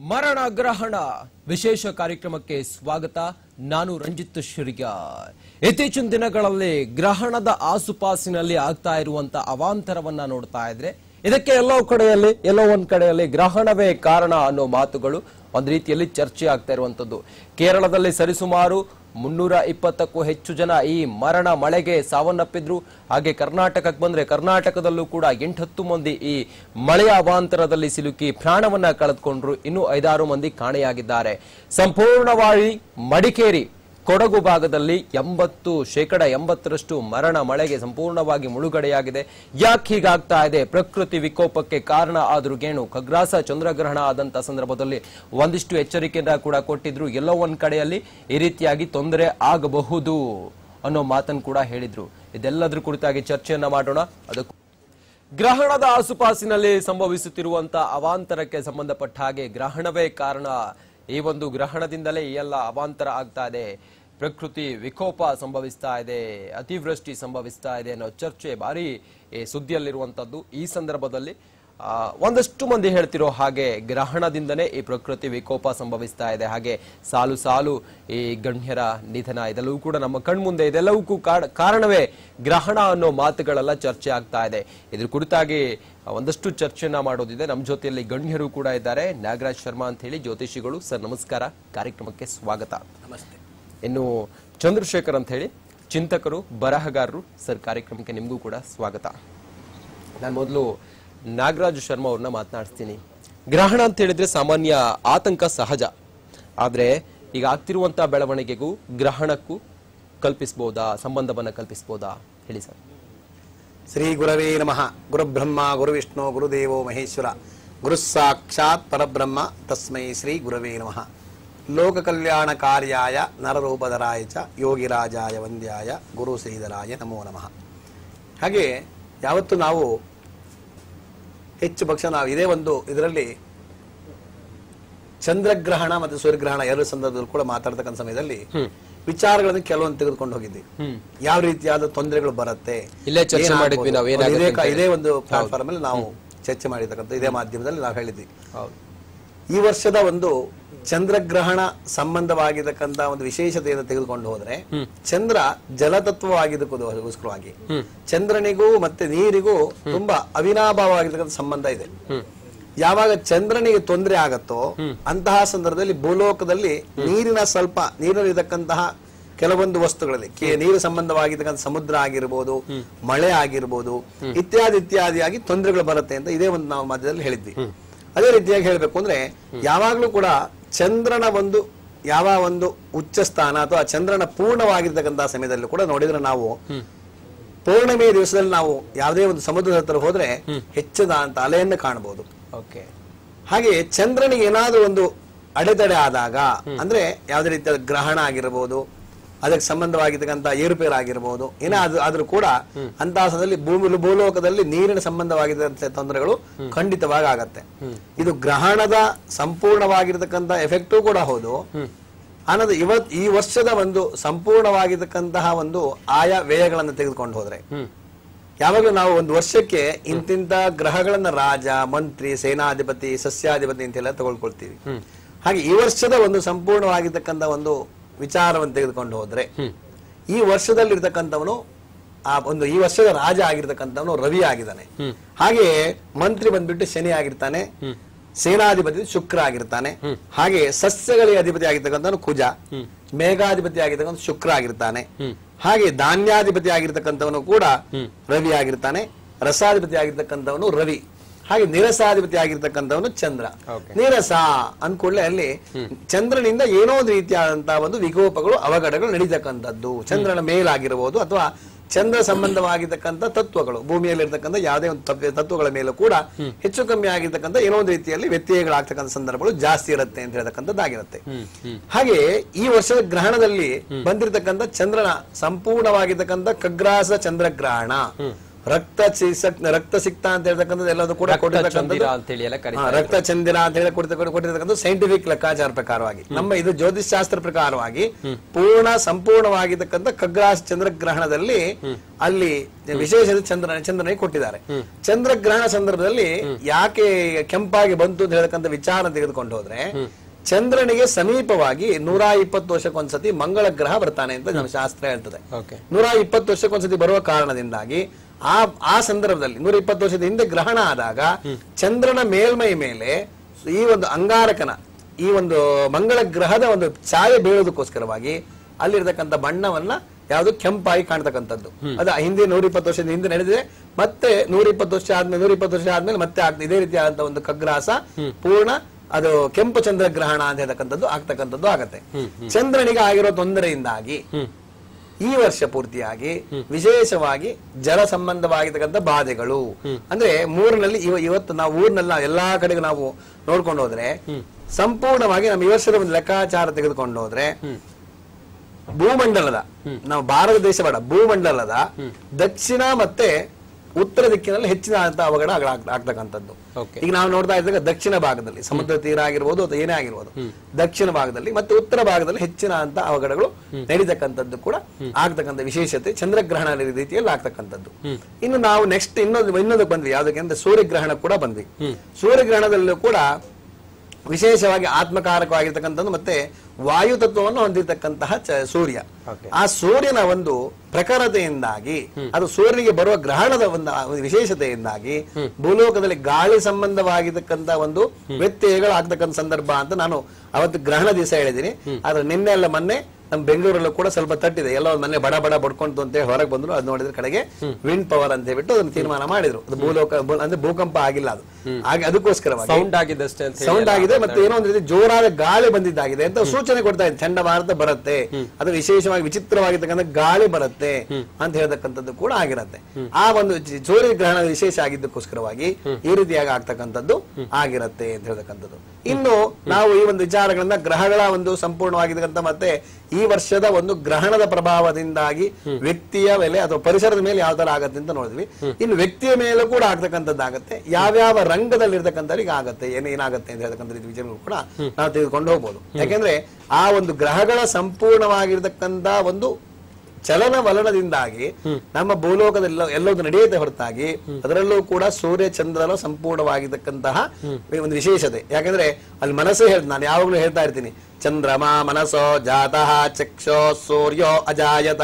ಮರಣ ಗ್ರಹಣ ವಿಶೇಷ ಕಾರ್ಯಕ್ರಮಕ್ಕೆ ಸ್ವಾಗತ ನಾನು ರಂಜಿತ್ ಶಿರಿಗಾರ್ ಇತ್ತೀಚಿನ ದಿನಗಳಲ್ಲಿ ಗ್ರಹಣದ ಆಸುಪಾಸಿನಲ್ಲಿ ಆಗ್ತಾ ಇರುವಂತ ಅವಾಂತರವನ್ನ ನೋಡ್ತಾ ಇದ್ರೆ ಇದಕ್ಕೆ ಎಲ್ಲೋ ಕಡೆಯಲ್ಲಿ ಎಲ್ಲೋ ಒಂದ್ ಕಡೆಯಲ್ಲಿ ಗ್ರಹಣವೇ ಕಾರಣ ಅನ್ನೋ ಮಾತುಗಳು ಒಂದ್ ರೀತಿಯಲ್ಲಿ ಚರ್ಚೆ ಆಗ್ತಾ ಇರುವಂತದ್ದು ಕೇರಳದಲ್ಲಿ ಸರಿಸುಮಾರು ಮುನ್ನೂರ ಇಪ್ಪತ್ತಕ್ಕೂ ಹೆಚ್ಚು ಜನ ಈ ಮರಣ ಮಳೆಗೆ ಸಾವನ್ನಪ್ಪಿದ್ರು ಹಾಗೆ ಕರ್ನಾಟಕಕ್ಕೆ ಬಂದ್ರೆ ಕರ್ನಾಟಕದಲ್ಲೂ ಕೂಡ ಎಂಟತ್ತು ಮಂದಿ ಈ ಮಳೆಯ ಅವಾಂತರದಲ್ಲಿ ಸಿಲುಕಿ ಪ್ರಾಣವನ್ನ ಕಳೆದುಕೊಂಡ್ರು ಇನ್ನು ಐದಾರು ಮಂದಿ ಕಾಣೆಯಾಗಿದ್ದಾರೆ ಸಂಪೂರ್ಣವಾಗಿ ಮಡಿಕೇರಿ ಕೊಡಗು ಭಾಗದಲ್ಲಿ ಎಂಬತ್ತು ಶೇಕಡ ಎಂಬತ್ತರಷ್ಟು ಮರಣ ಮಳೆಗೆ ಸಂಪೂರ್ಣವಾಗಿ ಮುಳುಗಡೆಯಾಗಿದೆ ಯಾಕೆ ಹೀಗಾಗ್ತಾ ಇದೆ ಪ್ರಕೃತಿ ವಿಕೋಪಕ್ಕೆ ಕಾರಣ ಆದ್ರೂ ಗೇಣು ಖಗ್ರಾಸ ಚಂದ್ರಗ್ರಹಣ ಆದಂತ ಸಂದರ್ಭದಲ್ಲಿ ಒಂದಿಷ್ಟು ಎಚ್ಚರಿಕೆಯನ್ನ ಕೂಡ ಕೊಟ್ಟಿದ್ರು ಎಲ್ಲೋ ಒಂದ್ ಕಡೆಯಲ್ಲಿ ಈ ರೀತಿಯಾಗಿ ತೊಂದರೆ ಆಗಬಹುದು ಅನ್ನೋ ಮಾತನ್ನು ಕೂಡ ಹೇಳಿದ್ರು ಇದೆಲ್ಲದ್ರ ಕುರಿತಾಗಿ ಚರ್ಚೆಯನ್ನ ಮಾಡೋಣ ಅದಕ್ಕೂ ಗ್ರಹಣದ ಆಸುಪಾಸಿನಲ್ಲಿ ಸಂಭವಿಸುತ್ತಿರುವಂತ ಅವಾಂತರಕ್ಕೆ ಸಂಬಂಧಪಟ್ಟ ಹಾಗೆ ಗ್ರಹಣವೇ ಕಾರಣ ಈ ಒಂದು ಗ್ರಹಣದಿಂದಲೇ ಈ ಎಲ್ಲ ಅವಾಂತರ ಆಗ್ತಾ ಇದೆ ಪ್ರಕೃತಿ ವಿಕೋಪ ಸಂಭವಿಸ್ತಾ ಇದೆ ಅತಿವೃಷ್ಟಿ ಸಂಭವಿಸ್ತಾ ಇದೆ ಅನ್ನೋ ಚರ್ಚೆ ಭಾರಿ ಈ ಸುದ್ದಿಯಲ್ಲಿರುವಂತದ್ದು ಈ ಸಂದರ್ಭದಲ್ಲಿ ಆ, ಒಂದಷ್ಟು ಮಂದಿ ಹೇಳ್ತಿರೋ ಹಾಗೆ ಗ್ರಹಣದಿಂದನೇ ಈ ಪ್ರಕೃತಿ ವಿಕೋಪ ಸಂಭವಿಸ್ತಾ ಇದೆ ಹಾಗೆ ಸಾಲು ಸಾಲು ಈ ಗಣ್ಯರ ನಿಧನ ಇದೆಲ್ಲವೂ ಕೂಡ ನಮ್ಮ ಕಣ್ಮುಂದೆ ಇದೆಲ್ಲವಕ್ಕೂ ಕಾರ್- ಕಾರಣವೇ ಗ್ರಹಣ ಅನ್ನೋ ಮಾತುಗಳೆಲ್ಲ ಚರ್ಚೆ ಆಗ್ತಾ ಇದೆ ಇದ್ರ ಕುರಿತಾಗಿ ಒಂದಷ್ಟು ಚರ್ಚೆಯನ್ನ ಮಾಡೋದಿದೆ ನಮ್ಮ ಜೊತೆಯಲ್ಲಿ ಗಣ್ಯರು ಕೂಡ ಇದ್ದಾರೆ ನಾಗರಾಜ್ ಶರ್ಮಾ ಅಂತ ಹೇಳಿ ಜ್ಯೋತಿಷಿಗಳು ಸರ್ ನಮಸ್ಕಾರ ಕಾರ್ಯಕ್ರಮಕ್ಕೆ ಸ್ವಾಗತ ನಮಸ್ತೆ ಇನ್ನು ಚಂದ್ರಶೇಖರ್ ಅಂತ ಹೇಳಿ ಚಿಂತಕರು ಬರಹಗಾರರು ಸರ್ ಕಾರ್ಯಕ್ರಮಕ್ಕೆ ನಿಮಗೂ ಕೂಡ ಸ್ವಾಗತ ನಾನು ಮೊದಲು ನಾಗರಾಜ್ ಶರ್ಮಾ ಅವ್ರನ್ನ ಮಾತನಾಡಿಸ್ತೀನಿ ಗ್ರಹಣ ಅಂತ ಹೇಳಿದ್ರೆ ಸಾಮಾನ್ಯ ಆತಂಕ ಸಹಜ ಆದ್ರೆ ಈಗ ಆಗ್ತಿರುವಂತಹ ಬೆಳವಣಿಗೆಗೂ ಗ್ರಹಣಕ್ಕೂ ಕಲ್ಪಿಸಬಹುದಾ ಸಂಬಂಧವನ್ನ ಕಲ್ಪಿಸಬಹುದಾ ಹೇಳಿ ಸರ್ ಶ್ರೀ ಗುರವೇ ನಮಃ ಗುರುಬ್ರಹ್ಮ ಗುರುವಿಷ್ಣು ಗುರುದೇವೋ ಮಹೇಶ್ವರ ಗುರು ಸಾಕ್ಷಾತ್ ಪರಬ್ರಹ್ಮ ತಸ್ಮೈ ಶ್ರೀ ಗುರವೇ ನಮಃ ಲೋಕ ಕಲ್ಯಾಣ ಕಾರ್ಯಾಯ ನರರೂಪಧರಾಯ ಚ ಯೋಗಿರಾಜಾಯ ವಂದ್ಯಾಯ ಗುರು ಶ್ರೀಧರಾಯ ನಮೋ ನಮಃ ಹಾಗೆ ಯಾವತ್ತು ನಾವು ಹೆಚ್ಚು ಪಕ್ಷ ನಾವು ಇದೇ ಒಂದು ಇದರಲ್ಲಿ ಚಂದ್ರಗ್ರಹಣ ಮತ್ತು ಸೂರ್ಯಗ್ರಹಣ ಎರಡು ಸಂದರ್ಭದಲ್ಲಿ ಕೂಡ ಮಾತಾಡ್ತಕ್ಕಂಥ ಸಮಯದಲ್ಲಿ ವಿಚಾರಗಳನ್ನು ಕೆಲವೊಂದು ತೆಗೆದುಕೊಂಡು ಹೋಗಿದ್ವಿ ಯಾವ ರೀತಿಯಾದ ತೊಂದರೆಗಳು ಬರುತ್ತೆ ಇಲ್ಲೇ ಚರ್ಚೆ ಏನಾಗ್ಬೋದು? ಮಾಡಿದ್ವಿ ನಾವು ಏನಾಗುತ್ತೆ ಇದೇ ಅಂತ ಕ- ಹೇಳಿ. ಇದೇ ಒಂದು ಪ್ಲಾಟ್ಫಾರ್ಮ್ ಅಲ್ಲಿ ನಾವು ಚರ್ಚೆ ಮಾಡಿರ್ತಕ್ಕಂಥ ಇದೇ ಮಾಧ್ಯಮದಲ್ಲಿ ನಾವು ಹೇಳಿದ್ವಿ ಹೌದು ಈ ವರ್ಷದ ಒಂದು ಚಂದ್ರಗ್ರಹಣ ಸಂಬಂಧವಾಗಿರ್ತಕ್ಕಂಥ ಒಂದು ವಿಶೇಷತೆಯನ್ನು ತೆಗೆದುಕೊಂಡು ಹೋದ್ರೆ ಚಂದ್ರ ಜಲತತ್ವವಾಗಿದ್ದಕ್ಕೋಸ್ಕರವಾಗಿ ಚಂದ್ರನಿಗೂ ಮತ್ತೆ ನೀರಿಗೂ ತುಂಬಾ ಅವಿನಾಭಾವವಾಗಿರ್ತಕ್ಕಂಥ ಸಂಬಂಧ ಇದೆ ಯಾವಾಗ ಚಂದ್ರನಿಗೆ ತೊಂದರೆ ಆಗತ್ತೋ ಅಂತಹ ಸಂದರ್ಭದಲ್ಲಿ ಭೂಲೋಕದಲ್ಲಿ ನೀರಿನ ಸ್ವಲ್ಪ ನೀರಿನಲ್ಲಿರತಕ್ಕಂತಹ ಕೆಲವೊಂದು ವಸ್ತುಗಳಲ್ಲಿ ಕೆ- ನೀರು ಸಂಬಂಧವಾಗಿರ್ತಕ್ಕಂಥ ಸಮುದ್ರ ಆಗಿರ್ಬೋದು ಮಳೆ ಆಗಿರ್ಬೋದು ಇತ್ಯಾದಿ ಇತ್ಯಾದಿಯಾಗಿ ತೊಂದರೆಗಳು ಬರುತ್ತೆ ಅಂತ ಇದೇ ಒಂದು ನಾವು ಮಧ್ಯದಲ್ಲಿ ಹೇಳಿದ್ವಿ ಅದೇ ರೀತಿಯಾಗಿ ಹೇಳ್ಬೇಕು ಅಂದ್ರೆ ಯಾವಾಗ್ಲೂ ಕೂಡ ಚಂದ್ರನ ಒಂದು ಯಾವ ಒಂದು ಉಚ್ಚ ಸ್ಥಾನ ಅಥವಾ ಚಂದ್ರನ ಪೂರ್ಣವಾಗಿರ್ತಕ್ಕಂತಹ ಸಮಯದಲ್ಲಿ ಕೂಡ ನೋಡಿದ್ರೆ ನಾವು ಪೌರ್ಣಮಿ ದಿವಸದಲ್ಲಿ ನಾವು ಯಾವುದೇ ಒಂದು ಸಮುದ್ರದ ಹತ್ರ ಹೋದ್ರೆ ಹೆಚ್ಚದ ಅಂತ ಅಲೆಯನ್ನು ಕಾಣಬಹುದು ಓಕೆ ಹಾಗೆ ಚಂದ್ರನಿಗೆ ಏನಾದ್ರೂ ಒಂದು ಅಡೆತಡೆ ಆದಾಗ ಅಂದ್ರೆ ಯಾವುದೇ ರೀತಿಯ ಗ್ರಹಣ ಆಗಿರಬಹುದು ಅದಕ್ಕೆ ಸಂಬಂಧವಾಗಿರ್ತಕ್ಕಂಥ ಏರುಪೇರು ಆಗಿರಬಹುದು ಏನಾದ್ರೂ ಆದ್ರೂ ಕೂಡ ಅಂತಹ ಸಮಯದಲ್ಲಿ ಭೂಮಿ ಭೂಲೋಕದಲ್ಲಿ ನೀರಿನ ಸಂಬಂಧವಾಗಿರ್ತಕ್ಕಂಥ ತೊಂದರೆಗಳು ಖಂಡಿತವಾಗಿ ಆಗತ್ತೆ ಇದು ಗ್ರಹಣದ ಸಂಪೂರ್ಣವಾಗಿರ್ತಕ್ಕಂಥ ಎಫೆಕ್ಟು ಕೂಡ ಹೌದು ಅನ್ನೋದು ಇವತ್ ಈ ವರ್ಷದ ಒಂದು ಸಂಪೂರ್ಣವಾಗಿರ್ತಕ್ಕಂತಹ ಒಂದು ಆಯಾ ವ್ಯಯಗಳನ್ನು ತೆಗೆದುಕೊಂಡು ಹೋದ್ರೆ ಯಾವಾಗಲೂ ನಾವು ಒಂದು ವರ್ಷಕ್ಕೆ ಇಂತಿಂತ ಗ್ರಹಗಳನ್ನ ರಾಜ ಮಂತ್ರಿ ಸೇನಾಧಿಪತಿ ಸಸ್ಯಾಧಿಪತಿ ಅಂತೆಲ್ಲ ತಗೊಳ್ಕೊಳ್ತೀವಿ ಹಾಗೆ ಈ ವರ್ಷದ ಒಂದು ಸಂಪೂರ್ಣವಾಗಿರ್ತಕ್ಕಂಥ ಒಂದು ವಿಚಾರವನ್ನು ತೆಗೆದುಕೊಂಡು ಹೋದ್ರೆ ಈ ವರ್ಷದಲ್ಲಿರ್ತಕ್ಕಂಥವನು ಆ ಒಂದು ಈ ವರ್ಷದ ರಾಜ ಆಗಿರ್ತಕ್ಕಂಥವನು ರವಿ ಆಗಿದ್ದಾನೆ ಹಾಗೆ ಮಂತ್ರಿ ಬಂದ್ಬಿಟ್ಟು ಶನಿ ಆಗಿರ್ತಾನೆ ಸೇನಾಧಿಪತಿ ಶುಕ್ರ ಆಗಿರ್ತಾನೆ ಹಾಗೆ ಸಸ್ಯಗಳಿಗೆ ಅಧಿಪತಿ ಆಗಿರ್ತಕ್ಕಂಥವನು ಕುಜ ಮೇಘಾಧಿಪತಿ ಆಗಿರ್ತಕ್ಕಂಥ ಶುಕ್ರ ಆಗಿರ್ತಾನೆ ಹಾಗೆ ಧಾನ್ಯಾಧಿಪತಿ ಆಗಿರ್ತಕ್ಕಂಥವನು ಕೂಡ ರವಿ ಆಗಿರ್ತಾನೆ ರಸಾಧಿಪತಿ ಆಗಿರ್ತಕ್ಕಂಥವನು ರವಿ ಹಾಗೆ ನಿರಸಾಧಿಪತಿ ಆಗಿರ್ತಕ್ಕಂಥವನು ಚಂದ್ರ ನೀರಸ ಅಂದ್ಕೂಡ್ಲೆ ಅಲ್ಲಿ ಚಂದ್ರನಿಂದ ಏನೋ ಒಂದು ರೀತಿಯಾದಂತಹ ಒಂದು ವಿಕೋಪಗಳು ಅವಘಡಗಳು ನಡೀತಕ್ಕಂಥದ್ದು ಚಂದ್ರನ ಮೇಲಾಗಿರಬಹುದು ಅಥವಾ ಚಂದ್ರ ಸಂಬಂಧವಾಗಿರ್ತಕ್ಕಂಥ ತತ್ವಗಳು ಭೂಮಿಯಲ್ಲಿರ್ತಕ್ಕಂಥ ಯಾವುದೇ ಒಂದು ತತ್ವ- ತತ್ವಗಳ ಮೇಲೂ ಕೂಡ ಹೆಚ್ಚು ಕಮ್ಮಿ ಆಗಿರ್ತಕ್ಕಂಥ ಏನೋ ಒಂದು ರೀತಿಯಲ್ಲಿ ವ್ಯತ್ಯಯಗಳಾಗ್ತಕ್ಕಂಥ ಸಂದರ್ಭಗಳು ಜಾಸ್ತಿ ಇರುತ್ತೆ ಅಂತ ಹೇಳ್ತಕ್ಕಂಥದ್ದಾಗಿರುತ್ತೆ ಹಾಗೆ ಈ ವರ್ಷದ ಗ್ರಹಣದಲ್ಲಿ ಬಂದಿರತಕ್ಕಂಥ ಚಂದ್ರನ ಸಂಪೂರ್ಣವಾಗಿರ್ತಕ್ಕಂಥ ಖಗ್ರಾಸ ಚಂದ್ರಗ್ರಹಣ ರಕ್ತ ಚಿಸಕ್- ರಕ್ತ ಸಿಕ್ತ ಅಂತ ಹೇಳ್ತಕ್ಕಂಥದ್ದು ಎಲ್ಲದೂ ಕೂಡ ರಕ್ತ ಚಂದಿರ ಕೊಟ್ಟಿರ್ತಕ್ಕಂಥದ್ದು ಅಂತೇಳಿ ಎಲ್ಲ ಹಾ, ಕರೀತಾರೆ ರಕ್ತ ಚಂದಿರ ಅಂತ ಹೇಳಿ ಕೊಡ್ತ- ಕೊಡ್- ಕೊಟ್ಟಿರ್ತಕ್ಕಂಥ ಸೈಂಟಿಫಿಕ್ ಲೆಕ್ಕಾಚಾರ ಪ್ರಕಾರವಾಗಿ ನಮ್ಮ ಇದು ಜ್ಯೋತಿಷ್ ಶಾಸ್ತ್ರ ಪ್ರಕಾರವಾಗಿ ಪೂರ್ಣ ಸಂಪೂರ್ಣವಾಗಿರ್ತಕ್ಕಂಥ ಖಗ್ರಾಸ್ ಚಂದ್ರಗ್ರಹಣದಲ್ಲಿ ಅಲ್ಲಿ ವಿಶೇಷ ಚಂದ್ರ ಚಂದ್ರನಿಗೆ ಕೊಟ್ಟಿದ್ದಾರೆ ಚಂದ್ರಗ್ರಹಣ ಸಂದರ್ಭದಲ್ಲಿ ಯಾಕೆ ಕೆಂಪಾಗಿ ಬಂತು ಅಂತ ಹೇಳ್ತಕ್ಕಂಥ ವಿಚಾರ ತೆಗೆದುಕೊಂಡು ಹೋದ್ರೆ ಚಂದ್ರನಿಗೆ ಸಮೀಪವಾಗಿ ನೂರ ಇಪ್ಪತ್ತು ವರ್ಷಕ್ಕೊಂದ್ಸತಿ ಮಂಗಳ ಗ್ರಹ ಬರ್ತಾನೆ ಅಂತ ನಮ್ಮ ಶಾಸ್ತ್ರ ಹೇಳ್ತದೆ ಓಕೆ ನೂರ ಇಪ್ಪತ್ತು ವರ್ಷಕ್ಕೊಂದ್ಸತಿ ಬರುವ ಕಾರಣದಿಂದಾಗಿ ಆ ಆ ಸಂದರ್ಭದಲ್ಲಿ ನೂರ ಇಪ್ಪತ್ತು ವರ್ಷದ ಹಿಂದೆ ಗ್ರಹಣ ಆದಾಗ ಚಂದ್ರನ ಮೇಲ್ಮೈ ಮೇಲೆ ಈ ಒಂದು ಅಂಗಾರಕನ ಈ ಒಂದು ಮಂಗಳ ಗ್ರಹದ ಒಂದು ಛಾಯೆ ಬೀಳೋದಕ್ಕೋಸ್ಕರವಾಗಿ ಅಲ್ಲಿರ್ತಕ್ಕಂಥ ಬಣ್ಣವನ್ನ ಯಾವುದು ಕೆಂಪಾಗಿ ಕಾಣ್ತಕ್ಕಂಥದ್ದು ಅದು ಹಿಂದೆ ನೂರ ಇಪ್ಪತ್ತು ವರ್ಷದ ಹಿಂದೆ ನಡೆದಿದೆ ಮತ್ತೆ ನೂರ ಇಪ್ಪತ್ತು ವರ್ಷ ಆದ್ಮೇಲೆ ನೂರ ಇಪ್ಪತ್ತು ವರ್ಷ ಆದ್ಮೇಲೆ ಮತ್ತೆ ಆಗ್ತದೆ ಇದೇ ರೀತಿಯಾದಂತಹ ಒಂದು ಖಗ್ರಾಸ ಪೂರ್ಣ ಅದು ಕೆಂಪು ಚಂದ್ರಗ್ರಹಣ ಅಂತ ಹೇಳ್ತಕ್ಕಂಥದ್ದು ಆಗ್ತಕ್ಕಂಥದ್ದು ಆಗತ್ತೆ ಚಂದ್ರನಿಗೆ ಆಗಿರೋ ತೊಂದರೆಯಿಂದಾಗಿ ಈ ವರ್ಷ ಪೂರ್ತಿಯಾಗಿ ವಿಶೇಷವಾಗಿ ಜಲ ಸಂಬಂಧವಾಗಿರ್ತಕ್ಕಂಥ ಬಾಧೆಗಳು ಅಂದ್ರೆ ಮೂರಿನಲ್ಲಿ ಇವ ಇವತ್ತು ನಾವು ಊರಿನಲ್ಲಿ ನಾವು ಎಲ್ಲಾ ಕಡೆಗೂ ನಾವು ನೋಡ್ಕೊಂಡು ಹೋದ್ರೆ ಸಂಪೂರ್ಣವಾಗಿ ನಮ್ಮ ಈ ವರ್ಷದ ಒಂದು ಲೆಕ್ಕಾಚಾರ ತೆಗೆದುಕೊಂಡು ಹೋದ್ರೆ ಭೂಮಂಡಲದ ನಾವು ಭಾರತ ದೇಶ ಬೇಡ ಭೂಮಂಡಲದ ದಕ್ಷಿಣ ಮತ್ತೆ ಉತ್ತರ ದಿಕ್ಕಿನಲ್ಲಿ ಹೆಚ್ಚಿನ ಅವಘಡ ಆಗ್ಲ- ಆಗ್ತಕ್ಕಂಥದ್ದು ಓಕೆ ಈಗ ನಾವು ನೋಡ್ತಾ ಇದ್ದಾಗ ದಕ್ಷಿಣ ಭಾಗದಲ್ಲಿ ಸಮುದ್ರ ತೀರ ಆಗಿರ್ಬೋದು ಅಥವಾ ಏನೇ ಆಗಿರ್ಬೋದು ದಕ್ಷಿಣ ಭಾಗದಲ್ಲಿ ಮತ್ತೆ ಉತ್ತರ ಭಾಗದಲ್ಲಿ ಹೆಚ್ಚಿನ ಅಂತ ಅವಘಡಗಳು ನಡೀತಕ್ಕಂಥದ್ದು ಕೂಡ ಆಗ್ತಕ್ಕಂಥ ವಿಶೇಷತೆ ಚಂದ್ರಗ್ರಹಣ ರೀತಿಯಲ್ಲಿ ಆಗ್ತಕ್ಕಂಥದ್ದು ಇನ್ನು ನಾವು ನೆಕ್ಸ್ಟ್ ಇನ್ನೊಂದು ಇನ್ನೊಂದಕ್ಕೆ ಬಂದ್ವಿ ಯಾವ್ದಕ್ಕೆ ಅಂದ್ರೆ ಸೂರ್ಯಗ್ರಹಣ ಕೂಡ ಬಂದ್ವಿ ಸೂರ್ಯಗ್ರಹಣದಲ್ಲೂ ಕೂಡ ವಿಶೇಷವಾಗಿ ಆತ್ಮಕಾರಕವಾಗಿರ್ತಕ್ಕಂಥದ್ದು ಮತ್ತೆ ವಾಯು ತತ್ವವನ್ನು ಹೊಂದಿರತಕ್ಕಂತಹ ಚ- ಸೂರ್ಯ Okay. ಆ ಸೂರ್ಯನ ಒಂದು ಪ್ರಖರತೆಯಿಂದಾಗಿ ಅದು ಸೂರ್ಯನಿಗೆ ಬರುವ ಗ್ರಹಣದ ಒಂದು ಆ ಒಂದು ವಿಶೇಷತೆಯಿಂದಾಗಿ ಭೂಲೋಕದಲ್ಲಿ ಗಾಳಿ ಸಂಬಂಧವಾಗಿರ್ತಕ್ಕಂಥ ಒಂದು ವ್ಯತ್ಯಯಗಳು ಆಗ್ತಕ್ಕಂಥ ಸಂದರ್ಭ ಅಂತ ನಾನು ಅವತ್ತು ಗ್ರಹಣ ದಿವಸ ಹೇಳಿದ್ದೀನಿ ಆದ್ರೆ ನಿನ್ನೆ ಅಲ್ಲ ಮೊನ್ನೆ ನಮ್ಮ ಬೆಂಗಳೂರಲ್ಲೂ ಕೂಡ ಸ್ವಲ್ಪ ತಟ್ಟಿದೆ ಎಲ್ಲ ಒಂದ್ ಮೊನ್ನೆ ಬಡ ಬಡ ಬಡ್ಕೊಂತು ಅಂತ ಹೇಳಿ ಹೊರಗೆ ಬಂದ್ರು ಅದು ನೋಡಿದ್ರೆ ಕಡೆಗೆ ವಿಂಡ್ ಪವರ್ ಅಂತ ಹೇಳ್ಬಿಟ್ಟು ಅದನ್ನು ತೀರ್ಮಾನ ಮಾಡಿದ್ರು ಅದು ಭೂಲೋಕ ಭೂ- ಅಂದ್ರೆ ಭೂಕಂಪ ಆಗಿಲ್ಲ ಅದು ಹಾಗೆ ಅದಕ್ಕೋಸ್ಕರವಾಗಿ ಸೌಂಡ್ ಆಗಿದ್ದಷ್ಟೇ ಅಂತ ಹೇಳಿ ಸೌಂಡ್ ಆಗಿದೆ ಮತ್ತೆ ಏನೋ ಒಂದು ರೀತಿ ಜೋರಾದ ಗಾಳಿ ಬಂದಿದ್ದಾಗಿದೆ ಅಂತ ಸೂಚನೆ ಕೊಡ್ತಾ ಇದೆ ಚಂಡಮಾರುತ ಬರುತ್ತೆ ಅದು ವಿಶೇಷವಾಗಿ ವಿಚಿತ್ರವಾಗಿರ್ತಕ್ಕಂಥ ಗಾಳಿ ಬರುತ್ತೆ ಅಂತ ಹೇಳ್ತಕ್ಕಂಥದ್ದು ಕೂಡ ಆಗಿರತ್ತೆ ಆ ಒಂದು ಜಿ- ಸೂರ್ಯ ಗ್ರಹಣ ವಿಶೇಷ ಆಗಿದ್ದಕ್ಕೋಸ್ಕರವಾಗಿ ಈ ರೀತಿಯಾಗಿ ಆಗ್ತಕ್ಕಂಥದ್ದು ಆಗಿರತ್ತೆ ಅಂತ ಹೇಳ್ತಕ್ಕಂಥದ್ದು ಇನ್ನು ನಾವು ಈ ಒಂದು ವಿಚಾರಗಳನ್ನ ಗ್ರಹಗಳ ಒಂದು ಸಂಪೂರ್ಣವಾಗಿರ್ತಕ್ಕಂಥ ಮತ್ತೆ ಈ ವರ್ಷದ ಒಂದು ಗ್ರಹಣದ ಪ್ರಭಾವದಿಂದಾಗಿ ವ್ಯಕ್ತಿಯ ಮೇಲೆ ಅಥವಾ ಪರಿಸರದ ಮೇಲೆ ಯಾವ ತರ ಆಗತ್ತೆ ಅಂತ ನೋಡಿದ್ವಿ ಇನ್ನು ವ್ಯಕ್ತಿಯ ಮೇಲೂ ಕೂಡ ಆಗ್ತಕ್ಕಂಥದ್ದಾಗತ್ತೆ ಯಾವ್ಯಾವ ರಂಗದಲ್ಲಿರ್ತಕ್ಕಂಥವ್ರಿಗೆ ಆಗತ್ತೆ ಏನ್ ಏನಾಗತ್ತೆ ಅಂತ ಹೇಳ್ತಕ್ಕಂಥ ರೀತಿ ವಿಚಾರಗಳು ಕೂಡ ನಾವು ತೆಗೆದುಕೊಂಡು ಹೋಗ್ಬೋದು ಯಾಕೆಂದ್ರೆ ಆ ಒಂದು ಗ್ರಹಗಳ ಸಂಪೂರ್ಣವಾಗಿರ್ತಕ್ಕಂಥ ಒಂದು ಚಲನವಲನದಿಂದಾಗಿ ನಮ್ಮ ಭೂಲೋಕದೆಲ್ಲ ಎಲ್ಲೋದು ನಡೆಯುತ್ತೆ ಹೊರತಾಗಿ ಅದರಲ್ಲೂ ಕೂಡ ಸೂರ್ಯ ಚಂದ್ರನ ಸಂಪೂರ್ಣವಾಗಿರ್ತಕ್ಕಂತಹ ಒಂದು ವಿಶೇಷತೆ ಯಾಕಂದ್ರೆ ಅಲ್ಲಿ ಮನಸ್ಸೇ ಹೇಳ್ ನಾನು ಯಾವಾಗಲೂ ಹೇಳ್ತಾ ಇರ್ತೀನಿ ಚಂದ್ರಮ ಮನಸೋ ಜಾತಃ ಚಕ್ಷೋ ಸೂರ್ಯೋ ಅಜಾಯತ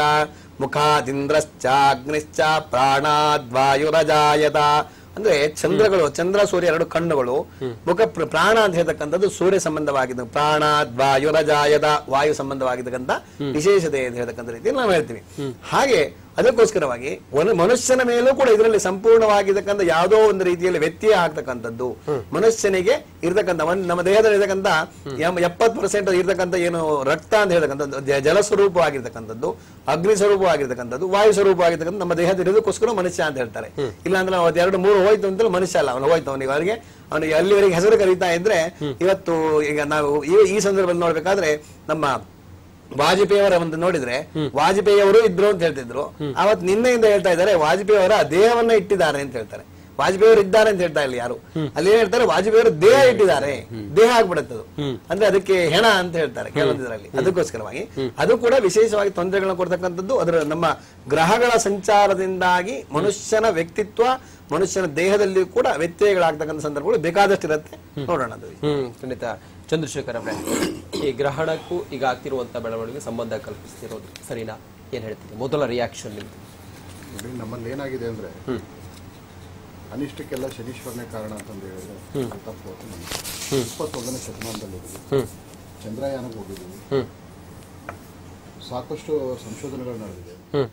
ಮುಖಾದಿಂದ್ರಶ್ಚಾಗ್ನಿಶ್ಚ ಪ್ರಾಣಾದ್ವಾಯುರಜಾಯತ ಅಂದ್ರೆ ಚಂದ್ರಗಳು ಚಂದ್ರ ಸೂರ್ಯ ಎರಡು ಕಣ್ಣುಗಳು ಮುಖ ಪ್ರ- ಪ್ರಾಣ ಅಂತ ಹೇಳ್ತಕ್ಕಂಥದ್ದು ಸೂರ್ಯ ಸಂಬಂಧವಾಗಿದ್ದು ಪ್ರಾಣ ದ್ವಾಯುರಜಾಯದ ವಾಯು ಸಂಬಂಧವಾಗಿರ್ತಕ್ಕಂಥ ವಿಶೇಷತೆ ಅಂತ ಹೇಳ್ತಕ್ಕಂಥ ರೀತಿಯಲ್ಲಿ ನಾವು ಹೇಳ್ತೀವಿ ಹಾಗೆ ಅದಕ್ಕೋಸ್ಕರವಾಗಿ ಒಂದು ಮನುಷ್ಯನ ಮೇಲೂ ಕೂಡ ಇದರಲ್ಲಿ ಸಂಪೂರ್ಣವಾಗಿರ್ತಕ್ಕಂಥ ಯಾವುದೋ ಒಂದು ರೀತಿಯಲ್ಲಿ ವ್ಯತ್ಯಯ ಆಗ್ತಕ್ಕಂಥದ್ದು ಮನುಷ್ಯನಿಗೆ ಇರ್ತಕ್ಕಂಥ ಒಂದ್ ನಮ್ಮ ದೇಹದಲ್ಲಿ ಇರ್ತಕ್ಕಂಥ ಎಪ್ಪತ್ತು ಪರ್ಸೆಂಟ್ ಇರ್ತಕ್ಕಂಥ ಏನು ರಕ್ತ ಅಂತ ಹೇಳ್ತಕ್ಕಂಥದ್ದು ಜ- ಜಲ ಸ್ವರೂಪವಾಗಿರ್ತಕ್ಕಂಥದ್ದು ಅಗ್ನಿ ಸ್ವರೂಪವಾಗಿರ್ತಕ್ಕಂಥದ್ದು ವಾಯು ಸ್ವರೂಪವಾಗಿರ್ತಕ್ಕಂಥ ನಮ್ಮ ದೇಹದ ಇರೋದಕ್ಕೋಸ್ಕರ ಮನುಷ್ಯ ಅಂತ ಹೇಳ್ತಾರೆ ಇಲ್ಲ ಅಂದ್ರೆ ನಾವು ಅವತ್ತು ಎರಡು ಮೂರು ಹೋಯ್ತು ಅಂತ ಮನುಷ್ಯ ಅಲ್ಲ ಅವನು ಹೋಯ್ತು ಅವನಿಗೆ ಅವರಿಗೆ ಅವನಿಗೆ ಅಲ್ಲಿವರೆಗೆ ಹೆಸರು ಕರೀತಾ ಇದ್ರೆ ಇವತ್ತು ಈಗ ನಾವು ಈ ಈ ಸಂದರ್ಭದಲ್ಲಿ ನೋಡ್ಬೇಕಾದ್ರೆ ನಮ್ಮ ವಾಜಪೇಯಿ ಅವರ ಒಂದು ನೋಡಿದ್ರೆ ವಾಜಪೇಯಿ ಅವರು ಇದ್ರು ಅಂತ ಹೇಳ್ತಿದ್ರು ಅವತ್ ನಿನ್ನೆಯಿಂದ ಹೇಳ್ತಾ ಇದ್ದಾರೆ ವಾಜಪೇಯಿ ಅವರ ದೇಹವನ್ನ ಇಟ್ಟಿದ್ದಾರೆ ಅಂತ ಹೇಳ್ತಾರೆ ವಾಜಪೇಯಿ ಅವರು ಇದ್ದಾರೆ ಅಂತ ಹೇಳ್ತಾ ಇಲ್ಲ ಯಾರು ಅಲ್ಲಿ ಏನ್ ಹೇಳ್ತಾರೆ ವಾಜಪೇಯಿ ಅವರು ದೇಹ ಇಟ್ಟಿದ್ದಾರೆ ದೇಹ ಆಗ್ಬಿಡುತ್ತೆ ಅದು ಅಂದ್ರೆ ಅದಕ್ಕೆ ಹೆಣ ಅಂತ ಹೇಳ್ತಾರೆ ಕೆಲವೊಂದರಲ್ಲಿ ಅದಕ್ಕೋಸ್ಕರವಾಗಿ ಅದು ಕೂಡ ವಿಶೇಷವಾಗಿ ತೊಂದರೆಗಳನ್ನ ಕೊಡ್ತಕ್ಕಂಥದ್ದು ಅದರ ನಮ್ಮ ಗ್ರಹಗಳ ಸಂಚಾರದಿಂದಾಗಿ ಮನುಷ್ಯನ ವ್ಯಕ್ತಿತ್ವ ಮನುಷ್ಯನ ದೇಹದಲ್ಲಿ ಕೂಡ ವ್ಯತ್ಯಯಗಳಾಗ್ತಕ್ಕಂಥ ಸಂದರ್ಭಗಳು ಬೇಕಾದಷ್ಟು ಇರುತ್ತೆ ನೋಡೋಣ ಅದು ಹ್ಮ್ ಖಂಡಿತ ಚಂದ್ರಶೇಖರ್ ಅವರೇ ಈ ಗ್ರಹಣಕ್ಕೂ ಈಗ ಆಗ್ತಿರುವಂತ ಬೆಳವಣಿಗೆ ಸಂಬಂಧ ಕಲ್ಪಿಸ್ತಿರೋದು ಸರಿನಾ ಏನ್ ಹೇಳ್ತೀರಿ ಮೊದಲ ರಿಯಾಕ್ಷನ್ ನಿಮ್ದು ನೋಡಿ ನಮ್ಮಲ್ಲಿ ಏನಾಗಿದೆ ಅಂದ್ರೆ ಅನಿಷ್ಟಕ್ಕೆಲ್ಲ ಶನೀಶ್ವರನೇ ಕಾರಣ ಅಂತಂದು ಹೇಳಿದ್ರೆ ಅದು ತಪ್ಪು ಅಂತ ನಮ್ಗೆ ಇಪ್ಪತ್ತೊಂದನೇ ಶತಮಾನದಲ್ಲಿ ಇದ್ದೀವಿ ಚಂದ್ರಯಾನಕ್ಕೆ ಹೋಗಿದ್ದೀವಿ ಹ್ಮ್ ಸಾಕಷ್ಟು ಸಂಶೋಧನೆಗಳು ನಡೆದಿದೆ ಹ್ಮ್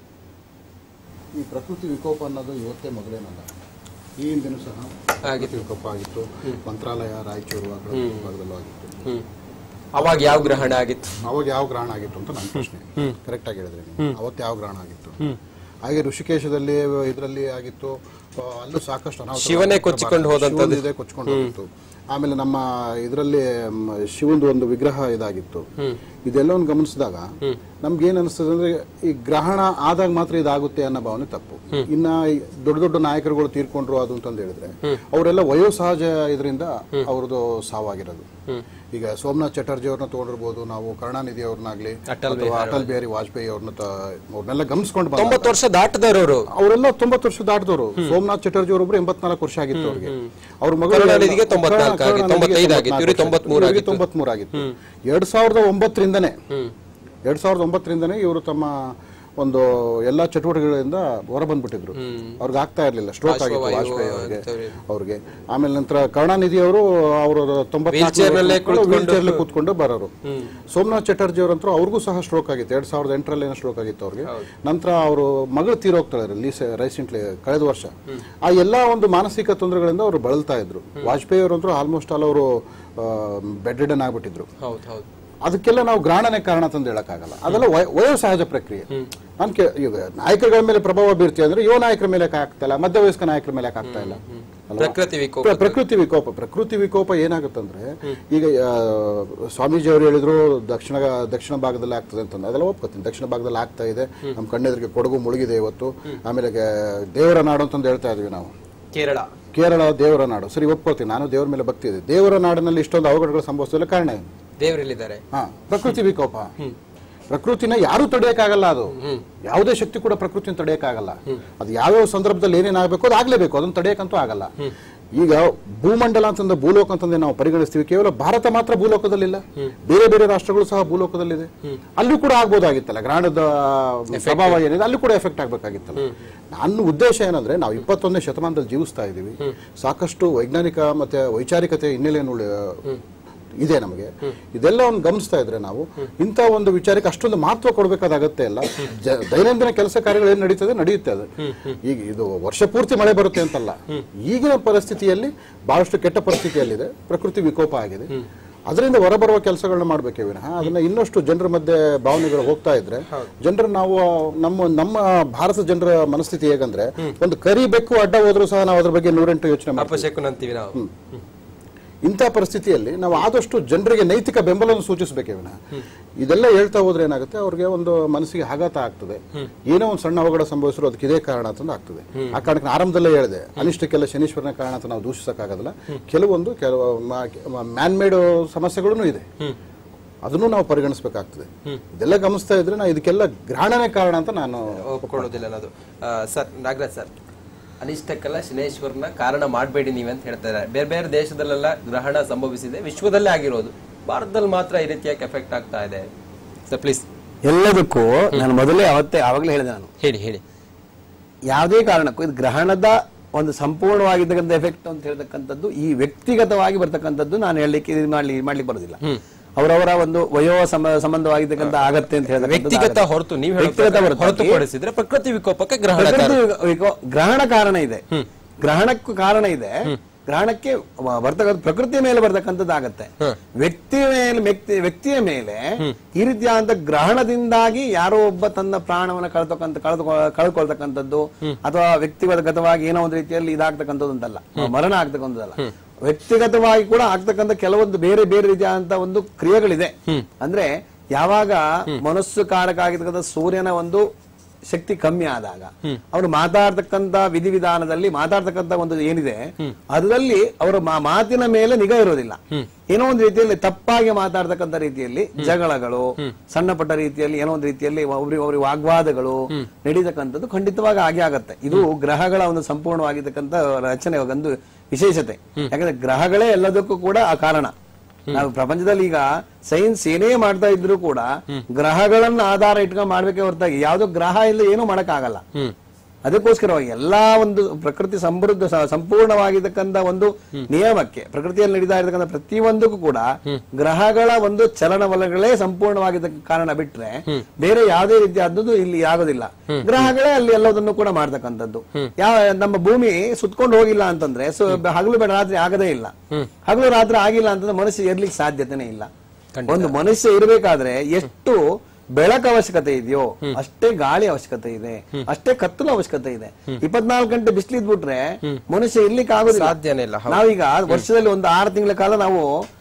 ಈ ಪ್ರಕೃತಿ ವಿಕೋಪ ಅನ್ನೋದು ಇವತ್ತೇ ಮೊದಲೇನಲ್ಲ ಈ ಹಿಂದೆನೂ ಸಹ ಪ್ರಕೃತಿ ವಿಕೋಪ ಆಗಿತ್ತು ಮಂತ್ರಾಲಯ ರಾಯಚೂರು ಆ ಕಡೆ ಭಾಗದಲ್ಲೂ ಆಗಿತ್ತು ಹ್ಮ್ ಅವಾಗ ಯಾವ ಗ್ರಹಣ ಆಗಿತ್ತು ಅವಾಗ ಯಾವ ಗ್ರಹಣ ಆಗಿತ್ತು ಅಂತ ನನ್ನ ಪ್ರಶ್ನೆ ಕರೆಕ್ಟ್ ಆಗಿ ಹೇಳಿದ್ರೆ ನೀವು ಅವತ್ತು ಯಾವ ಗ್ರಹಣ ಆಗಿತ್ತು ಹಾಗೆ ಋಷಿಕೇಶದಲ್ಲಿ ಇದರಲ್ಲಿ ಆಗಿತ್ತು ಆ, ಅಲ್ಲೂ ಸಾಕಷ್ಟು ಅನಾಹುತ ಶಿವನೇ ಕೊಚ್ಚಿಕೊಂಡು ಹೋದಂಥದ್ದು. ಶಿವನಿದೆ ಕೊಚ್ಚಿಕೊಂಡು ಹೋಗಿತ್ತು ಆಮೇಲೆ ನಮ್ಮ ಇದರಲ್ಲಿ ಶಿವಂದು ಒಂದು ವಿಗ್ರಹ ಇದಾಗಿತ್ತು ಇದೆಲ್ಲವನ್ನು ಗಮನಿಸಿದಾಗ ನಮ್ಗೆ ಏನ್ ಅನಿಸ್ತದೆ ಅಂದ್ರೆ ಈ ಗ್ರಹಣ ಆದಾಗ ಮಾತ್ರ ಇದಾಗುತ್ತೆ ಅನ್ನೋ ಭಾವನೆ ತಪ್ಪು ಇನ್ನ ಈ ದೊಡ್ಡ ದೊಡ್ಡ ನಾಯಕರುಗಳು ತೀರ್ಕೊಂಡ್ರು ಅದು ಅಂತಂದು ಹೇಳಿದ್ರೆ ಅವರೆಲ್ಲ ವಯೋಸಹಜ ಇದರಿಂದ ಅವ್ರದ್ದು ಸಾವಾಗಿರೋದು ಈಗ ಸೋಮನಾಥ್ ಚಟರ್ಜಿ ಅವ್ರನ್ನ ತಗೊಂಡಿರ್ಬೋದು ನಾವು ಕರುಣಾನಿಧಿ ಅವ್ರನ್ನಾಗ್ಲಿ ಅಥವಾ ಅಟಲ್ ಬಿಹಾರಿ ವಾಜಪೇಯಿ ಅವ್ರನ್ನ ತ- ಅವ್ರನ್ನೆಲ್ಲ ಗಮನಿಸ್ಕೊಂಡು ಬಂದಾಗ ತೊಂಬತ್ತು ವರ್ಷ ದಾಟದವರು ಅವರೆಲ್ಲ ತೊಂಬತ್ತು ವರ್ಷ ದಾಟಿದವರು ಸೋಮನಾಥ್ ಚಟರ್ಜಿ ಅವರೊಬ್ರು ಎಂಬತ್ನಾಲ್ಕು ವರ್ಷ ಆಗಿತ್ತು ಅವ್ರಿಗೆ ಅವ್ರ ಮಗಳು ಕರುಣಾನಿಧಿಗೆ ತೊಂಬತ್ನಾಲ್ಕು ಕರುಣಾನಿಧಿಗೆ ಆಗಿತ್ತು, ತೊಂಬತ್ತೈದು ಆಗಿತ್ತು, ಇವ್ರಿಗೆ ತೊಂಬತ್ಮೂರು ಇವ್ರಿಗೆ ಆಗಿತ್ತು. ತೊಂಬತ್ಮೂರು ಆಗಿತ್ತು ಎರಡ್ ಸಾವಿರದ ಒಂಬತ್ತರಿಂದನೇ ಎರಡ್ ಸಾವಿರದ ಒಂಬತ್ತರಿಂದನೇ ಇವರು ತಮ್ಮ ಒಂದು ಎಲ್ಲಾ ಚಟುವಟಿಕೆಗಳಿಂದ ಹೊರ ಬಂದ್ಬಿಟ್ಟಿದ್ರು ಅವ್ರಿಗೆ ಆಗ್ತಾ ಇರ್ಲಿಲ್ಲ ಸ್ಟ್ರೋಕ್ ಆಗಿತ್ತು ವಾಜಪೇಯಿ ಅವ್ರಿಗೆ ಅವ್ರಿಗೆ ಆಮೇಲೆ ನಂತರ ಕರುಣಾನಿಧಿ ಅವರು ಅವರು Wheelchair ನಲ್ಲೇ ತೊಂಬತ್ನಾಲ್ಕು ಕೂತ್ಕೊಂಡು ಬರೋರು ಸೋಮನಾಥ್ ಚಟರ್ಜಿ ಅವರಂತೂ ಅವ್ರಿಗೂ ಸಹ ಸ್ಟ್ರೋಕ್ ಆಗಿತ್ತು ಎರಡ್ ಸಾವಿರದ ಎಂಟರಲ್ಲಿ ಏನೋ ಸ್ಟ್ರೋಕ್ ಆಗಿತ್ತು ಅವ್ರಿಗೆ ನಂತರ ಅವರು ಮಗಳು ತೀರೋಗ್ತಾಳೆ ಲೀಸ್ ರೀಸೆಂಟ್ಲಿ ಕಳೆದ ವರ್ಷ ಆ ಎಲ್ಲಾ ಒಂದು ಮಾನಸಿಕ ತೊಂದರೆಗಳಿಂದ ಅವರು ಬಳಲ್ತಾ ಇದ್ರು ವಾಜಪೇಯಿ ಅವರಂತೂ ಆಲ್ಮೋಸ್ಟ್ ಆಲ್ ಅವರು ಬೆಡ್ ರಿಡನ್ ಆಗ್ಬಿಟ್ಟಿದ್ರು ಹೌದು ಹೌದು ಅದಕ್ಕೆಲ್ಲ ನಾವು ಗ್ರಹಣನೆ ಕಾರಣ ತಂದು ಹೇಳಕ್ಕಾಗಲ್ಲ ಅದೆಲ್ಲ ವಯ- ವಯೋಸಹಜ ಪ್ರಕ್ರಿಯೆ ನಾನು ಕೇ ಈಗ ನಾಯಕರುಗಳ ಮೇಲೆ ಪ್ರಭಾವ ಬೀರ್ತೀವಿ ಅಂದ್ರೆ ಯುವ ನಾಯಕರ ಮೇಲೆ ಯಾಕೆ ಆಗ್ತಾ ಇಲ್ಲ ಮಧ್ಯವಯಸ್ಕ ನಾಯಕರ ಮೇಲೆ ಯಾಕೆ ಆಗ್ತಾ ಇಲ್ಲ ಅಲ್ವಾ? ಪ್ರಕೃತಿ ವಿಕೋಪ ಪ್ರ- ಪ್ರಕೃತಿ ವಿಕೋಪ ಪ್ರಕೃತಿ ವಿಕೋಪ ಏನಾಗುತ್ತಂದ್ರೆ ಈಗ ಆ, ಸ್ವಾಮೀಜಿ ಅವರು ಹೇಳಿದ್ರು ದಕ್ಷಿಣ ದಕ್ಷಿಣ ಭಾಗದಲ್ಲಿ ಆಗ್ತದೆ ಅಂತಂದ್ರೆ ಅದೆಲ್ಲ ಒಪ್ಕೋತೀನಿ ದಕ್ಷಿಣ ಭಾಗದಲ್ಲಿ ಆಗ್ತಾ ಇದೆ ನಮ್ಮ ಕಣ್ಣೆದುರಿಗೆ ಕೊಡಗು ಮುಳುಗಿದೆ ಇವತ್ತು ಆಮೇಲೆ ಗೆ- ದೇವರ ನಾಡು ಅಂತಂದು ಹೇಳ್ತಾ ಇದೀವಿ ನಾವು ಕೇರಳ ಕೇರಳ ದೇವರ ನಾಡು ಸರಿ ಒಪ್ಕೊಳ್ತೀನಿ ನಾನು ದೇವರ ಮೇಲೆ ಭಕ್ತಿ ಇದೆ ದೇವರ ನಾಡಿನಲ್ಲಿ ಇಷ್ಟೊಂದು ಅವಘಡಗಳು ಸಂಭವಿಸಲು ಕಾರಣ ಏನು ದೇವರಲ್ಲಿದ್ದಾರೆ ಹಾ ಪ್ರಕೃತಿ ವಿಕೋಪ ಪ್ರಕೃತಿನ ಯಾರು ತಡೆಯಕ್ಕಾಗಲ್ಲ ಅದು ಯಾವುದೇ ಶಕ್ತಿ ಕೂಡ ಪ್ರಕೃತಿನ ತಡೆಯಕ್ಕಾಗಲ್ಲ ಅದು ಯಾವ್ಯಾವ ಸಂದರ್ಭದಲ್ಲಿ ಏನೇನ್ ಆಗ್ಬೇಕು ಅದು ಆಗ್ಲೇಬೇಕು ಅದನ್ನ ತಡೆಯಕ್ಕಂತೂ ಆಗಲ್ಲ ಈಗ ಭೂಮಂಡಲ ಅಂತಂದ್ರೆ ಭೂಲೋಕ ಅಂತಂದ್ರೆ ನಾವು ಪರಿಗಣಿಸ್ತೀವಿ ಕೇವಲ ಭಾರತ ಮಾತ್ರ ಭೂಲೋಕದಲ್ಲಿಲ್ಲ ಬೇರೆ ಬೇರೆ ರಾಷ್ಟ್ರಗಳು ಸಹ ಭೂಲೋಕದಲ್ಲಿದೆ ಅಲ್ಲೂ ಕೂಡ ಆಗ್ಬೋದಾಗಿತ್ತಲ್ಲ ಗ್ರಹಣದ ಪ್ರಭಾವ ಏನಿದೆ ಅಲ್ಲೂ ಕೂಡ ಎಫೆಕ್ಟ್ ಆಗ್ಬೇಕಾಗಿತ್ತಲ್ಲ ನನ್ನ ಉದ್ದೇಶ ಏನಂದ್ರೆ ನಾವು ಇಪ್ಪತ್ತೊಂದನೇ ಶತಮಾನದಲ್ಲಿ ಜೀವಿಸ್ತಾ ಇದೀವಿ ಸಾಕಷ್ಟು ವೈಜ್ಞಾನಿಕ ಮತ್ತೆ ವೈಚಾರಿಕತೆ ಹಿನ್ನೆಲೆಯನ್ನು ಉಳಿ- ಇದೆ ನಮಗೆ ಇದೆಲ್ಲ ಒಂದು ಗಮನಿಸ್ತಾ ಇದ್ರೆ ನಾವು ಇಂಥ ಒಂದು ವಿಚಾರಕ್ಕೆ ಅಷ್ಟೊಂದು ಮಹತ್ವ ಕೊಡಬೇಕಾದ ಅಗತ್ಯ ಇಲ್ಲ ಜ- ದೈನಂದಿನ ಕೆಲಸ ಕಾರ್ಯಗಳು ಏನ್ ನಡೀತದೆ ನಡೆಯುತ್ತೆ ಅದು ಈಗ ಇದು ವರ್ಷ ಪೂರ್ತಿ ಮಳೆ ಬರುತ್ತೆ ಅಂತಲ್ಲ ಈಗಿನ ಪರಿಸ್ಥಿತಿಯಲ್ಲಿ ಬಹಳಷ್ಟು ಕೆಟ್ಟ ಪರಿಸ್ಥಿತಿಯಲ್ಲಿದೆ ಪ್ರಕೃತಿ ವಿಕೋಪ ಆಗಿದೆ ಅದರಿಂದ ಹೊರಬರುವ ಕೆಲಸಗಳನ್ನ ಮಾಡ್ಬೇಕೇ ವಿನಃ ಅದನ್ನ ಇನ್ನಷ್ಟು ಜನರ ಮಧ್ಯೆ ಭಾವನೆಗಳು ಹೋಗ್ತಾ ಇದ್ರೆ ಜನರು ನಾವು ನಮ್ಮ ನಮ್ಮ ಭಾರತ ಜನರ ಮನಸ್ಥಿತಿ ಹೇಗಂದ್ರೆ ಒಂದು ಕರಿ ಬೆಕ್ಕು ಅಡ್ಡ ಹೋದ್ರೂ ಸಹ ನಾವು ಅದ್ರ ಬಗ್ಗೆ ನೂರೆಂಟು ಯೋಚನೆ ಮಾಡ್ತೀವಿ ಅಪಶಕುನ ಅಂತೀವಿ ನಾವು ಇಂಥ ಪರಿಸ್ಥಿತಿಯಲ್ಲಿ ನಾವು ಆದಷ್ಟು ಜನರಿಗೆ ನೈತಿಕ ಬೆಂಬಲವನ್ನು ಸೂಚಿಸಬೇಕೇ ವಿನಃ ಇದೆಲ್ಲ ಹೇಳ್ತಾ ಹೋದ್ರೆ ಏನಾಗುತ್ತೆ ಅವ್ರಿಗೆ ಒಂದು ಮನಸ್ಸಿಗೆ ಆಘಾತ ಆಗ್ತದೆ ಏನೋ ಒಂದು ಸಣ್ಣ ಅವಘಡ ಸಂಭವಿಸಿದ್ರು ಅದಕ್ಕೆ ಇದೇ ಕಾರಣ ಅಂತಂದು ಆಗ್ತದೆ ಆ ಕಾರಣಕ್ಕೆ ನಾನು ಆರಂಭದಲ್ಲೇ ಹೇಳಿದೆ ಅನಿಷ್ಟಕ್ಕೆಲ್ಲ ಶನೀಶ್ವರನ ಕಾರಣ ಅಂತ ನಾವು ದೂಷಿಸಕ್ಕಾಗೋದಿಲ್ಲ ಕೆಲವೊಂದು ಕೆಲವು ಮ್ಯಾನ್ ಮೇಡ್ ಸಮಸ್ಯೆಗಳೂ ಇದೆ ಅದನ್ನು ನಾವು ಪರಿಗಣಿಸಬೇಕಾಗ್ತದೆ ಇದೆಲ್ಲ ಗಮನಿಸ್ತಾ ಇದ್ರೆ ನಾವು ಇದಕ್ಕೆಲ್ಲ ಗ್ರಹಣನೇ ಕಾರಣ ಅಂತ ನಾನು ಒಪ್ಕೊಳ್ಳೋದಿಲ್ಲ ಅನ್ನೋದು ಆ, ಸರ್ ನಾಗರಾಜ್ ಸರ್ ಅನಿಷ್ಟಕ್ಕೆಲ್ಲ ಶನೇಶ್ವರನ ಕಾರಣ ಮಾಡಬೇಡಿ ನೀವೇ ಅಂತ ಹೇಳ್ತಾ ಇದ್ದಾರೆ ಬೇರೆ ಬೇರೆ ದೇಶದಲ್ಲೆಲ್ಲ ಗ್ರಹಣ ಸಂಭವಿಸಿದೆ ವಿಶ್ವದಲ್ಲೇ ಆಗಿರೋದು ಭಾರತದಲ್ಲಿ ಮಾತ್ರ ಈ ರೀತಿಯಾಗಿ ಎಫೆಕ್ಟ್ ಆಗ್ತಾ ಇದೆ ಸರ್ ಪ್ಲೀಸ್ ಎಲ್ಲದಕ್ಕೂ ನಾನು ಮೊದಲೇ ಅವತ್ತೇ ಆವಾಗಲೇ ಹೇಳಿದೆ ನಾನು ಹೇಳಿ ಹೇಳಿ ಯಾವುದೇ ಕಾರಣಕ್ಕೂ ಇದು ಗ್ರಹಣದ ಒಂದು ಸಂಪೂರ್ಣವಾಗಿರ್ತಕ್ಕಂಥ ಎಫೆಕ್ಟ್ ಅಂತ ಹೇಳ್ತಕ್ಕಂಥದ್ದು ಈ ವ್ಯಕ್ತಿಗತವಾಗಿ ಬರ್ತಕ್ಕಂಥದ್ದು ನಾನು ಹೇಳಲಿಕ್ಕೆ ಇದು ಮಾಡ್ಲಿ ಮಾಡ್ಲಿಕ್ಕೆ ಬರೋದಿಲ್ಲ ಅವರವರ ಒಂದು ವಯೋ ಸಮ- ಸಂಬಂಧವಾಗಿರ್ತಕ್ಕಂಥ ಆಗತ್ತೆ ಅಂತ ಹೇಳಿದ್ರೆ ವ್ಯಕ್ತಿಗತ ಹೊರತು ನೀವು ವ್ಯಕ್ತಿಗತ ಹೊರತು ಹೊರತುಪಡಿಸಿದ್ರೆ ಪ್ರಕೃತಿ ವಿಕೋಪಕ್ಕೆ ಗ್ರಹಣ ಪ್ರಕೃತಿ ವಿಕೋ- ಗ್ರಹಣ ಕಾರಣ ಇದೆ ಗ್ರಹಣಕ್ಕೂ ಕಾರಣ ಇದೆ ಗ್ರಹಣಕ್ಕೆ ವ- ಬರ್ತಕ್ಕಂಥ ಪ್ರಕೃತಿಯ ಮೇಲೆ ಬರ್ತಕ್ಕಂಥದ್ದು ಆಗತ್ತೆ ವ್ಯಕ್ತಿ ಮೇಲೆ ವ್ಯಕ್ತಿ ವ್ಯಕ್ತಿಯ ಮೇಲೆ ಈ ರೀತಿಯಾದಂತ ಗ್ರಹಣದಿಂದಾಗಿ ಯಾರೋ ಒಬ್ಬ ತನ್ನ ಪ್ರಾಣವನ್ನ ಕಳ್ತಕ್ಕಂಥ ಕಳೆದು ಕಳ್ಕೊಳ್ತಕ್ಕಂಥದ್ದು ಅಥವಾ ವ್ಯಕ್ತಿಗತವಾಗಿ ಏನೋ ಒಂದು ರೀತಿಯಲ್ಲಿ ಇದಾಗ್ತಕ್ಕಂಥದ್ದು ಅಂತಲ್ಲ ಮರಣ ಆಗ್ತಕ್ಕಂಥದ್ದಲ್ಲ ವ್ಯಕ್ತಿಗತವಾಗಿ ಕೂಡ ಆಗ್ತಕ್ಕಂಥ ಕೆಲವೊಂದು ಬೇರೆ ಬೇರೆ ರೀತಿಯಾದಂತ ಒಂದು ಕ್ರಿಯೆಗಳಿದೆ ಅಂದ್ರೆ ಯಾವಾಗ ಮನಸ್ಸು ಕಾರಕ ಆಗಿರ್ತಕ್ಕಂಥ ಸೂರ್ಯನ ಒಂದು ಶಕ್ತಿ ಕಮ್ಮಿ ಆದಾಗ ಅವರು ಮಾತಾಡ್ತಕ್ಕಂತ ವಿಧಿವಿಧಾನದಲ್ಲಿ ಮಾತಾಡ್ತಕ್ಕಂತ ಒಂದು ಏನಿದೆ ಅದರಲ್ಲಿ ಅವರ ಮಾ- ಮಾತಿನ ಮೇಲೆ ನಿಗಾ ಇರೋದಿಲ್ಲ ಏನೋ ಒಂದು ರೀತಿಯಲ್ಲಿ ತಪ್ಪಾಗಿ ಮಾತಾಡ್ತಕ್ಕಂತ ರೀತಿಯಲ್ಲಿ ಜಗಳಗಳು ಸಣ್ಣ ಪಟ್ಟ ರೀತಿಯಲ್ಲಿ ಏನೋ ಒಂದು ರೀತಿಯಲ್ಲಿ ಒಬ್ರಿಗೆ ಒಬ್ರಿಗೆ ವಾಗ್ವಾದಗಳು ನಡೀತಕ್ಕಂಥದ್ದು ಖಂಡಿತವಾಗಿ ಆಗೇ ಆಗತ್ತೆ ಇದು ಗ್ರಹಗಳ ಒಂದು ಸಂಪೂರ್ಣವಾಗಿರ್ತಕ್ಕಂಥ ರಚನೆ ಒಂದು ವಿಶೇಷತೆ ಯಾಕಂದ್ರೆ ಗ್ರಹಗಳೇ ಎಲ್ಲದಕ್ಕೂ ಕೂಡ ಆ ಕಾರಣ ನಾವು ಪ್ರಪಂಚದಲ್ಲಿ ಈಗ ಸೈನ್ಸ್ ಏನೇ ಮಾಡ್ತಾ ಇದ್ರು ಕೂಡ ಗ್ರಹಗಳನ್ನ ಆಧಾರ ಇಟ್ಕೊಂಡು ಮಾಡ್ಬೇಕೆ ಹೊರತಾಗಿ ಯಾವ್ದೋ ಗ್ರಹ ಇಲ್ಲ ಏನೂ ಮಾಡಕ್ಕಾಗಲ್ಲ ಅದಕ್ಕೋಸ್ಕರವಾಗಿ ಎಲ್ಲಾ ಒಂದು ಪ್ರಕೃತಿ ಸಮೃದ್ಧ ಸ- ಸಂಪೂರ್ಣವಾಗಿರ್ತಕ್ಕಂಥ ಒಂದು ನಿಯಮಕ್ಕೆ ಪ್ರಕೃತಿಯಲ್ಲಿ ನಡೀತಾ ಇರತಕ್ಕಂಥ ಪ್ರತಿಯೊಂದಕ್ಕೂ ಕೂಡ ಗ್ರಹಗಳ ಒಂದು ಚಲನವಲನಗಳೇ ಸಂಪೂರ್ಣವಾಗಿದ್ದ ಕಾರಣ ಬಿಟ್ರೆ ಬೇರೆ ಯಾವುದೇ ರೀತಿಯಾದದ್ದು ಇಲ್ಲಿ ಆಗೋದಿಲ್ಲ ಗ್ರಹಗಳೇ ಅಲ್ಲಿ ಎಲ್ಲದನ್ನು ಕೂಡ ಮಾಡ್ತಕ್ಕಂಥದ್ದು ಯಾವ ನಮ್ಮ ಭೂಮಿ ಸುತ್ಕೊಂಡು ಹೋಗಿಲ್ಲ ಅಂತಂದ್ರೆ ಸೊ ಹಗಲು ಬೇಡ ರಾತ್ರಿ ಆಗದೇ ಇಲ್ಲ ಹಗಲು ರಾತ್ರಿ ಆಗಿಲ್ಲ ಅಂತಂದ್ರೆ ಮನುಷ್ಯ ಇರ್ಲಿಕ್ಕೆ ಸಾಧ್ಯತೆನೇ ಇಲ್ಲ ಒಂದು ಮನುಷ್ಯ ಇರಬೇಕಾದ್ರೆ ಎಷ್ಟು ಬೆಳಕು ಅವಶ್ಯಕತೆ ಇದೆಯೋ ಅಷ್ಟೇ ಗಾಳಿ ಅವಶ್ಯಕತೆ ಇದೆ ಅಷ್ಟೇ ಕತ್ತಲು ಅವಶ್ಯಕತೆ ಇದೆ ಇಪ್ಪತ್ನಾಲ್ಕು ಗಂಟೆ ಬಿಸಿಲು ಇದ್ಬಿಟ್ರೆ ಮನುಷ್ಯ ಇರ್ಲಿಕ್ಕೆ ಆಗೋದಿಲ್ಲ ಸಾಧ್ಯನೇ ಇಲ್ಲ ಹೌದು. ನಾವೀಗ ವರ್ಷದಲ್ಲಿ ಒಂದು ಆರು ತಿಂಗಳ ಕಾಲ ನಾವು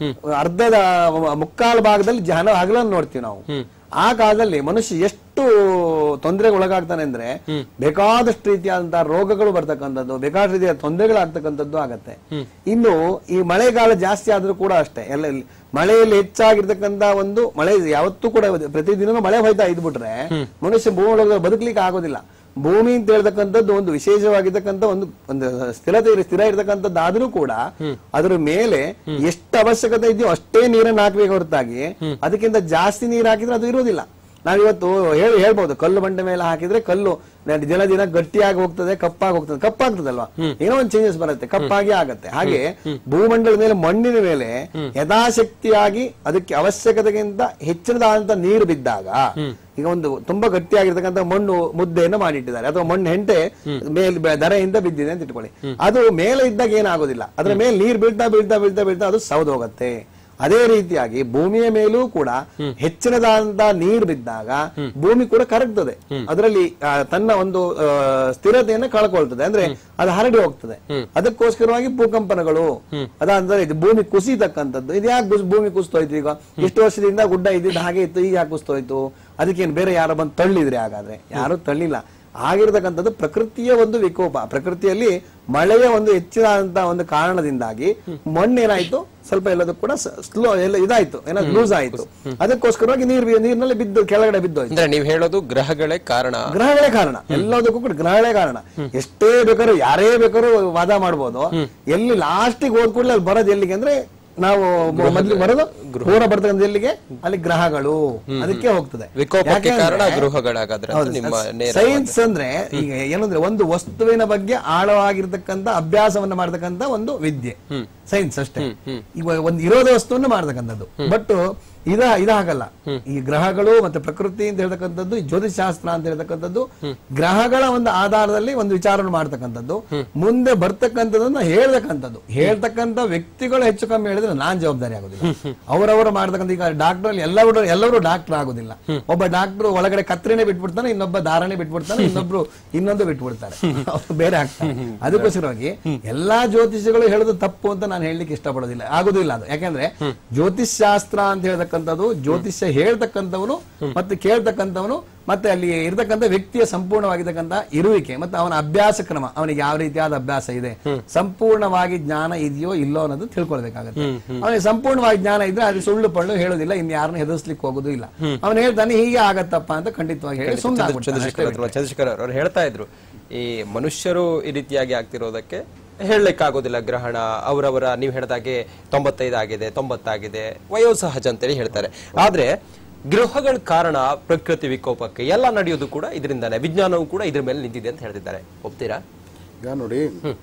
ಅರ್ಧದ ಮುಕ್ಕಾಲು ಭಾಗದಲ್ಲಿ ಜನ ಹಗಲನ್ನು ನೋಡ್ತೀವಿ ನಾವು ಆ ಕಾಲದಲ್ಲಿ ಮನುಷ್ಯ ಎಷ್ಟು ತೊಂದರೆಗೆ ಒಳಗಾಗ್ತಾನೆ ಅಂದ್ರೆ ಬೇಕಾದಷ್ಟು ರೀತಿಯಾದಂತಹ ರೋಗಗಳು ಬರ್ತಕ್ಕಂಥದ್ದು ಬೇಕಾದಷ್ಟು ರೀತಿಯ ತೊಂದರೆಗಳಾಗ್ತಕ್ಕಂಥದ್ದು ಆಗತ್ತೆ ಇನ್ನು ಈ ಮಳೆಗಾಲ ಜಾಸ್ತಿ ಆದ್ರೂ ಕೂಡ ಅಷ್ಟೇ ಎಲ್ಲ ಇಲ್ಲಿ ಮಳೆಯಲ್ಲಿ ಹೆಚ್ಚಾಗಿರ್ತಕ್ಕಂತ ಒಂದು ಮಳೆ ಯಾವತ್ತೂ ಕೂಡ ಪ್ರತಿದಿನ ಮಳೆ ಹೋಯ್ತಾ ಇದ್ಬಿಟ್ರೆ ಮನುಷ್ಯ ಭೂಮಿ ಒಳಗೆ ಬದುಕಲಿಕ್ಕೆ ಆಗೋದಿಲ್ಲ ಭೂಮಿ ಅಂತ ಹೇಳ್ತಕ್ಕಂಥದ್ದು ಒಂದು ವಿಶೇಷವಾಗಿರ್ತಕ್ಕಂಥ ಒಂದು ಒಂದು ಸ್ಥಿರತೆ ಇರ- ಸ್ಥಿರ ಇರತಕ್ಕಂಥದ್ದು ಆದ್ರೂ ಕೂಡ ಅದ್ರ ಮೇಲೆ ಎಷ್ಟು ಅವಶ್ಯಕತೆ ಇದೆಯೋ ಅಷ್ಟೇ ನೀರನ್ನು ಹಾಕ್ಬೇಕು ಹೊರತಾಗಿ ಅದಕ್ಕಿಂತ ಜಾಸ್ತಿ ನೀರು ಹಾಕಿದ್ರೆ ಅದು ಇರೋದಿಲ್ಲ ನಾವಿವತ್ತು ಹೇಳಿ ಹೇಳ್ಬೋದು ಕಲ್ಲು ಬಂಡೆ ಮೇಲೆ ಹಾಕಿದ್ರೆ ಕಲ್ಲು ನ- ದಿನ ದಿನ ಗಟ್ಟಿಯಾಗಿ ಹೋಗ್ತದೆ ಕಪ್ಪಾಗಿ ಹೋಗ್ತದೆ ಕಪ್ಪಾಗ್ತದಲ್ವಾ ಏನೋ ಒಂದು ಚೇಂಜಸ್ ಬರುತ್ತೆ ಕಪ್ಪಾಗಿ ಆಗತ್ತೆ ಹಾಗೆ ಭೂಮಂಡಲದ ಮೇಲೆ ಮಣ್ಣಿನ ಮೇಲೆ ಯಥಾಶಕ್ತಿಯಾಗಿ ಅದಕ್ಕೆ ಅವಶ್ಯಕತೆಗಿಂತ ಹೆಚ್ಚಿನದಾದಂತ ನೀರು ಬಿದ್ದಾಗ ಈಗ ಒಂದು ತುಂಬಾ ಗಟ್ಟಿಯಾಗಿರ್ತಕ್ಕಂಥ ಮಣ್ಣು ಮುದ್ದೆಯನ್ನು ಮಾಡಿಟ್ಟಿದ್ದಾರೆ ಅಥವಾ ಮಣ್ಣು ಹೆಂಟೆ ಮೇಲ್ ಬೆ- ಧರೆಯಿಂದ ಬಿದ್ದಿದೆ ಅಂತ ಇಟ್ಕೊಳ್ಳಿ ಅದು ಮೇಲೆ ಇದ್ದಾಗ ಏನಾಗೋದಿಲ್ಲ ಅದ್ರ ಮೇಲೆ ನೀರು ಬೀಳ್ತಾ ಬೀಳ್ತಾ ಬೀಳ್ತಾ ಬೀಳ್ತಾ ಅದು ಸೌದೋಗತ್ತೆ ಅದೇ ರೀತಿಯಾಗಿ ಭೂಮಿಯ ಮೇಲೂ ಕೂಡ ಹೆಚ್ಚಿನದಾದಂತಹ ನೀರು ಬಿದ್ದಾಗ ಭೂಮಿ ಕೂಡ ಕರಗ್ತದೆ ಅದರಲ್ಲಿ ಆ, ತನ್ನ ಒಂದು ಆ, ಸ್ಥಿರತೆಯನ್ನು ಕಳ್ಕೊಳ್ತದೆ ಅಂದ್ರೆ ಅದು ಹರಡಿ ಹೋಗ್ತದೆ ಅದಕ್ಕೋಸ್ಕರವಾಗಿ ಭೂಕಂಪನಗಳು ಅದಂದ್ರೆ ಇದು ಭೂಮಿ ಕುಸಿತಕ್ಕಂಥದ್ದು ಇದು ಯಾಕೆ ಭೂಮಿ ಕುಸಿತೋಯ್ತು ಈಗ ಇಷ್ಟು ವರ್ಷದಿಂದ ಗುಡ್ಡ ಇದ್ದಿದ್ದು ಹಾಗೆ ಇತ್ತು ಈಗ ಯಾಕೆ ಕುಸಿತೋಯ್ತು ಅದಕ್ಕೇನು ಬೇರೆ ಯಾರೋ ಬಂದು ತಳ್ಳಿದ್ರೆ ಹಾಗಾದ್ರೆ ಯಾರು ತಳ್ಳಿಲ್ಲ ಆಗಿರ್ತಕ್ಕಂಥದ್ದು ಪ್ರಕೃತಿಯ ಒಂದು ವಿಕೋಪ ಪ್ರಕೃತಿಯಲ್ಲಿ ಮಳೆಯ ಒಂದು ಹೆಚ್ಚಿನಂತ ಒಂದು ಕಾರಣದಿಂದಾಗಿ ಮಣ್ಣೇನಾಯ್ತು ಸ್ವಲ್ಪ ಎಲ್ಲದೂ ಕೂಡ ಸ್ಲೋ ಎಲ್ಲ ಇದಾಯ್ತು ಏನಾದ್ರು ಲೂಸ್ ಆಯ್ತು ಅದಕ್ಕೋಸ್ಕರವಾಗಿ ನೀರು ನೀರಿನಲ್ಲಿ ಬಿದ್ದು ಕೆಳಗಡೆ ಬಿದ್ದೋಯ್ತು ಅಂದ್ರೆ ನೀವು ಹೇಳೋದು ಗ್ರಹಗಳೇ ಕಾರಣ ಗ್ರಹಗಳೇ ಕಾರಣ ಎಲ್ಲದಕ್ಕೂ ಕೂಡ ಗ್ರಹಗಳೇ ಕಾರಣ ಎಷ್ಟೇ ಬೇಕಾದ್ರೂ ಯಾರೇ ಬೇಕಾದ್ರೂ ವಾದ ಮಾಡ್ಬೋದು ಎಲ್ಲಿ ಲಾಸ್ಟಿಗೆ ಹೋದ್ ಕೂಡಲೇ ಅಲ್ಲಿ ಬರೋದು ಎಲ್ಲಿಗೆ ಅಂದ್ರೆ ನಾವು ಮೊದ್ಲು ಬರೋದು ಪೂರ ಬರ್ತಕ್ಕಂಥ ಎಲ್ಲಿಗೆ ಅಲ್ಲಿ ಗ್ರಹಗಳು ಅದಕ್ಕೆ ಹೋಗ್ತದೆ ವಿಕೋಪಕ್ಕೆ ಯಾಕೆಂದ್ರೆ- ಕಾರಣ ಗೃಹಗಳಾಗಾದ್ರೆ ಅಂತ ಹೌದು, ನಿಮ್ಮ ನೇರ ಸೈನ್ಸ್ ಅಂದ್ರೆ ಈಗ ಏನಂದ್ರೆ ಒಂದು ವಸ್ತುವಿನ ಬಗ್ಗೆ ಆಳವಾಗಿರ್ತಕ್ಕಂಥ ಅಭ್ಯಾಸವನ್ನ ಮಾಡ್ತಕ್ಕಂಥ ಒಂದು ವಿದ್ಯೆ ಸೈನ್ಸ್ ಅಷ್ಟೇ ಈಗ ಒಂದು ಇರೋದ ವಸ್ತುವನ್ನು ಮಾಡ್ತಕ್ಕಂಥದ್ದು ಬಟ್ ಇದ ಇದಾಗಲ್ಲ ಈ ಗ್ರಹಗಳು ಮತ್ತೆ ಪ್ರಕೃತಿ ಅಂತ ಹೇಳ್ತಕ್ಕಂಥದ್ದು ಈ ಜ್ಯೋತಿಷ್ ಶಾಸ್ತ್ರ ಅಂತ ಹೇಳ್ತಕ್ಕಂಥದ್ದು ಗ್ರಹಗಳ ಒಂದು ಆಧಾರದಲ್ಲಿ ಒಂದು ವಿಚಾರವನ್ನು ಮಾಡ್ತಕ್ಕಂಥದ್ದು ಮುಂದೆ ಬರ್ತಕ್ಕಂಥದ್ದನ್ನ ಹೇಳ್ತಕ್ಕಂಥದ್ದು ಹೇಳ್ತಕ್ಕಂಥ ವ್ಯಕ್ತಿಗಳು ಹೆಚ್ಚು ಕಮ್ಮಿ ಹೇಳಿದ್ರೆ ನಾನ್ ಜವಾಬ್ದಾರಿ ಆಗೋದಿಲ್ಲ ಅವರವರು ಮಾಡ್ತಕ್ಕಂಥ ಈಗ ಡಾಕ್ಟರ್ ಅಲ್ಲಿ ಎಲ್ಲರೂ ಎಲ್ಲರೂ ಡಾಕ್ಟರ್ ಆಗೋದಿಲ್ಲ ಒಬ್ಬ ಡಾಕ್ಟರ್ ಒಳಗಡೆ ಕತ್ರಿನೇ ಬಿಟ್ಬಿಡ್ತಾನೆ ಇನ್ನೊಬ್ಬ ದಾರನೇ ಬಿಟ್ಬಿಡ್ತಾನೆ ಇನ್ನೊಬ್ರು ಇನ್ನೊಂದು ಬಿಟ್ಬಿಡ್ತಾರೆ ಅವ್ರು ಬೇರೆ ಆಗ್ತಾರೆ ಅದಕ್ಕೋಸ್ಕರವಾಗಿ ಎಲ್ಲಾ ಜ್ಯೋತಿಷಿಗಳು ಹೇಳೋದು ತಪ್ಪು ಅಂತ ನಾನು ಹೇಳಲಿಕ್ಕೆ ಇಷ್ಟಪಡೋದಿಲ್ಲ ಆಗೋದಿಲ್ಲ ಅದು ಯಾಕಂದ್ರೆ ಜ್ಯೋತಿಷ್ ಶಾಸ್ತ್ರ ಅಂತ ಹೇಳ್ತಕ್ಕಂಥದ್ದು ಜ್ಯೋತಿಷ್ಯ ಹೇಳ್ತಕ್ಕಂಥವನು ಮತ್ತೆ ಕೇಳ್ತಕ್ಕಂಥವನು ಮತ್ತೆ ಅಲ್ಲಿ ಇರತಕ್ಕಂಥ ವ್ಯಕ್ತಿಯ ಸಂಪೂರ್ಣವಾಗಿರ್ತಕ್ಕಂಥ ಇರುವಿಕೆ ಮತ್ತೆ ಅವನ ಅಭ್ಯಾಸ ಕ್ರಮ ಅವನಿಗೆ ಯಾವ ರೀತಿಯಾದ ಅಭ್ಯಾಸ ಇದೆ ಸಂಪೂರ್ಣವಾಗಿ ಜ್ಞಾನ ಇದೆಯೋ ಇಲ್ಲೋ ಅನ್ನೋದು ತಿಳ್ಕೊಳ್ಬೇಕಾಗತ್ತೆ ಅವನಿಗೆ ಸಂಪೂರ್ಣವಾಗಿ ಜ್ಞಾನ ಇದ್ರೆ ಅದು ಸುಳ್ಳು ಪಳ್ಳು ಹೇಳೋದಿಲ್ಲ ಇನ್ ಯಾರನ್ನ ಹೆದರ್ಸ್ಲಿಕ್ಕೆ ಹೋಗೋದು ಇಲ್ಲ ಅವನು ಹೇಳ್ತಾನೆ ಹೀಗೆ ಆಗತ್ತಪ್ಪ ಅಂತ ಖಂಡಿತವಾಗಿ ಹೇಳಿ ಸುಮ್ಮನೆ ಚಂದ್ರಶೇಖರ್ ಅಥವಾ ಚಂದ್ರಶೇಖರ್ ಅವ್ರು ಹೇಳ್ತಾ ಇದ್ರು ಈ ಮನುಷ್ಯರು ಈ ರೀತಿಯಾಗಿ ಆಗ್ತಿರೋದಕ್ಕೆ ಹೇಳಲಿಕ್ಕಾಗೋದಿಲ್ಲ ಗ್ರಹಣ ಅವರವರ ನೀವು ಹೇಳಿದಾಗೆ ತೊಂಬತ್ತೈದು ಆಗಿದೆ ತೊಂಬತ್ತಾಗಿದೆ ವಯೋಸಹಜ ಅಂತೇಳಿ ಹೇಳ್ತಾರೆ ಆದ್ರೆ ಗೃಹಗಳ ಕಾರಣ ಪ್ರಕೃತಿ ವಿಕೋಪಕ್ಕೆ ಎಲ್ಲ ನಡೆಯೋದು ಕೂಡ ಇದರಿಂದಾನೆ ವಿಜ್ಞಾನವು ಕೂಡ ಇದ್ರ ಮೇಲೆ ನಿಂತಿದೆ ಅಂತ ಹೇಳ್ತಿದ್ದಾರೆ ಒಪ್ತೀರಾ ಈಗ ನೋಡಿ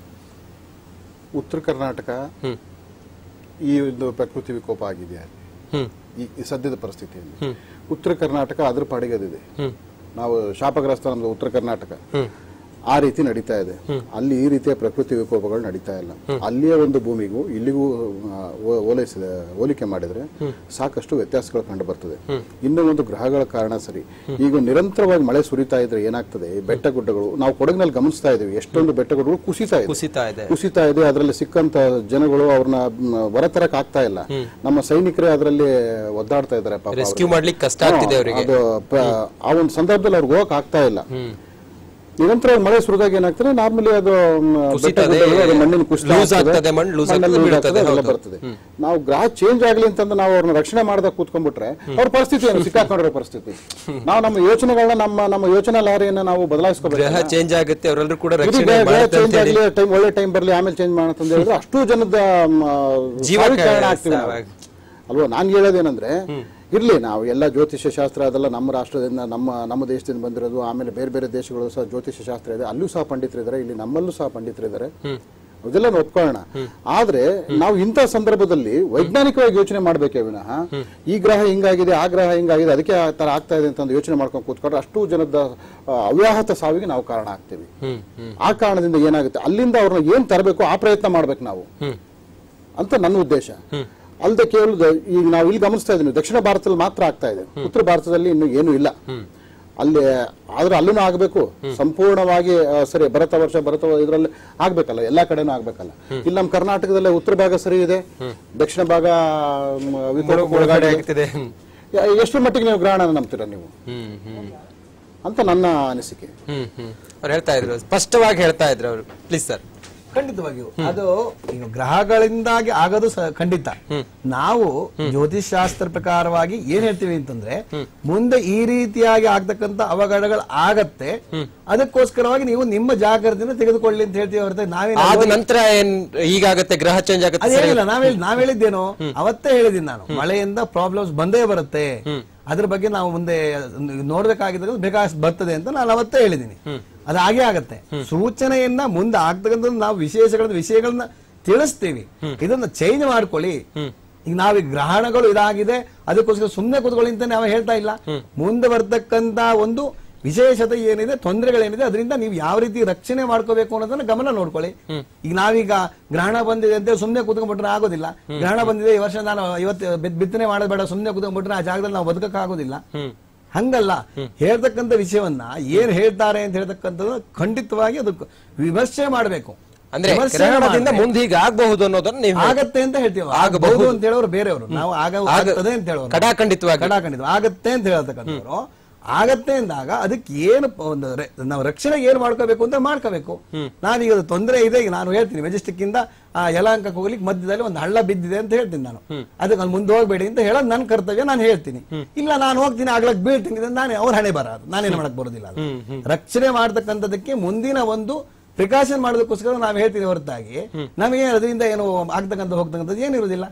ಉತ್ತರ ಕರ್ನಾಟಕ ಈ ಒಂದು ಪ್ರಕೃತಿ ವಿಕೋಪ ಆಗಿದೆ ಅಲ್ಲಿ. ಹ್ಮ್ ಈ ಈ ಸದ್ಯದ ಪರಿಸ್ಥಿತಿಯಲ್ಲಿ ಉತ್ತರ ಕರ್ನಾಟಕ ಅದ್ರ ಪಾಡಿಗೆ ಅದಿದೆ ನಾವು ಶಾಪಗ್ರಸ್ತ ನಮ್ದು ಉತ್ತರ ಕರ್ನಾಟಕ ಆ ರೀತಿ ನಡೀತಾ ಇದೆ ಅಲ್ಲಿ ಈ ರೀತಿಯ ಪ್ರಕೃತಿ ವಿಕೋಪಗಳು ನಡೀತಾ ಇಲ್ಲ ಅಲ್ಲಿಯ ಒಂದು ಭೂಮಿಗೂ ಇಲ್ಲಿಗೂ ಆ, ಹೋ- ಹೋಲಿಸಿದ ಹೋಲಿಕೆ ಮಾಡಿದ್ರೆ ಸಾಕಷ್ಟು ವ್ಯತ್ಯಾಸಗಳು ಕಂಡು ಬರ್ತದೆ ಇನ್ನು ಒಂದು ಗ್ರಹಗಳ ಕಾರಣ ಸರಿ ಈಗ ನಿರಂತರವಾಗಿ ಮಳೆ ಸುರಿತಾ ಇದ್ರೆ ಏನಾಗ್ತದೆ ಈ ಬೆಟ್ಟ ಗುಡ್ಡಗಳು ನಾವು ಕೊಡಗಿನಲ್ಲಿ ಗಮನಿಸ್ತಾ ಇದೀವಿ ಎಷ್ಟೊಂದು ಬೆಟ್ಟ ಗುಡ್ಡಗಳು ಕುಸಿತಾ ಇದೆ ಕುಸಿತಾ ಇದೆ ಕುಸಿತಾ ಇದೆ ಅದರಲ್ಲಿ ಸಿಕ್ಕಂತ ಜನಗಳು ಅವ್ರನ್ನ ಹೊರತರಕ್ ಆಗ್ತಾ ಇಲ್ಲ ನಮ್ಮ ಸೈನಿಕರೇ ಅದರಲ್ಲಿ ಒದ್ದಾಡ್ತಾ ಇದ್ದಾರೆ ಪಾಪ ಅವ್ರಿಗೆ. ರೆಸ್ಕ್ಯೂ ಮಾಡ್ಲಿಕ್ಕೆ ಕಷ್ಟ ಆಗ್ತಿದೆ ಹಾ, ಅವರಿಗೆ ಅದು ಪ- ಆ ಒಂದು ಸಂದರ್ಭದಲ್ಲಿ ಅವ್ರಿಗೆ ಹೋಗಕ್ ಆಗ್ತಾ ಇಲ್ಲ ನಿರಂತರ ಮಳೆ ಸುರಿದಾಗ ಏನಾಗ್ತದೆ ನಾರ್ಮಲಿ ಅದು ಮ್, ಬೆಟ್ಟ ಕುಸಿತದೆ, ಗುಡ್ಡಗಳು, ಅದು ಮಣ್ಣಿನ ಕುಸಿತ loose ಆಗ್ತದೆ, ಆಗ್ತದೆ, ಮಣ್ಣು loose ಮಣ್ಣಲ್ಲಿ ಆಗ್ತದೆ, loose ಆಗ್ತದೆ, ಬೀಳ್ತದೆ, ಅದೆಲ್ಲ ಹೌದು. ಬರ್ತದೆ ನಾವು ಗ್ರಹ ಚೇಂಜ್ ಆಗ್ಲಿ ಅಂತಂದು ನಾವು ಅವ್ರನ್ನ ರಕ್ಷಣೆ ಮಾಡದಾಗ ಕೂತ್ಕೊಂಡ್ಬಿಟ್ರೆ ಅವ್ರ ಪರಿಸ್ಥಿತಿ ಏನು ಸಿಕ್ಕಾಕೊಂಡಿರೋ ಪರಿಸ್ಥಿತಿ ನಾವು ನಮ್ಮ ಯೋಚನೆಗಳನ್ನ ನಮ್ಮ ನಮ್ಮ ಯೋಚನಾ ಲಹರಿಯನ್ನ ನಾವು ಬದಲಾಯಿಸ್ಕೋಬೇಕು ಗ್ರಹ ಚೇಂಜ್ ಆಗುತ್ತೆ ಅವರೆಲ್ಲರೂ ಕೂಡ ಇದು ರಕ್ಷಣೆ ಬೇಗ ಮಾಡುತ್ತೆ change ಅಂತ ಹೇಳಿ ಆಗ್ಲಿ, time ಒಳ್ಳೆ ಟೈಮ್ ಬರ್ಲಿ ಆಮೇಲೆ ಚೇಂಜ್ ಮಾಡೋಣ ಅಂತ ಹೇಳಿದ್ರೆ ಅಷ್ಟು ಜನದ ಮ್, ಜೀವ ಸಾವಿಗೆ ಕಾರಣ ಕ- ಆಗ್ತೀವಿ ನಾವು. ಸಾವಾಗ- ಅಲ್ವಾ ನಾನು ಹೇಳೋದೇನಂದ್ರೆ ಇರ್ಲಿ ನಾವು ಎಲ್ಲ ಜ್ಯೋತಿಷ್ಯ ಶಾಸ್ತ್ರ ಅದೆಲ್ಲ ನಮ್ಮ ರಾಷ್ಟ್ರದಿಂದ ನಮ್ಮ ನಮ್ಮ ದೇಶದಿಂದ ಬಂದಿರೋದು ಆಮೇಲೆ ಬೇರೆ ಬೇರೆ ದೇಶಗಳು ಸಹ ಜ್ಯೋತಿಷ್ಯ ಶಾಸ್ತ್ರ ಇದೆ ಅಲ್ಲೂ ಸಹ ಪಂಡಿತರಿದ್ದಾರೆ ಇಲ್ಲಿ ನಮ್ಮಲ್ಲೂ ಸಹ ಪಂಡಿತರಿದ್ದಾರೆ ಅದೆಲ್ಲ ನಾವು ಒಪ್ಕೊಳ್ಳೋಣ ಆದ್ರೆ ನಾವು ಇಂಥ ಸಂದರ್ಭದಲ್ಲಿ ವೈಜ್ಞಾನಿಕವಾಗಿ ಯೋಚನೆ ಮಾಡ್ಬೇಕೇ ವಿನಃ ಈ ಗ್ರಹ ಹಿಂಗಾಗಿದೆ ಆ ಗ್ರಹ ಹಿಂಗಾಗಿದೆ ಅದಕ್ಕೆ ಆ ತರ ಆಗ್ತಾ ಇದೆ ಅಂತ ಯೋಚನೆ ಮಾಡ್ಕೊಂಡು ಕೂತ್ಕೊಂಡ್ರೆ ಅಷ್ಟು ಜನದ ಆ, ಅವ್ಯಾಹತ ಸಾವಿಗೆ ನಾವು ಕಾರಣ ಆಗ್ತೀವಿ ಆ ಕಾರಣದಿಂದ ಏನಾಗುತ್ತೆ ಅಲ್ಲಿಂದ ಅವ್ರನ್ನ ಏನ್ ತರಬೇಕು ಆ ಪ್ರಯತ್ನ ಮಾಡ್ಬೇಕು ನಾವು ಅಂತ ನನ್ನ ಉದ್ದೇಶ ಅಲ್ಲದೆ ಕೇವಲ ದ- ಈಗ ನಾವು ಇಲ್ಲಿ ಗಮನಿಸ್ತಾ ಇದ್ದೀವಿ ದಕ್ಷಿಣ ಭಾರತದಲ್ಲಿ ಮಾತ್ರ ಆಗ್ತಾ ಇದೆ ಉತ್ತರ ಭಾರತದಲ್ಲಿ ಇನ್ನು ಏನು ಇಲ್ಲ ಅಲ್ಲಿ ಆದ್ರೆ ಅಲ್ಲೂ ಆಗಬೇಕು ಸಂಪೂರ್ಣವಾಗಿ ಆ, ಸರಿ ಭರತ ವರ್ಷ ಭರತ ಇದರಲ್ಲಿ ಆಗ್ಬೇಕಲ್ಲ ಎಲ್ಲಾ ಕಡೆನೂ ಆಗ್ಬೇಕಲ್ಲ ಇಲ್ಲಿ ನಮ್ಮ ಕರ್ನಾಟಕದಲ್ಲೇ ಉತ್ತರ ಭಾಗ ಸರಿ ಇದೆ ದಕ್ಷಿಣ ಭಾಗ ಮ್, ವಿಕೋಪಕ್ಕೆ ಮುಳುಗಡೆ ಒಳಗಾಗಿದೆ. ಆಗ್ತಿದೆ ಯಾ- ಎಷ್ಟು ಮಟ್ಟಿಗೆ ನೀವು ಗ್ರಹಣ ನಂಬ್ತೀರಾ ನೀವು ಹ್ಮ್ ಹ್ಮ್ ಅಂತ ನನ್ನ ಅನಿಸಿಕೆ ಹ್ಮ್ ಹ್ಮ್ ಅವ್ರು ಹೇಳ್ತಾ ಇದ್ರು ಸ್ಪಷ್ಟವಾಗಿ ಹೇಳ್ತಾ ಇದ್ರು ಅವರು ಪ್ಲೀಸ್ ಸರ್ ಖಂಡಿತವಾಗಿಯೂ ಅದು ಈಗ ಗ್ರಹಗಳಿಂದಾಗಿ ಆಗೋದು ಸ- ಖಂಡಿತ ನಾವು ಜ್ಯೋತಿಷ್ ಶಾಸ್ತ್ರ ಪ್ರಕಾರವಾಗಿ ಏನ್ ಹೇಳ್ತೀವಿ ಅಂತಂದ್ರೆ ಮುಂದೆ ಈ ರೀತಿಯಾಗಿ ಆಗ್ತಕ್ಕಂತ ಅವಘಡಗಳು ಆಗತ್ತೆ ಅದಕ್ಕೋಸ್ಕರವಾಗಿ ನೀವು ನಿಮ್ಮ ಜಾಗ್ರತೆಯನ್ನು ತೆಗೆದುಕೊಳ್ಳಿ ಅಂತ ಹೇಳ್ತೀವಿ ಹೊರತು ನಾವೇನು ಆದ ನಂತರ ಏನ್ ಈಗಾಗತ್ತೆ ಗ್ರಹ ಚೇಂಜ್ ಆಗುತ್ತೆ ಸರಿ ಅದೇನಿಲ್ಲ ನಾವ್ ಹೇಳಿ ನಾವ್ ಹೇಳಿದ್ದೇನು ಅವತ್ತೇ ಹೇಳಿದ್ದೀನಿ ನಾನು ಮಳೆಯಿಂದ ಪ್ರಾಬ್ಲಮ್ಸ್ ಬಂದೇ ಬರುತ್ತೆ ಅದ್ರ ಬಗ್ಗೆ ನಾವು ಮುಂದೆ ನೋಡ್ಬೇಕಾಗಿದ್ದಾಗ ಬೇಕಾದಷ್ಟು ಬರ್ತದೆ ಅಂತ ನಾನು ಅವತ್ತೇ ಹೇಳಿದ್ದೀನಿ ಅದು ಹಾಗೆ ಆಗತ್ತೆ ಸೂಚನೆಯನ್ನ ಮುಂದೆ ಆಗ್ತಕ್ಕಂಥ ನಾವು ವಿಶೇಷಗಳ ವಿಷಯಗಳನ್ನ ತಿಳಿಸ್ತೀವಿ ಇದನ್ನ ಚೇಂಜ್ ಮಾಡ್ಕೊಳ್ಳಿ ಈಗ ನಾವೀಗ ಗ್ರಹಣಗಳು ಇದಾಗಿದೆ ಅದಕ್ಕೋಸ್ಕರ ಸುಮ್ಮನೆ ಕೂತ್ಕೊಳ್ಳಿ ಅಂತ ನಾವು ಹೇಳ್ತಾ ಇಲ್ಲ ಮುಂದೆ ಬರ್ತಕ್ಕಂತ ಒಂದು ವಿಶೇಷತೆ ಏನಿದೆ ತೊಂದರೆಗಳೇನಿದೆ ಅದರಿಂದ ನೀವು ಯಾವ ರೀತಿ ರಕ್ಷಣೆ ಮಾಡ್ಕೋಬೇಕು ಅನ್ನೋದನ್ನ ಗಮನ ನೋಡ್ಕೊಳ್ಳಿ ಈಗ ನಾವೀಗ ಗ್ರಹಣ ಬಂದಿದೆ ಅಂತ ಸುಮ್ಮನೆ ಕೂತ್ಕೊಂಡ್ಬಿಟ್ರೆ ಆಗೋದಿಲ್ಲ ಗ್ರಹಣ ಬಂದಿದೆ ಈ ವರ್ಷ ನಾನು ಇವತ್ತು ಬಿತ್- ಬಿತ್ತನೆ ಮಾಡೋದು ಬೇಡ ಸುಮ್ಮನೆ ಕೂತ್ಕೊಂಡ್ಬಿಟ್ರೆ ಆ ಜಾಗದಲ್ಲಿ ನಾವು ಬದುಕಕ್ ಆಗೋದಿಲ್ಲ ಹಂಗಲ್ಲ ಹೇಳ್ತಕ್ಕಂಥ ವಿಷಯವನ್ನ ಏನ್ ಹೇಳ್ತಾರೆ ಅಂತ ಹೇಳ್ತಕ್ಕಂಥದ್ದು ಖಂಡಿತವಾಗಿ ಅದಕ್ಕೆ ವಿಮರ್ಶೆ ಮಾಡಬೇಕು ಅಂದ್ರೆ ಗ್ರಹಣದಿಂದ ಮುಂದೆ ಹೀಗೆ ಆಗಬಹುದು ಅನ್ನೋದನ್ನ ನೀವು ಆಗತ್ತೆ ಅಂತ ಹೇಳ್ತೀವಿ ಆಗಬಹುದು. ಆಗಬಹುದು ಅಂತ ಹೇಳೋರು ಬೇರೆಯವರು ನಾವು ಆಗ ಆಗ್ತದೆ ಅಂತ ಹೇಳೋರು ಕಡಾಖಂಡಿತವಾಗಿ ಕಡಾಖಂಡಿತ ಆಗತ್ತೆ ಅಂತ ಹೇಳ್ತಕ್ಕಂಥವ್ರು ಆಗತ್ತೆ ಅಂದಾಗ ಅದಕ್ಕೆ ಏನು ಪ- ಒಂದು ರೆ- ನಾವು ರಕ್ಷಣೆ ಏನು ಮಾಡ್ಕೋಬೇಕು ಅಂತ ಮಾಡ್ಕೋಬೇಕು ನಾನೀಗ ಅದು ತೊಂದರೆ ಇದೆ ಈಗ ನಾನು ಹೇಳ್ತೀನಿ ಮೆಜೆಸ್ಟಿಕ್ ಇಂದ ಆ ಯಲಹಂಕಕ್ಕೆ ಹೋಗ್ಲಿಕ್ಕೆ ಮಧ್ಯದಲ್ಲಿ ಒಂದು ಹಳ್ಳ ಬಿದ್ದಿದೆ ಅಂತ ಹೇಳ್ತೀನಿ ನಾನು ಅದಕ್ಕೆ ಅಲ್ಲಿ ಮುಂದೆ ಹೋಗ್ಬೇಡಿ ಅಂತ ಹೇಳೋದು ನನ್ನ ಕರ್ತವ್ಯ ನಾನು ಹೇಳ್ತೀನಿ ಇಲ್ಲ ನಾನು ಹೋಗ್ತೀನಿ ಆಗ್ಲಕ್ ಬೀಳ್ತೀನಿ ಇದು ನಾನೇ ಅವ್ರ ಹಣೆ ಬರ ಅದು ನಾನೇನು ಮಾಡಕ್ ಬರೋದಿಲ್ಲ ಅದು ರಕ್ಷಣೆ ಮಾಡ್ತಕ್ಕಂಥದಕ್ಕೆ ಮುಂದಿನ ಒಂದು ಪ್ರಿಕಾಷನ್ ಮಾಡೋದಕ್ಕೋಸ್ಕರ ನಾವು ಹೇಳ್ತೀವಿ ಹೊರತಾಗಿ ನಮಗೆ ಅದರಿಂದ ಏನು ಆಗ್ತಕ್ಕಂಥ ಹೋಗ್ತಕ್ಕಂಥದ್ದು ಏನಿರುವುದಿಲ್ಲ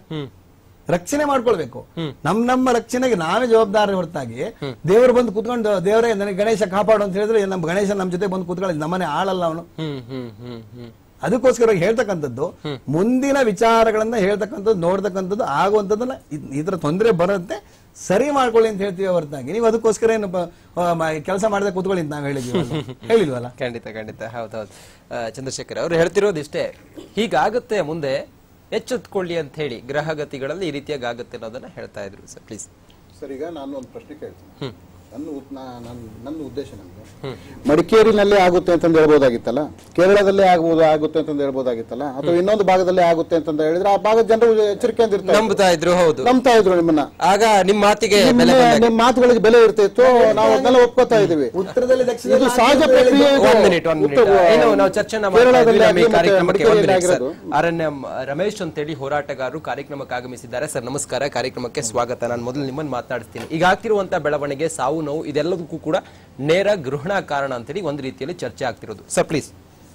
ರಕ್ಷಣೆ ಮಾಡ್ಕೊಳ್ಬೇಕು ನಮ್ ನಮ್ಮ ರಕ್ಷಣೆಗೆ ನಾವೇ ಜವಾಬ್ದಾರಿ ಹೊರತಾಗಿ ದೇವರು ಬಂದು ಕುತ್ಕೊಂಡು ದೇವರೇ ನನಗೆ ಗಣೇಶ ಕಾಪಾಡು ಅಂತ ಹೇಳಿದ್ರೆ ನಮ್ಮ ಗಣೇಶ ನಮ್ಮ ಜೊತೆ ಬಂದು ಕುತ್ಕೊಳ್ಳಿ ನಮ್ಮನೆ ಆಳಲ್ಲ ಅವನು ಹ್ಮ್ ಹ್ಮ್ ಹ್ಮ್ ಹ್ಮ್ ಅದಕ್ಕೋಸ್ಕರ ಹೇಳ್ತಕ್ಕಂಥದ್ದು ಮುಂದಿನ ವಿಚಾರಗಳನ್ನ ಹೇಳ್ತಕ್ಕಂಥದ್ದು ನೋಡ್ತಕ್ಕಂಥದ್ದು ಆಗುವಂಥದ್ದನ್ನ ಇದ್- ಇದ್ರ ತೊಂದರೆ ಬರುತ್ತೆ ಸರಿ ಮಾಡ್ಕೊಳ್ಳಿ ಅಂತ ಹೇಳ್ತೀವಿ ಹೊರತಾಗಿ ನೀವು ಅದಕ್ಕೋಸ್ಕರ ಏನು ಕೆಲಸ ಮಾಡದೆ ಕೂತ್ಕೊಳ್ಳಿ ಅಂತ ನಾವು ಹೇಳಿದ್ವಿ ಹೇಳಿಲ್ವಲ್ಲ ಖಂಡಿತ ಖಂಡಿತ ಹೌದೌದು ಚಂದ್ರಶೇಖರ್ ಅವ್ರು ಹೇಳ್ತಿರೋದು ಇಷ್ಟೇ ಹೀಗಾಗುತ್ತೆ ಮುಂದೆ ಎಚ್ಚೆತ್ಕೊಳ್ಳಿ ಅಂತ ಹೇಳಿ ಗ್ರಹಗತಿಗಳಲ್ಲಿ ಈ ರೀತಿಯಾಗಿ ಆಗುತ್ತೆ ಅನ್ನೋದನ್ನ ಹೇಳ್ತಾ ಇದ್ರು ಸರ್ ಪ್ಲೀಸ್ ಸರ್ ಈಗ ನಾನು ಒಂದು ಪ್ರಶ್ನೆ ಕೇಳ್ತೀನಿ ನನ್ನ ಉದ್- ನಾ- ನನ್ನ ನನ್ನ ಉದ್ದೇಶ ನಮಗೆ ಮಡಿಕೇರಿನಲ್ಲೇ ಆಗುತ್ತೆ ಅಂತಂದು ಹೇಳ್ಬೋದಾಗಿತ್ತಲ್ಲ ಕೇರಳದಲ್ಲೇ ಆಗ್ಬೋದು ಆಗುತ್ತೆ ಅಂತಂದು ಹೇಳ್ಬೋದಾಗಿತ್ತಲ್ಲ ಅಥವಾ ಇನ್ನೊಂದು ಭಾಗದಲ್ಲೇ ಆಗುತ್ತೆ ಅಂತಂದು ಹೇಳಿದ್ರೆ ಆ ಭಾಗದ ಜನರು ಎಚ್ಚರಿಕೆಯಿಂದ ಇರ್ತಾರೆ ನಂಬ್ತಾ ಇದ್ರು ಹೌದು ನಂಬ್ತಾ ಇದ್ರು ನಿಮ್ಮನ್ನ ಆಗ ನಿಮ್ ಮಾತಿಗೆ ಬೆಲೆ ನಿಮ್ಮ ಬಂದಾಗ ನಿಮ್ಮ ಮಾತುಗಳಿಗೆ ಬೆಲೆ ಇರ್ತಿತ್ತು ನಾವು ಅದನ್ನೆಲ್ಲ ಒಪ್ಕೋತಾ ಇದೀವಿ ಉತ್ತರದಲ್ಲಿ ಇದು ದಕ್ಷಿಣದಲ್ಲಿ ಸಹಜ ಆಗ್ತದೆ ಪ್ರಕ್ರಿಯೆ ಇದು. ಒಂದ್ ಮಿನಿಟ್ ಒಂದ್ ಮಿನಿಟ್ ಉತ್ತರ- ಏನು ನಾವು ಚರ್ಚೆನ ಮಾಡ್ತಾ ಕೇರಳದಲ್ಲಿ ಇದ್ವಿ, ನಮ್ಮ ಈ ಆಗ್ಲಿ ಮತ್ತೆ ಕಾರ್ಯಕ್ರಮಕ್ಕೆ ಒಂದ್ ಮಡಿಕೇರಿಯಲ್ಲಿ ಮಿನಿಟ್ ಸರ್. ಆಗಿರೋದು. ಅರಣ್ಯ ರಮೇಶ್ ಅಂತೇಳಿ ಹೋರಾಟಗಾರರು ಕಾರ್ಯಕ್ರಮಕ್ಕೆ ಆಗಮಿಸಿದ್ದಾರೆ ಸರ್ ನಮಸ್ಕಾರ ಕಾರ್ಯಕ್ರಮಕ್ಕೆ ಸ್ವಾಗತ ನಾನು ಮೊದಲು ನಿಮ್ಮನ್ನು ಮಾತನಾಡಿಸ್ತೀನಿ ಈಗ ಆಗ್ತಿರುವಂತ ಬೆಳವಣಿಗೆ ಸಾವು ನೋವು ಇದೆಲ್ಲದಕ್ಕೂ ಕೂಡ ನೇರ ಗೃಹಣ ಕಾರಣ ಅಂತೇಳಿ ಒಂದು ರೀತಿಯಲ್ಲಿ ಚರ್ಚೆ ಆಗ್ತಿರೋದು ಸರ್ ಪ್ಲೀಸ್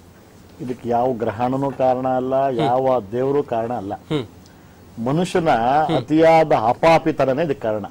ಇದಕ್ಕೆ ಯಾವ ಗ್ರಹಣನೂ ಕಾರಣ ಅಲ್ಲ ಯಾವ ದೇವರು ಕಾರಣ ಅಲ್ಲ ಮನುಷ್ಯನ ಅತಿಯಾದ ಅಪಾಪಿತನನೇ ಇದಕ್ಕೆ ಕಾರಣ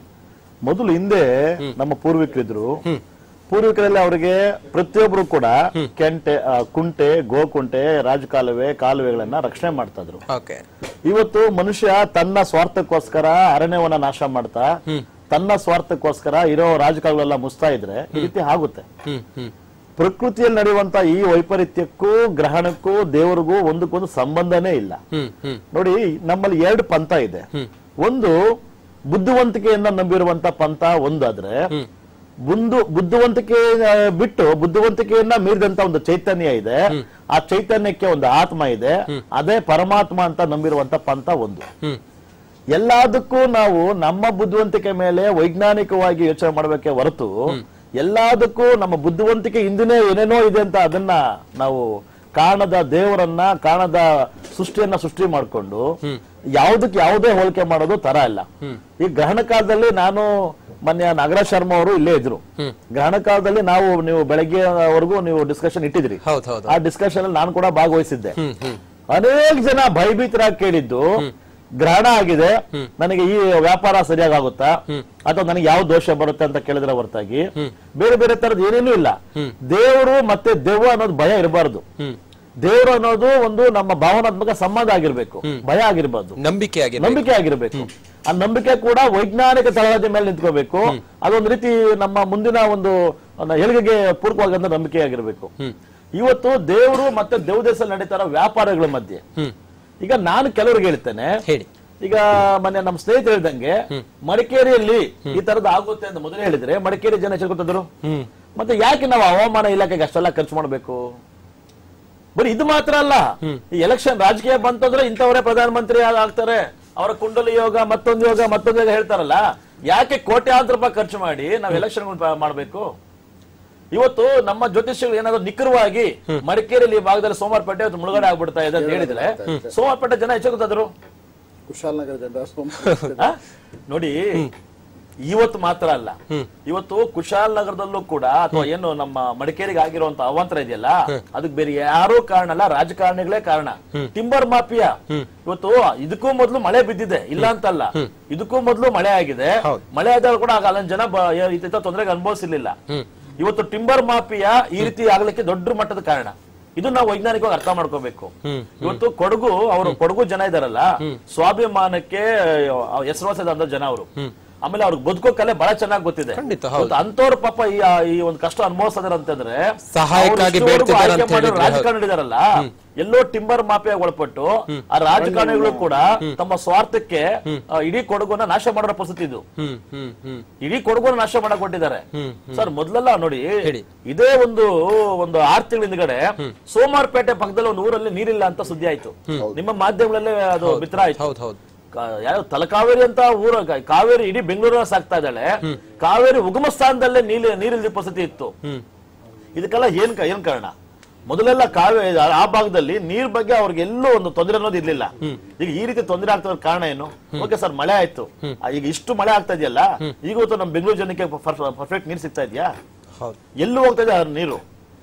ಮೊದಲು ಹಿಂದೆ ನಮ್ಮ ಪೂರ್ವಿಕರಿದ್ರು ಪೂರ್ವಿಕರಲ್ಲಿ ಅವರಿಗೆ ಪ್ರತಿಯೊಬ್ಬರು ಕೂಡ ಕೆಂಟೆ ಆ, ಕುಂಟೆ ಗೋಕುಂಟೆ ರಾಜಕಾಲುವೆ ಕಾಲುವೆಗಳನ್ನ ರಕ್ಷಣೆ ಮಾಡ್ತಾ ಇದ್ರು ಓಕೆ ಇವತ್ತು ಮನುಷ್ಯ ತನ್ನ ಸ್ವಾರ್ಥಕ್ಕೋಸ್ಕರ ಅರಣ್ಯವನ್ನ ನಾಶ ಮಾಡ್ತಾ ತನ್ನ ಸ್ವಾರ್ಥಕ್ಕೋಸ್ಕರ ಇರೋ ರಾಜಕಾಲುವೆಲ್ಲ ಮುಸ್ತಾ ಇದ್ರೆ ಈ ರೀತಿ ಆಗುತ್ತೆ ಹ್ಮ್ ಹ್ಮ್ ಪ್ರಕೃತಿಯಲ್ಲಿ ನಡೆಯುವಂತ ಈ ವೈಪರೀತ್ಯಕ್ಕೂ ಗ್ರಹಣಕ್ಕೂ ದೇವರಿಗೂ ಒಂದಕ್ಕೊಂದು ಸಂಬಂಧನೇ ಇಲ್ಲ ಹ್ಮ್ ಹ್ಮ್ ನೋಡಿ ನಮ್ಮಲ್ಲಿ ಎರಡು ಪಂಥ ಇದೆ ಒಂದು ಬುದ್ಧಿವಂತಿಕೆಯನ್ನ ನಂಬಿರುವಂತ ಪಂಥ ಒಂದಾದ್ರೆ ಒಂದು ಬುದ್ಧಿವಂತಿಕೆ ಆ, ಬಿಟ್ಟು ಬುದ್ಧಿವಂತಿಕೆಯನ್ನ ಮೀರಿದಂತ ಒಂದು ಚೈತನ್ಯ ಇದೆ ಆ ಚೈತನ್ಯಕ್ಕೆ ಒಂದು ಆತ್ಮ ಇದೆ ಅದೇ ಪರಮಾತ್ಮ ಅಂತ ನಂಬಿರುವಂತ ಪಂಥ ಒಂದು ಹ್ಮ್ ಎಲ್ಲದಕ್ಕೂ ನಾವು ನಮ್ಮ ಬುದ್ಧಿವಂತಿಕೆ ಮೇಲೆ ವೈಜ್ಞಾನಿಕವಾಗಿ ಯೋಚನೆ ಮಾಡಬೇಕೆ ಹೊರತು ಎಲ್ಲದಕ್ಕೂ ನಮ್ಮ ಬುದ್ಧಿವಂತಿಕೆ ಹಿಂದಿನೇ ಏನೇನೋ ಇದೆ ಅಂತ ಅದನ್ನ ನಾವು ಕಾಣದ ದೇವರನ್ನ ಕಾಣದ ಸೃಷ್ಟಿಯನ್ನ ಸೃಷ್ಟಿ ಮಾಡಿಕೊಂಡು ಯಾವುದಕ್ಕೆ ಯಾವುದೇ ಹೋಲಿಕೆ ಮಾಡೋದು ತರ ಇಲ್ಲ ಈ ಗ್ರಹಣ ಕಾಲದಲ್ಲಿ ನಾನು ಮೊನ್ನೆ ನಾಗರಾಜ್ ಶರ್ಮಾ ಅವರು ಇಲ್ಲೇ ಇದ್ರು ಗ್ರಹಣ ಕಾಲದಲ್ಲಿ ನಾವು ನೀವು ಬೆಳಗ್ಗೆವರೆಗೂ ನೀವು ಡಿಸ್ಕಷನ್ ಇಟ್ಟಿದ್ರಿ ಹೌದು ಹೌದು ಆ ಡಿಸ್ಕಷನ್ ಅಲ್ಲಿ ನಾನು ಕೂಡ ಭಾಗವಹಿಸಿದ್ದೆ ಅನೇಕ ಜನ ಭಯಭೀತರಾಗಿ ಕೇಳಿದ್ದು ಗ್ರಹಣ ಆಗಿದೆ ನನಗೆ ಈ ವ್ಯಾಪಾರ ಸರಿಯಾಗಿ ಆಗುತ್ತಾ ಅಥವಾ ನನಗೆ ಯಾವ ದೋಷ ಬರುತ್ತೆ ಅಂತ ಕೇಳಿದ್ರೆ ಹೊರತಾಗಿ ಬೇರೆ ಬೇರೆ ತರದ್ ಏನೇನೂ ಇಲ್ಲ ದೇವರು ಮತ್ತೆ ದೆವ್ವ ಅನ್ನೋದು ಭಯ ಇರಬಾರ್ದು ದೇವರು ಅನ್ನೋದು ಒಂದು ನಮ್ಮ ಭಾವನಾತ್ಮಕ ಸಂಬಂಧ ಆಗಿರ್ಬೇಕು ಭಯ ಆಗಿರ್ಬಾರ್ದು ನಂಬಿಕೆ ಆಗಿದೆ ನಂಬಿಕೆ ಆಗಿರ್ಬೇಕು ಆ ನಂಬಿಕೆ ಕೂಡ ವೈಜ್ಞಾನಿಕ ತಳಹದಿ ಮೇಲೆ ನಿಂತ್ಕೋಬೇಕು ಅದೊಂದು ರೀತಿ ನಮ್ಮ ಮುಂದಿನ ಒಂದು ಒಂದು ಏಳಿಗೆಗೆ ಪೂರಕವಾದಂತ ನಂಬಿಕೆ ಆಗಿರ್ಬೇಕು ಇವತ್ತು ದೇವರು ಮತ್ತೆ ದೇವದೇಶದಲ್ಲಿ ನಡೀತಾರ ವ್ಯಾಪಾರಗಳ ಮಧ್ಯೆ ಈಗ ನಾನು ಕೆಲವ್ರಿಗೆ ಹೇಳ್ತೇನೆ ಹೇಳಿ ಈಗ ಮೊನ್ನೆ ನಮ್ಮ ಸ್ನೇಹಿತರು ಹೇಳ್ದಂಗೆ ಮಡಿಕೇರಿಯಲ್ಲಿ ಈ ತರದ್ದು ಆಗುತ್ತೆ ಅಂತ ಮೊದಲೇ ಹೇಳಿದ್ರೆ ಮಡಿಕೇರಿ ಜನ ಎಚ್ಚರಿಕೊತಿದ್ರು ಮತ್ತೆ ಯಾಕೆ ನಾವು ಹವಾಮಾನ ಇಲಾಖೆಗೆ ಅಷ್ಟೆಲ್ಲ ಖರ್ಚು ಮಾಡಬೇಕು ಬರೀ ಇದು ಮಾತ್ರ ಅಲ್ಲ ಈ ಎಲೆಕ್ಷನ್ ರಾಜಕೀಯ ಬಂತಂದ್ರೆ ಇಂಥವರೇ ಪ್ರಧಾನಮಂತ್ರಿ ಆಗ್- ಆಗ್ತಾರೆ ಅವರ ಕುಂಡಲಿ ಯೋಗ ಮತ್ತೊಂದು ಯೋಗ ಮತ್ತೊಂದು ಯೋಗ ಹೇಳ್ತಾರಲ್ಲ ಯಾಕೆ ಕೋಟ್ಯಾಂತರ ರೂಪಾಯಿ ಖರ್ಚು ಮಾಡಿ ನಾವು ಎಲೆಕ್ಷನ್ ಮಾಡಬೇಕು ಇವತ್ತು ನಮ್ಮ ಜ್ಯೋತಿಷ್ಯಗಳು ಏನಾದ್ರು ನಿಖರವಾಗಿ ಮಡಿಕೇರಿಯಲ್ಲಿ ಈ ಭಾಗದಲ್ಲಿ ಸೋಮವಾರಪೇಟೆ ಇವತ್ತು ಮುಳುಗಡೆ ಆಗ್ಬಿಡ್ತಾ ಇದೆ ಅಂತ ಹೇಳಿದ್ರೆ ಸೋಮವಾರಪೇಟೆ ಜನ ಎಚ್ಚರಿಕೊತಾದ್ರು ಕುಶಾಲನಗರ ಜನರ ಆ? ನೋಡಿ ಇವತ್ತು ಮಾತ್ರ ಅಲ್ಲ ಇವತ್ತು ಕುಶಾಲನಗರದಲ್ಲೂ ಕೂಡ ಅಥವಾ ಏನು ನಮ್ಮ ಮಡಿಕೇರಿಗೆ ಆಗಿರುವಂತ ಅವಾಂತರ ಇದೆಯಲ್ಲ ಅದಕ್ಕೆ ಬೇರೆ ಯಾರೂ ಕಾರಣ ಅಲ್ಲ ರಾಜಕಾರಣಿಗಳೇ ಕಾರಣ ಟಿಂಬರ್ ಮಾಫಿಯಾ ಇವತ್ತು ಇದಕ್ಕೂ ಮೊದಲು ಮಳೆ ಬಿದ್ದಿದೆ ಇಲ್ಲ ಅಂತಲ್ಲ ಇದಕ್ಕೂ ಮೊದಲು ಮಳೆ ಆಗಿದೆ ಮಳೆ ಆದಾಗ ಕೂಡ ಆಗ ಅಲ್ಲಿನ ಜನ ಬ- ಈ ರೀತಿ ತೊಂದರೆಗೆ ಅನುಭವಿಸಿರ್ಲಿಲ್ಲ ಇವತ್ತು ಟಿಂಬರ್ ಮಾಫಿಯಾ ಈ ರೀತಿ ಆಗ್ಲಿಕ್ಕೆ ದೊಡ್ಡ ಮಟ್ಟದ ಕಾರಣ ಇದು ನಾವು ವೈಜ್ಞಾನಿಕವಾಗಿ ಅರ್ಥ ಮಾಡ್ಕೋಬೇಕು ಇವತ್ತು ಕೊಡಗು ಅವರು ಕೊಡಗು ಜನ ಇದಾರಲ್ಲ ಸ್ವಾಭಿಮಾನಕ್ಕೆ ಅಹ್, ಹೆಸರುವಾಸಿಯಾದಂತ ಜನ ಅವರು ಆಮೇಲೆ ಅವ್ರಿಗೆ ಬದುಕೋ ಕಲೆ ಬಹಳ ಚೆನ್ನಾಗಿ ಗೊತ್ತಿದೆ ಖಂಡಿತ, ಹೌದು. ಇವತ್ತು ಅಂತವ್ರ ಪಾಪ ಈ ಈ ಒಂದು ಕಷ್ಟ ಅನುಭವಿಸಿದಾರೆ ಅಂತಂದ್ರೆ ಸಹಾಯಕ್ಕಾಗಿ ಅವ್ರು ಇಷ್ಟುವರೆಗೂ ಬೇಡ್ತಿದ್ದಾರೆ ಆಯ್ಕೆ ಅಂತ ಮಾಡಿರೋ ಹೇಳಿದ್ರೆ, ರಾಜಕಾರಣಿದಾರಲ್ಲ ಎಲ್ಲೋ ಟಿಂಬರ್ ಮಾಫಿಯಾಗಿ ಒಳಪಟ್ಟು ಆ ರಾಜಕಾರಣಿಗಳು ಕೂಡ ತಮ್ಮ ಸ್ವಾರ್ಥಕ್ಕೆ ಆ, ಇಡೀ ಕೊಡಗುನ ನಾಶ ಮಾಡೋ ಪರಿಸ್ಥಿತಿ ಇದು ಹ್ಮ್ ಹ್ಮ್ ಹ್ಮ್ ಇಡೀ ಕೊಡಗುನ ನಾಶ ಮಾಡಕ್ ಕೊಟ್ಟಿದ್ದಾರೆ ಸರ್ ಮೊದ್ಲೆಲ್ಲ ನೋಡಿ ಹೇಳಿ. ಇದೇ ಒಂದು ಒಂದು ಆರ್ ತಿಂಗಳ ಹಿಂದ್ಗಡೆ ಸೋಮಾರ್ಪೇಟೆ ಪಕ್ಕದಲ್ಲಿ ಒಂದು ಊರಲ್ಲಿ ನೀರಿಲ್ಲ ಅಂತ ಸುದ್ದಿ ಆಯ್ತು ನಿಮ್ಮ ಮಾಧ್ಯಮಗಳಲ್ಲೇ ಅದು ಬಿತ್ರ ಆಯ್ತು ಹೌದು ಹೌದು ಕಾ- ಯಾವ ತಲಕಾವೇರಿ ಅಂತ ಊರ ಕಾವೇರಿ ಇಡೀ ಬೆಂಗಳೂರಿನ ಸಾಕ್ತಾ ಇದ್ದಾಳೆ ಕಾವೇರಿ ಉಗಮ ಸ್ಥಾನದಲ್ಲೇ ನೀರು ನೀರಿಲ್ದ ಪರಿಸ್ಥಿತಿ ಇತ್ತು ಇದಕ್ಕೆಲ್ಲ ಏನ್ ಕ- ಏನ್ ಕಾರಣ ಮೊದಲೆಲ್ಲ ಕಾವೇರಿ ಆ ಭಾಗದಲ್ಲಿ ನೀರ್ ಬಗ್ಗೆ ಅವ್ರಿಗೆ ಎಲ್ಲೂ ಒಂದು ತೊಂದರೆ ಅನ್ನೋದು ಇರ್ಲಿಲ್ಲ ಈಗ ಈ ರೀತಿ ತೊಂದರೆ ಆಗ್ತದ ಕಾರಣ ಏನು ಓಕೆ ಸರ್ ಮಳೆ ಆಯ್ತು ಆ, ಈಗ ಇಷ್ಟು ಮಳೆ ಆಗ್ತಾ ಇದೆಯಲ್ಲ ಈಗ ಇವತ್ತು ನಮ್ಮ ಬೆಂಗಳೂರು ಜನಕ್ಕೆ ಪರ್ಫೆಕ್ಟ್ ನೀರ್ ಸಿಗ್ತಾ ಇದೆಯಾ ಹೌದು ಎಲ್ಲೂ ಹೋಗ್ತಾ ಇದೆ ಆ ನೀರು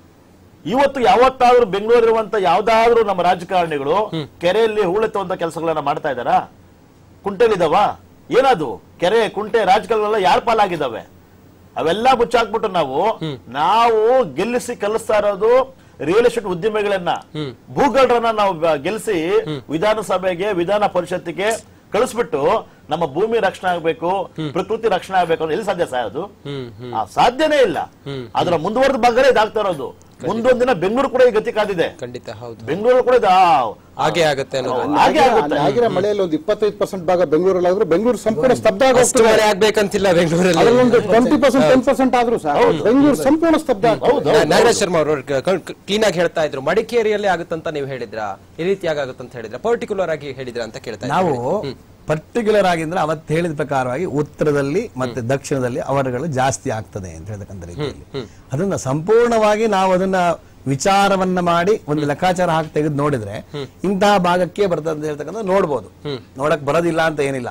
ಇವತ್ತು ಯಾವತ್ತಾದ್ರೂ ಬೆಂಗಳೂರು ಇರುವಂತ ಯಾವ್ದಾದ್ರೂ ನಮ್ಮ ರಾಜಕಾರಣಿಗಳು ಕೆರೆಯಲ್ಲಿ ಹೂಳೆತ್ತುವಂತ ಕೆಲಸಗಳನ್ನ ಮಾಡ್ತಾ ಇದಾರಾ ಕುಂಟೆಲಿದಾವ ಏನದು ಕೆರೆ ಕುಂಟೆ ರಾಜಕಾರಣ ಯಾರ ಪಾಲಾಗಿದ್ದಾವೆ ಅವೆಲ್ಲ ಮುಚ್ಚಾಕ್ಬಿಟ್ಟು ನಾವು ನಾವು ಗೆಲ್ಲಿಸಿ ಕಲಿಸ್ತಾ ಇರೋದು ರಿಯಲ್ ಎಸ್ಟೇಟ್ ಉದ್ಯಮಿಗಳನ್ನ ಭೂಗಳ್ರನ್ನ ನಾವು ಬ- ಗೆಲ್ಲಿಸಿ ವಿಧಾನಸಭೆಗೆ ವಿಧಾನ ಪರಿಷತ್ತಿಗೆ ಕಳಿಸ್ಬಿಟ್ಟು ನಮ್ಮ ಭೂಮಿ ರಕ್ಷಣೆ ಆಗ್ಬೇಕು ಪ್ರಕೃತಿ ರಕ್ಷಣೆ ಆಗ್ಬೇಕು ಅಂದ್ರೆ ಎಲ್ಲಿ ಸಾಧ್ಯ ಸರ್ ಅದು ಆ, ಸಾಧ್ಯನೇ ಇಲ್ಲ ಅದರ ಮುಂದುವರೆದ ಭಾಗಗಳೇ ಇದಾಗ್ತಾ ಇರೋದು ಮುಂದೊಂದಿನ ಬೆಂಗಳೂರು ಕೂಡ ಈ ಗತಿ ಕಾದಿದೆ ಖಂಡಿತ ಹೌದು ಬೆಂಗಳೂರು ಕೂಡ ಇದು ಆ- ಹಾಗೆ ಆಗುತ್ತೆ ಅನ್ನೋದು ಹಾಗೆ ಆಗುತ್ತೆ ಆಗಿರೋ ಮಳೆಯಲ್ಲಿ ಒಂದು ಇಪ್ಪತ್ತೈದು ಪರ್ಸೆಂಟ್ ಭಾಗ ಬೆಂಗಳೂರಲ್ಲಿ ಆದ್ರೂ ಬೆಂಗಳೂರು ಸಂಪೂರ್ಣ ಸ್ತಬ್ಧ ಅಷ್ಟು ಆಗೋಗ್ತದೆ ಮಳೆ ಆಗ್ಬೇಕಂತಿಲ್ಲ ಬೆಂಗಳೂರಲ್ಲಿ ಅದರಲ್ಲೊಂದು ಟ್ವೆಂಟಿ ಪರ್ಸೆಂಟ್ ಟೆನ್ ಪರ್ಸೆಂಟ್ ಆದ್ರೂ ಸರ್ ಬೆಂಗಳೂರು ಸಂಪೂರ್ಣ ಸ್ತಬ್ಧ ಆಗ್ತದೆ. ನಾ- ನಾಗರಾಜ್ ಶರ್ಮಾ ಅವರು ಕ್ಲೀನ್ ಆಗಿ ಹೇಳ್ತಾ ಇದ್ರು ಮಡಿಕೇರಿಯಲ್ಲಿ ಆಗುತ್ತಂತ ನೀವು ಹೇಳಿದ್ರ ಈ ರೀತಿಯಾಗಿ ಆಗುತ್ತಂತ ಹೇಳಿದ್ರ ಪರ್ಟಿಕ್ಯುಲರ್ ಆಗಿ ಹೇಳಿದ್ರ ಅಂತ ಕೇಳ್ತಾ ಇದ್ದೀನಿ. ನಾವು ಪರ್ಟಿಕ್ಯುಲರ್ ಆಗಿ ಅಂದ್ರೆ ಅವತ್ತು ಹೇಳಿದ ಪ್ರಕಾರವಾಗಿ ಉತ್ತರದಲ್ಲಿ ಮತ್ತೆ ದಕ್ಷಿಣದಲ್ಲಿ ಅವರುಗಳು ಜಾಸ್ತಿ ಆಗ್ತದೆ ಅಂತ ಹೇಳ್ತಕ್ಕಂಥ ರೀತಿಯಲ್ಲಿ ಅದನ್ನ ಸಂಪೂರ್ಣವಾಗಿ ನಾವು ಅದನ್ನ ವಿಚಾರವನ್ನ ಮಾಡಿ ಒಂದು ಲೆಕ್ಕಾಚಾರ ಹಾಕಿ ತೆಗೆದು ನೋಡಿದ್ರೆ ಇಂತಹ ಭಾಗಕ್ಕೆ ಬರ್ತದೆ ಅಂತ ಹೇಳ್ತಕ್ಕಂಥ ನೋಡ್ಬೋದು ನೋಡಕ್ ಬರೋದಿಲ್ಲ ಅಂತ ಏನಿಲ್ಲ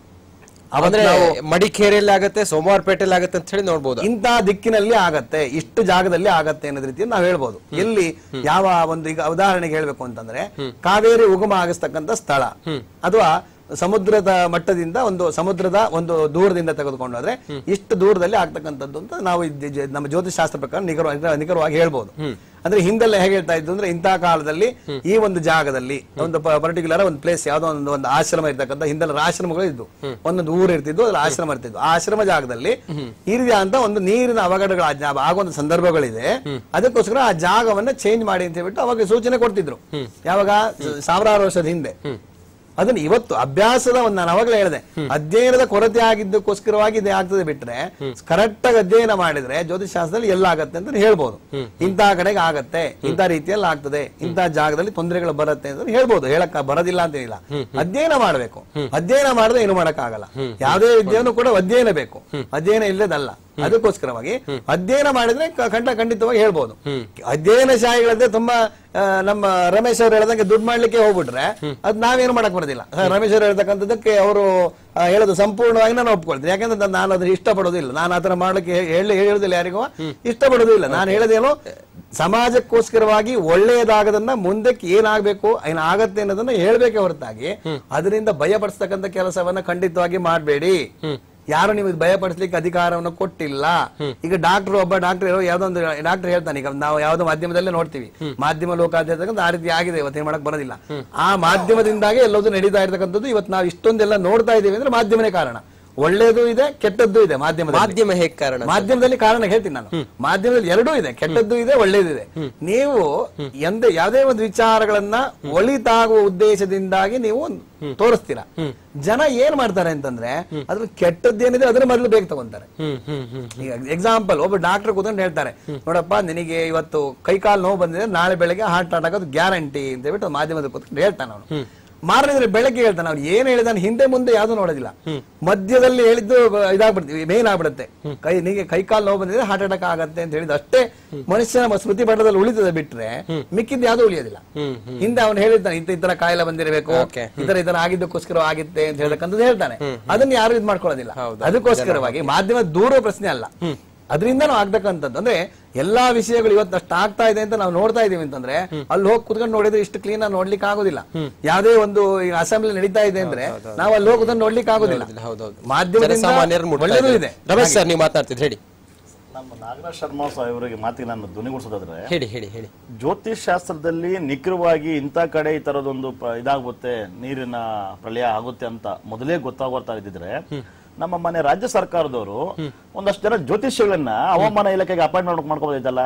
ಅವತ್ತು ಅಂದ್ರೆ ನಾವು ಮಡಿಕೇರಿಯಲ್ಲಿ ಆಗತ್ತೆ ಸೋಮವಾರಪೇಟೆಯಲ್ಲಿ ಆಗತ್ತೆ ಅಂತ ಹೇಳಿ ನೋಡ್ಬೋದು ಇಂತಹ ದಿಕ್ಕಿನಲ್ಲಿ ಆಗತ್ತೆ ಇಷ್ಟು ಜಾಗದಲ್ಲಿ ಆಗತ್ತೆ ಅನ್ನೋದ್ ರೀತಿಯಲ್ಲಿ ನಾವು ಹೇಳ್ಬೋದು ಎಲ್ಲಿ ಯಾವ ಒಂದು ಈಗ ಉದಾಹರಣೆಗೆ ಹೇಳ್ಬೇಕು ಅಂತಂದ್ರೆ ಕಾವೇರಿ ಉಗಮ ಆಗಿಸ್ತಕ್ಕಂಥ ಸ್ಥಳ ಅಥವಾ ಸಮುದ್ರದ ಮಟ್ಟದಿಂದ ಒಂದು ಸಮುದ್ರದ ಒಂದು ದೂರದಿಂದ ತೆಗೆದುಕೊಂಡು ಹೋದ್ರೆ ಇಷ್ಟು ದೂರದಲ್ಲಿ ಆಗ್ತಕ್ಕಂಥದ್ದು ಅಂತ ನಾವು ಇದ್- ಜ- ನಮ್ಮ ಜ್ಯೋತಿಷ್ ಶಾಸ್ತ್ರ ಪ್ರಕಾರ ನಿಖರ ನಿಖರವಾಗಿ ಹೇಳ್ಬೋದು ಅಂದ್ರೆ ಹಿಂದೆಲ್ಲ ಹೇಗೆ ಹೇಳ್ತಾ ಇದ್ದು ಅಂದ್ರೆ ಇಂತಹ ಕಾಲದಲ್ಲಿ ಈ ಒಂದು ಜಾಗದಲ್ಲಿ ಒಂದು ಪರ್ಟಿಕ್ಯುಲರ್ ಒಂದು ಪ್ಲೇಸ್ ಯಾವ್ದೋ ಒಂದು ಒಂದು ಆಶ್ರಮ ಇರ್ತಕ್ಕಂಥ ಹಿಂದೆಲ್ಲ ಆಶ್ರಮಗಳು ಇದ್ದು ಒಂದೊಂದು ಊರು ಇರ್ತಿದ್ದು ಅದ್ರ ಆಶ್ರಮ ಇರ್ತಿದ್ದು ಆ ಆಶ್ರಮ ಜಾಗದಲ್ಲಿ ಈ ರೀತಿಯಾದಂತ ಒಂದು ನೀರಿನ ಅವಘಡಗಳು ಆ ಜಾ- ಆಗುವಂತ ಸಂದರ್ಭಗಳಿದೆ ಅದಕ್ಕೋಸ್ಕರ ಆ ಜಾಗವನ್ನ ಚೇಂಜ್ ಮಾಡಿ ಅಂತ ಹೇಳ್ಬಿಟ್ಟು ಅವಾಗ ಸೂಚನೆ ಕೊಡ್ತಿದ್ರು ಯಾವಾಗ ಸಾವಿರಾರು ವರ್ಷದ ಹಿಂದೆ ಅದನ್ನ ಇವತ್ತು ಅಭ್ಯಾಸದ ಒಂದು ನಾನು ಅವಾಗಲೇ ಹೇಳಿದೆ ಅಧ್ಯಯನದ ಕೊರತೆ ಆಗಿದ್ದಕ್ಕೋಸ್ಕರವಾಗಿ ಇದು ಆಗ್ತದೆ ಬಿಟ್ರೆ ಕರೆಕ್ಟ್ ಆಗಿ ಅಧ್ಯಯನ ಮಾಡಿದ್ರೆ ಜ್ಯೋತಿಷ್ ಶಾಸ್ತ್ರದಲ್ಲಿ ಎಲ್ಲ ಆಗತ್ತೆ ಅಂತ ಹೇಳ್ಬೋದು ಇಂತಹ ಕಡೆಗೆ ಆಗತ್ತೆ ಇಂತಹ ರೀತಿಯಲ್ಲಿ ಆಗ್ತದೆ ಇಂತಹ ಜಾಗದಲ್ಲಿ ತೊಂದರೆಗಳು ಬರುತ್ತೆ ಅಂತ ಹೇಳ್ಬೋದು ಹೇಳಕ್ ಬರೋದಿಲ್ಲ ಅಂತ ಏನಿಲ್ಲ ಅಧ್ಯಯನ ಮಾಡಬೇಕು ಅಧ್ಯಯನ ಮಾಡಿದ್ರೆ ಏನು ಮಾಡಕ್ ಆಗಲ್ಲ ಯಾವುದೇ ವಿದ್ಯೆಯನ್ನು ಕೂಡ ಅಧ್ಯಯನ ಬೇಕು ಅಧ್ಯಯನ ಇಲ್ಲದಲ್ಲ ಅದಕ್ಕೋಸ್ಕರವಾಗಿ ಅಧ್ಯಯನ ಮಾಡಿದ್ರೆ ಕ- ಖಂಡ ಖಂಡಿತವಾಗಿ ಹೇಳ್ಬೋದು ಅಧ್ಯಯನ ಶಾಹಿಗಳಂದ್ರೆ ತುಂಬಾ ಆ, ನಮ್ಮ ರಮೇಶ್ ಅವ್ರು ಹೇಳ್ದಂಗೆ ದುಡ್ಡು ಮಾಡ್ಲಿಕ್ಕೆ ಹೋಗ್ಬಿಟ್ರೆ ಅದ್ ನಾವೇನು ಮಾಡಕ್ ಬರೋದಿಲ್ಲ ಹ, ರಮೇಶ್ ಅವ್ರು ಹೇಳ್ತಕ್ಕಂಥದ್ದಕ್ಕೆ ಅವರು ಹೇಳೋದು ಸಂಪೂರ್ಣವಾಗಿ ನಾನು ಒಪ್ಕೊಳ್ತೀನಿ ಯಾಕಂದ್ರೆ ನಾನ್- ನಾನು ಅದನ್ನ ಇಷ್ಟಪಡೋದಿಲ್ಲ ನಾನು ಆತರ ಮಾಡ್ಲಿಕ್ಕೆ ಹೇ- ಹೇಳಿ ಹೇಳುದಿಲ್ಲ ಯಾರಿಗೂ ಇಷ್ಟಪಡೋದಿಲ್ಲ ನಾನು ಹೇಳೋದೇನು ಸಮಾಜಕ್ಕೋಸ್ಕರವಾಗಿ ಒಳ್ಳೆಯದಾಗದನ್ನ ಮುಂದಕ್ಕೆ ಏನಾಗಬೇಕು ಏನಾಗತ್ತೆ ಅನ್ನೋದನ್ನ ಹೇಳ್ಬೇಕೆ ಹೊರತಾಗಿ ಅದರಿಂದ ಭಯಪಡಿಸ್ತಕ್ಕಂಥ ಕೆಲಸವನ್ನ ಖಂಡಿತವಾಗಿ ಮಾಡಬೇಡಿ ಯಾರು ನಿಮಗೆ ಭಯಪಡಿಸ್ಲಿಕ್ಕೆ ಅಧಿಕಾರವನ್ನು ಕೊಟ್ಟಿಲ್ಲ ಈಗ ಡಾಕ್ಟರ್ ಒಬ್ಬ ಡಾಕ್ಟರ್ ಯಾವ್ದೋ ಒಂದು ಡಾಕ್ಟರ್ ಹೇಳ್ತಾನೆ ಈಗ ನಾವು ಯಾವ್ದೋ ಮಾಧ್ಯಮದಲ್ಲೇ ನೋಡ್ತೀವಿ ಮಾಧ್ಯಮ ಲೋಕ ಅಂತ ಹೇಳ್ತಕ್ಕಂಥ ಆ ರೀತಿ ಆಗಿದೆ ಇವತ್ತೇನ್ ಮಾಡಕ್ ಬರೋದಿಲ್ಲ ಆ ಮಾಧ್ಯಮದಿಂದಾಗಿ ಎಲ್ಲದೂ ನಡೀತಾ ಇರ್ತಕ್ಕಂಥದ್ದು ಇವತ್ತು ನಾವು ಇಷ್ಟೊಂದೆಲ್ಲ ನೋಡ್ತಾ ಇದೀವಿ ಅಂದ್ರೆ ಮಾಧ್ಯಮನೇ ಕಾರಣ ಒಳ್ಳೇದು ಇದೆ ಕೆಟ್ಟದ್ದು ಇದೆ ಮಾಧ್ಯಮದಲ್ಲಿ ಮಾಧ್ಯಮ ಹೇಗ್ ಕಾರಣ ಮಾಧ್ಯಮದಲ್ಲಿ ಕಾರಣ ಹೇಳ್ತೀನಿ ನಾನು ಮಾಧ್ಯಮದಲ್ಲಿ ಎರಡೂ ಇದೆ ಕೆಟ್ಟದ್ದು ಇದೆ ಒಳ್ಳೇದು ಇದೆ ನೀವು ಎಂದ ಯಾವುದೇ ಒಂದು ವಿಚಾರಗಳನ್ನ ಒಳಿತಾಗುವ ಉದ್ದೇಶದಿಂದಾಗಿ ನೀವು ತೋರಿಸ್ತೀರಾ ಜನ ಏನ್ ಮಾಡ್ತಾರೆ ಅಂತಂದ್ರೆ ಅದ್ರ ಕೆಟ್ಟದ್ದೇನಿದೆ ಅದನ್ನ ಮೊದಲು ಬೇಗ ತಗೊಂತಾರೆ ಹ್ಮ್ ಹ್ಮ್ ಹ್ಮ್ ಈಗ ಎಕ್ಸಾಂಪಲ್ ಒಬ್ಬ ಡಾಕ್ಟರ್ ಕೂತ್ಕೊಂಡು ಹೇಳ್ತಾರೆ ನೋಡಪ್ಪ ನಿನಗೆ ಇವತ್ತು ಕೈಕಾಲು ನೋವು ಬಂದಿದೆ ನಾಳೆ ಬೆಳಗ್ಗೆ ಹಾರ್ಟ್ ಅಟ್ಯಾಕ್ ಅದು ಗ್ಯಾರಂಟಿ ಅಂತ ಹೇಳ್ಬಿಟ್ಟು ಮಾಧ್ಯಮದಲ್ಲಿ ಕೂತ್ಕೊಂಡು ಹೇಳ್ತಾನೆ ಅವನು ಮಾರನೇ ದಿನ ಬೆಳಗ್ಗೆ ಹೇಳ್ತಾನೆ ಅವ್ನು ಏನ್ ಹೇಳಿದಾನೆ ಹಿಂದೆ ಮುಂದೆ ಯಾವ್ದು ನೋಡೋದಿಲ್ಲ ಮಧ್ಯದಲ್ಲಿ ಹೇಳಿದ್ದು ಬ- ಇದಾಗ್ಬಿಡ್ತೀವಿ ಮೇನ್ ಆಗ್ಬಿಡುತ್ತೆ ಕೈ ನಿಮಗೆ ಕೈಕಾಲು ನೋವು ಬಂದಿದೆ ಹಾರ್ಟ್ ಅಟ್ಯಾಕ್ ಆಗತ್ತೆ ಅಂತ ಹೇಳಿದ ಅಷ್ಟೇ ಮನುಷ್ಯನ ಸ್ಮೃತಿ ಪಟದಲ್ಲಿ ಉಳಿತದೆ ಬಿಟ್ರೆ ಮಿಕ್ಕಿದ್ದು ಯಾವ್ದು ಉಳಿಯೋದಿಲ್ಲ ಹಿಂದೆ ಅವನು ಹೇಳಿದ್ದಾನೆ ಇಂತ ಈ ತರ ಕಾಯಿಲೆ ಬಂದಿರಬೇಕು Okay. ಈ ತರ ಇದನ್ನ ಆಗಿದ್ದಕ್ಕೋಸ್ಕರ ಆಗಿತ್ತೆ ಅಂತ ಹೇಳ್ತಕ್ಕಂಥದ್ದು ಹೇಳ್ತಾನೆ ಅದನ್ನ ಯಾರು ಇದು ಮಾಡ್ಕೊಳ್ಳೋದಿಲ್ಲ ಅದಕ್ಕೋಸ್ಕರವಾಗಿ ಮಾಧ್ಯಮ ದೂರ ಪ್ರಶ್ನೆ ಅಲ್ಲ ಅದರಿಂದನೂ ಆಗ್ತಕ್ಕಂಥದ್ದು ಅಂದ್ರೆ ಎಲ್ಲಾ ವಿಷಯಗಳು ಇವತ್ತು ಅಷ್ಟು ಆಗ್ತಾ ಇದೆ ಅಂತ ನಾವು ನೋಡ್ತಾ ಇದೀವಿ ಅಂತಂದ್ರೆ ಅಲ್ಲಿ ಹೋಗಿ ಕುತ್ಕೊಂಡು ನೋಡಿದ್ರೆ ಇಷ್ಟು ಕ್ಲೀನ್ ಆಗಿ ನೋಡ್ಲಿಕ್ಕೆ ಆಗೋದಿಲ್ಲ ಯಾವುದೇ ಒಂದು ಅಸೆಂಬ್ಲಿ ನಡೀತಾ ಇದೆ ಅಂದ್ರೆ ನಾವು ಅಲ್ಲಿ ಹೋಗಿ ಕುತ್ಕೊಂಡು ನೋಡ್ಲಿಕ್ಕೆ ಆಗೋದಿಲ್ಲ ಹೌದೌದು ಮಾಧ್ಯಮದಿಂದ ಜನಸಾಮಾನ್ಯರು ಮುಟ್ತಾ ಒಳ್ಳೆದೂ ಇದೆ. ಇದೆ ರಮೇಶ್ ಸರ್ ನೀವು ಮಾತನಾಡ್ತಿದ್ರಿ ಹೇಳಿ ನಮ್ಮ ನಾಗರಾಜ್ ಶರ್ಮಾ ಸಾಹೇಬರಿಗೆ ಮಾತಿಗೆ ನಾನು ಧ್ವನಿಗೂಡಿಸೋದಾದ್ರೆ ಹೇಳಿ ಹೇಳಿ ಹೇಳಿ ಜ್ಯೋತಿಷ್ ಶಾಸ್ತ್ರದಲ್ಲಿ ನಿಖರವಾಗಿ ಇಂಥ ಕಡೆ ಈ ತರದೊಂದು ಪ- ಇದಾಗುತ್ತೆ ನೀರಿನ ಪ್ರಳಯ ಆಗುತ್ತೆ ಅಂತ ಮೊದಲೇ ಗೊತ್ತಾಗ್ತಾ ಇದ್ದಿದ್ರೆ ನಮ್ಮ ಮನೆ ರಾಜ್ಯ ಸರ್ಕಾರದವರು ಒಂದಷ್ಟು ಜನ ಜ್ಯೋತಿಷ್ಯಗಳನ್ನ ಹವಾಮಾನ ಇಲಾಖೆಗೆ ಅಪಾಯಿಂಟ್ಮೆಂಟ್ ಮಾಡ್ಕೋಬೋದೈತಲ್ಲ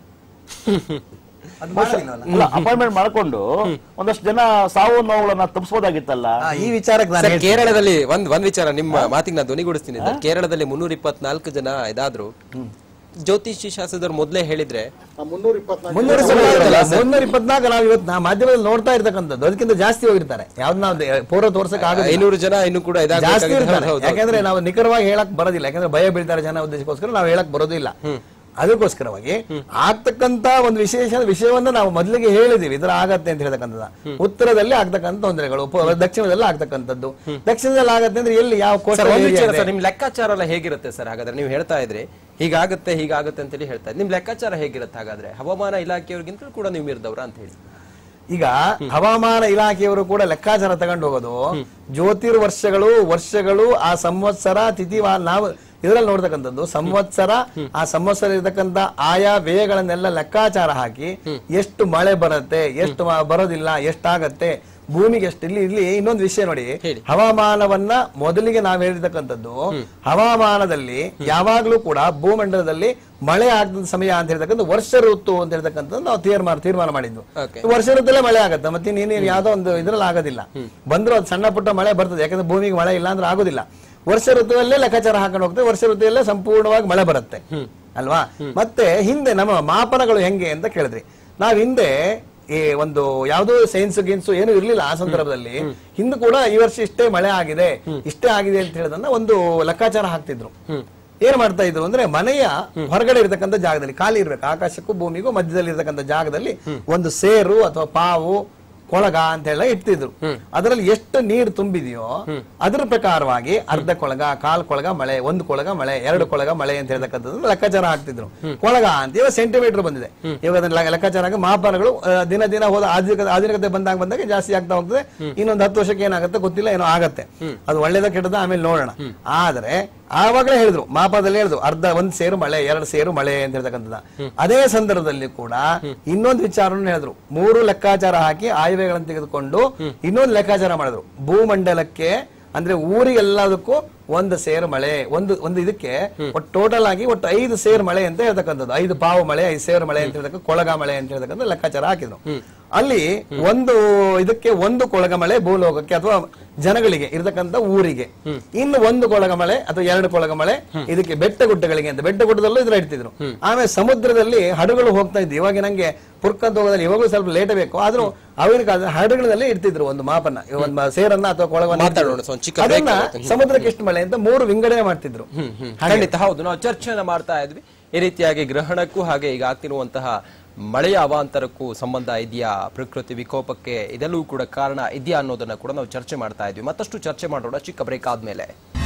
ಅದು ಮಾಡೋದಿಲ್ವಲ್ಲ? ಅಲ್ಲ ಅಪಾಯಿಂಟ್ಮೆಂಟ್ ಮಾಡ್ಕೊಂಡು ಒಂದಷ್ಟು ಜನ ಸಾವು ನೋವುಗಳನ್ನ ತಪ್ಪಿಸಬಹುದಾಗಿತ್ತಲ್ಲ ಆ, ಈ ವಿಚಾರಕ್ಕೆ ನಾನು ಸರ್ ಕೇರಳದಲ್ಲಿ ಒಂದ್ ಒಂದ್ ವಿಚಾರ ನಿಮ್ಮ ಮಾತಿಗೆ ನಾನು ಧ್ವನಿಗೂಡಿಸ್ತೀನಿ ಸರ್. ಕೇರಳದಲ್ಲಿ ಮುನ್ನೂರ ಇಪ್ಪತ್ನಾಲ್ಕು ಜನ ಇದಾದ್ರು ಜ್ಯೋತಿಷಿ ಶಾಸ್ತ್ರದವ್ರು ಮೊದಲೇ ಹೇಳಿದ್ರೆ ಮುನ್ನೂರ ಇಪ್ಪತ್ನಾಲ್ಕು ಮುನ್ನೂರ ಇಪ್ಪತ್ನಾಲ್ಕು ಮುನ್ನೂರ ಇಪ್ಪತ್ನಾಲ್ಕು ನಾವು ಇವತ್ತು ನಾ ಮಾಧ್ಯಮದಲ್ಲಿ ನೋಡ್ತಾ ಇರ್ತಕ್ಕಂಥದ್ದು ಅದಕ್ಕಿಂತ ಜಾಸ್ತಿ ಹೋಗಿರ್ತಾರೆ ಯಾವ್ದು ನಾವು ದೇ- ಪೂರ್ವ ತೋರ್ಸಕ್ ಆಗೋದಿಲ್ಲ ಐನೂರು ಜನ ಇನ್ನು ಕೂಡ ಜಾಸ್ತಿ ಇದಾಗಬೇಕಾಗಿದೆ. ಇರ್ತಾರೆ ಹೌದು, ಹೌದು. ಯಾಕಂದ್ರೆ ನಾವು ನಿಖರವಾಗಿ ಹೇಳಕ್ ಬರೋದಿಲ್ಲ ಯಾಕಂದ್ರೆ ಭಯ ಬೀಳ್ತಾರೆ ಜನ ಉದ್ದೇಶಕ್ಕೋಸ್ಕರ ನಾವು ಹೇಳಕ್ ಬರೋದಿಲ್ಲ ಅದಕ್ಕೋಸ್ಕರವಾಗಿ ಆಗ್ತಕ್ಕಂತ ಒಂದು ವಿಶೇಷ ವಿಷಯವನ್ನ ನಾವು ಮೊದಲಿಗೆ ಹೇಳಿದೀವಿ ಇದರ ಆಗತ್ತೆ ಅಂತ ಹೇಳ್ತಕ್ಕಂಥದ್ದು ಉತ್ತರದಲ್ಲಿ ಆಗ್ತಕ್ಕಂಥ ತೊಂದರೆಗಳು ಉಪ- ದಕ್ಷಿಣದಲ್ಲಿ ಆಗ್ತಕ್ಕಂಥದ್ದು ದಕ್ಷಿಣದಲ್ಲಿ ಆಗತ್ತೆ ಅಂದ್ರೆ ಎಲ್ಲಿ ಯಾವ ಸರ್ ಕೋಸ್ಟಲ್ ಒಂದ್ area ವಿಚಾರ ಇದೆ? ಸರ್ ನಿಮ್ ಲೆಕ್ಕಾಚಾರ ಎಲ್ಲ ಹೇಗಿರುತ್ತೆ ಸರ್ ಹಾಗಾದ್ರೆ ನೀವು ಹೇಳ್ತಾ ಇದ್ರಿ ಹೀಗಾಗುತ್ತೆ ಹೀಗಾಗುತ್ತೆ ಅಂತೇಳಿ ಹೇಳ್ತಾ ಇದ್ರಿ ನಿಮ್ ಲೆಕ್ಕಾಚಾರ ಹೇಗಿರುತ್ತೆ ಹಾಗಾದ್ರೆ ಹವಾಮಾನ ಇಲಾಖೆಯವ್ರಿಗಿಂತ ಕೂಡ ನೀವು ಮೀರಿದವ್ರ ಅಂತ ಹೇಳಿ ಈಗ ಹವಾಮಾನ ಇಲಾಖೆಯವರು ಕೂಡ ಲೆಕ್ಕಾಚಾರ ತಗೊಂಡು ಹೋಗೋದು ಜ್ಯೋತಿರ್ ವರ್ಷಗಳು ವರ್ಷಗಳು ಆ ಸಂವತ್ಸರ ತಿಥಿವಾ ನಾವು ಇದರಲ್ಲಿ ನೋಡ್ತಕ್ಕಂಥದ್ದು ಸಂವತ್ಸರ ಆ ಸಂವತ್ಸರ ಇರತಕ್ಕಂತ ಆಯಾ ವ್ಯಯಗಳನ್ನೆಲ್ಲ ಲೆಕ್ಕಾಚಾರ ಹಾಕಿ ಎಷ್ಟು ಮಳೆ ಬರುತ್ತೆ ಎಷ್ಟು ಮ- ಬರೋದಿಲ್ಲ ಎಷ್ಟಾಗತ್ತೆ ಭೂಮಿಗೆ ಎಷ್ಟು ಇಲ್ಲಿ ಇಲ್ಲಿ ಇನ್ನೊಂದು ವಿಷಯ ನೋಡಿ ಹೇಳಿ. ಹವಾಮಾನವನ್ನ ಮೊದಲಿಗೆ ನಾವು ಹೇಳಿರ್ತಕ್ಕಂಥದ್ದು ಹವಾಮಾನದಲ್ಲಿ ಯಾವಾಗ್ಲೂ ಕೂಡ ಭೂಮಂಡಲದಲ್ಲಿ ಮಳೆ ಆಗದ ಸಮಯ ಅಂತ ಹೇಳ್ತಕ್ಕಂಥ ವರ್ಷ ಋತು ಅಂತ ಹೇಳ್ತಕ್ಕಂಥದ್ದು ನಾವು ತೀರ್ಮಾನ ತೀರ್ಮಾನ ಮಾಡಿದ್ವು Okay. ವರ್ಷ ಋತುಲ್ಲೇ ಮಳೆ ಆಗತ್ತೆ ಮತ್ತೆ ನೀನು ಯಾವ್ದೋ ಒಂದು ಇದ್ರಲ್ಲಿ ಆಗೋದಿಲ್ಲ ಬಂದ್ರು ಅದು ಸಣ್ಣ ಪುಟ್ಟ ಮಳೆ ಬರ್ತದೆ ಯಾಕಂದ್ರೆ ಭೂಮಿಗೆ ಮಳೆ ಇಲ್ಲ ಅಂದ್ರೆ ಆಗೋದಿಲ್ಲ ವರ್ಷ ಋತುವಲ್ಲೇ ಲೆಕ್ಕಾಚಾರ ಹಾಕೊಂಡು ಹೋಗ್ತದೆ ವರ್ಷ ಋತುವಲ್ಲೇ ಸಂಪೂರ್ಣವಾಗಿ ಮಳೆ ಬರುತ್ತೆ ಅಲ್ವಾ ಮತ್ತೆ ಹಿಂದೆ ನಮ್ಮ ಮಾಪನಗಳು ಹೆಂಗೆ ಅಂತ ಕೇಳಿದ್ರಿ ನಾವ್ ಹಿಂದೆ ಈ ಒಂದು ಯಾವ್ದೋ ಸೈನ್ಸ್ ಗಿನ್ಸು ಏನು ಇರ್ಲಿಲ್ಲ ಆ ಸಂದರ್ಭದಲ್ಲಿ ಹಿಂದೆ ಕೂಡ ಈ ವರ್ಷ ಇಷ್ಟೇ ಮಳೆ ಆಗಿದೆ ಇಷ್ಟೇ ಆಗಿದೆ ಅಂತ ಹೇಳೋದನ್ನ ಒಂದು ಲೆಕ್ಕಾಚಾರ ಹಾಕ್ತಿದ್ರು ಏನ್ ಮಾಡ್ತಾ ಇದ್ರು ಅಂದ್ರೆ ಮನೆಯ ಹೊರಗಡೆ ಇರತಕ್ಕಂಥ ಜಾಗದಲ್ಲಿ ಖಾಲಿ ಇರ್ಬೇಕು ಆಕಾಶಕ್ಕೂ ಭೂಮಿಗೂ ಮಧ್ಯದಲ್ಲಿ ಇರತಕ್ಕಂಥ ಜಾಗದಲ್ಲಿ ಒಂದು ಸೇರು ಅಥವಾ ಪಾವು ಕೊಳಗ ಅಂತ ಹೇಳ ಇಡ್ತಿದ್ರು ಅದರಲ್ಲಿ ಎಷ್ಟು ನೀರು ತುಂಬಿದೆಯೋ ಅದ್ರ ಪ್ರಕಾರವಾಗಿ ಅರ್ಧ ಕೊಳಗ ಕಾಲ್ ಕೊಳಗ ಮಳೆ ಒಂದು ಕೊಳಗ ಮಳೆ ಎರಡು ಕೊಳಗ ಮಳೆ ಅಂತ ಹೇಳ್ತಕ್ಕಂಥದ್ದು ಲೆಕ್ಕಾಚಾರ ಹಾಕ್ತಿದ್ರು ಕೊಳಗ ಅಂತ ಇವಾಗ ಸೆಂಟಿಮೀಟರ್ ಬಂದಿದೆ ಇವಾಗ ಅದನ್ನ ಲೆಕ್ಕ- ಲೆಕ್ಕಾಚಾರ ಆಗಿ ಮಾಪನಗಳು ಆ, ದಿನ ದಿನ ಹೋದ ಆಧುನಿಕ ಆಧುನಿಕತೆ ಬಂದಾಗ ಬಂದಾಗ ಜಾಸ್ತಿ ಆಗ್ತಾ ಹೋಗ್ತದೆ ಇನ್ನೊಂದು ಹತ್ತು ವರ್ಷಕ್ಕೆ ಏನಾಗುತ್ತೆ ಗೊತ್ತಿಲ್ಲ ಏನೋ ಆಗತ್ತೆ ಅದು ಒಳ್ಳೇದ ಕೆಟ್ಟದ ಆಮೇಲೆ ನೋಡೋಣ ಆದ್ರೆ ಆವಾಗಲೇ ಹೇಳಿದ್ರು ಮಾಪದಲ್ಲಿ ಹೇಳಿದ್ರು ಅರ್ಧ ಒಂದ್ ಸೇರು ಮಳೆ ಎರಡು ಸೇರು ಮಳೆ ಅಂತ ಹೇಳ್ತಕ್ಕಂಥದ್ದು ಅದೇ ಸಂದರ್ಭದಲ್ಲಿ ಕೂಡ ಇನ್ನೊಂದು ವಿಚಾರವನ್ನು ಹೇಳಿದ್ರು ಮೂರು ಲೆಕ್ಕಾಚಾರ ಹಾಕಿ ಆಯವ್ಯಯಗಳನ್ನು ತೆಗೆದುಕೊಂಡು ಇನ್ನೊಂದು ಲೆಕ್ಕಾಚಾರ ಮಾಡಿದ್ರು ಭೂಮಂಡಲಕ್ಕೆ ಅಂದ್ರೆ ಊರಿಗೆಲ್ಲದಕ್ಕೂ ಒಂದು ಸೇರು ಮಳೆ ಒಂದು ಒಂದು ಇದಕ್ಕೆ ಒಟ್ಟು ಟೋಟಲ್ ಆಗಿ ಒಟ್ಟು ಐದು ಸೇರು ಮಳೆ ಅಂತ ಹೇಳ್ತಕ್ಕಂಥದ್ದು ಐದು ಪಾವು ಮಳೆ ಐದು ಸೇರು ಮಳೆ ಅಂತ ಹೇಳ್ತಕ್ಕ ಕೊಳಗ ಮಳೆ ಅಂತ ಹೇಳ್ತಕ್ಕಂಥ ಲೆಕ್ಕಾಚಾರ ಹಾಕಿದ್ರು ಅಲ್ಲಿ ಒಂದು ಇದಕ್ಕೆ ಒಂದು ಕೊಳಗ ಮಳೆ ಭೂಲೋಕಕ್ಕೆ ಅಥವಾ ಜನಗಳಿಗೆ ಇರತಕ್ಕಂತ ಊರಿಗೆ ಇನ್ನು ಒಂದು ಕೊಳಗ ಮಳೆ ಅಥವಾ ಎರಡು ಕೊಳಗ ಮಳೆ ಇದಕ್ಕೆ ಬೆಟ್ಟ ಗುಡ್ಡಗಳಿಗೆ ಅಂತ ಬೆಟ್ಟ ಗುಡ್ಡದಲ್ಲೂ ಇದ್ರ ಇಡ್ತಿದ್ರು ಆಮೇಲೆ ಸಮುದ್ರದಲ್ಲಿ ಹಡಗುಗಳು ಹೋಗ್ತಾ ಇದ್ವು ಇವಾಗ ನಂಗೆ ಪುರ್ಕಂತ ಹೋಗೋದಲ್ಲಿ ಇವಾಗೂ ಸ್ವಲ್ಪ ಲೇಟ್ ಬೇಕು ಆದ್ರೂ ಅವಾಗಿನ ಕಾಲದ ಹಡಗುಗಳಲ್ಲಿ ಇಡ್ತಿದ್ರು ಒಂದು ಮಾಪನ ಒಂದು ಮ- ಸೇರನ್ನ ಅಥವಾ ಕೊಳಗನ್ನ ಮಾತಾಡೋಣ, ಇಡ್ತಿದ್ರು. ಸ್ವಲ್ಪ ಚಿಕ್ಕ break ಅದನ್ನ ತಗೊಳ್ತೀನಿ. ಸಮುದ್ರಕ್ಕೆ ಎಷ್ಟು ಮಳೆ ಅಂತ ಮೂರು ವಿಂಗಡಣೆ ಮಾಡ್ತಿದ್ರು ಖಂಡಿತ ಹೌದು ನಾವು ಚರ್ಚೆಯನ್ನ ಮಾಡ್ತಾ ಇದ್ವಿ ಈ ರೀತಿಯಾಗಿ ಗ್ರಹಣಕ್ಕೂ ಹಾಗೆ ಈಗ ಆಗ್ತಿರುವಂತಹ ಮಳೆಯ ಅವಾಂತರಕ್ಕೂ ಸಂಬಂಧ ಇದೆಯಾ ಪ್ರಕೃತಿ ವಿಕೋಪಕ್ಕೆ ಇದೆಲ್ಲವೂ ಕೂಡ ಕಾರಣ ಇದೆಯಾ ಅನ್ನೋದನ್ನ ಕೂಡ ನಾವು ಚರ್ಚೆ ಮಾಡ್ತಾ ಇದ್ವಿ ಮತ್ತಷ್ಟು ಚರ್ಚೆ ಮಾಡೋಣ ಚಿಕ್ಕ ಬ್ರೇಕ್ ಆದ್ಮೇಲೆ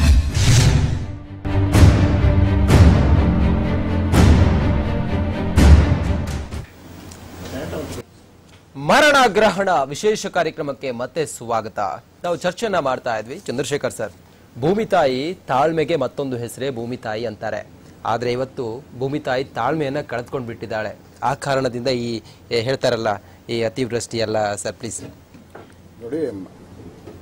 ಮರಣ ಗ್ರಹಣ ವಿಶೇಷ ಕಾರ್ಯಕ್ರಮಕ್ಕೆ ಮತ್ತೆ ಸ್ವಾಗತ ನಾವು ಚರ್ಚೆಯನ್ನ ಮಾಡ್ತಾ ಇದ್ವಿ ಚಂದ್ರಶೇಖರ್ ಸರ್ ಭೂಮಿ ತಾಯಿ ತಾಳ್ಮೆಗೆ ಮತ್ತೊಂದು ಹೆಸರೇ ಭೂಮಿ ತಾಯಿ ಅಂತಾರೆ ಆದ್ರೆ ಇವತ್ತು ಭೂಮಿ ತಾಯಿ ತಾಳ್ಮೆಯನ್ನ ಕಳೆದ್ಕೊಂಡು ಬಿಟ್ಟಿದ್ದಾಳೆ ಆ ಕಾರಣದಿಂದ ಈ ಏ, ಹೇಳ್ತಾರಲ್ಲ ಈ ಅತಿವೃಷ್ಟಿ ಎಲ್ಲ ಸರ್ ಪ್ಲೀಸ್ ನೋಡಿ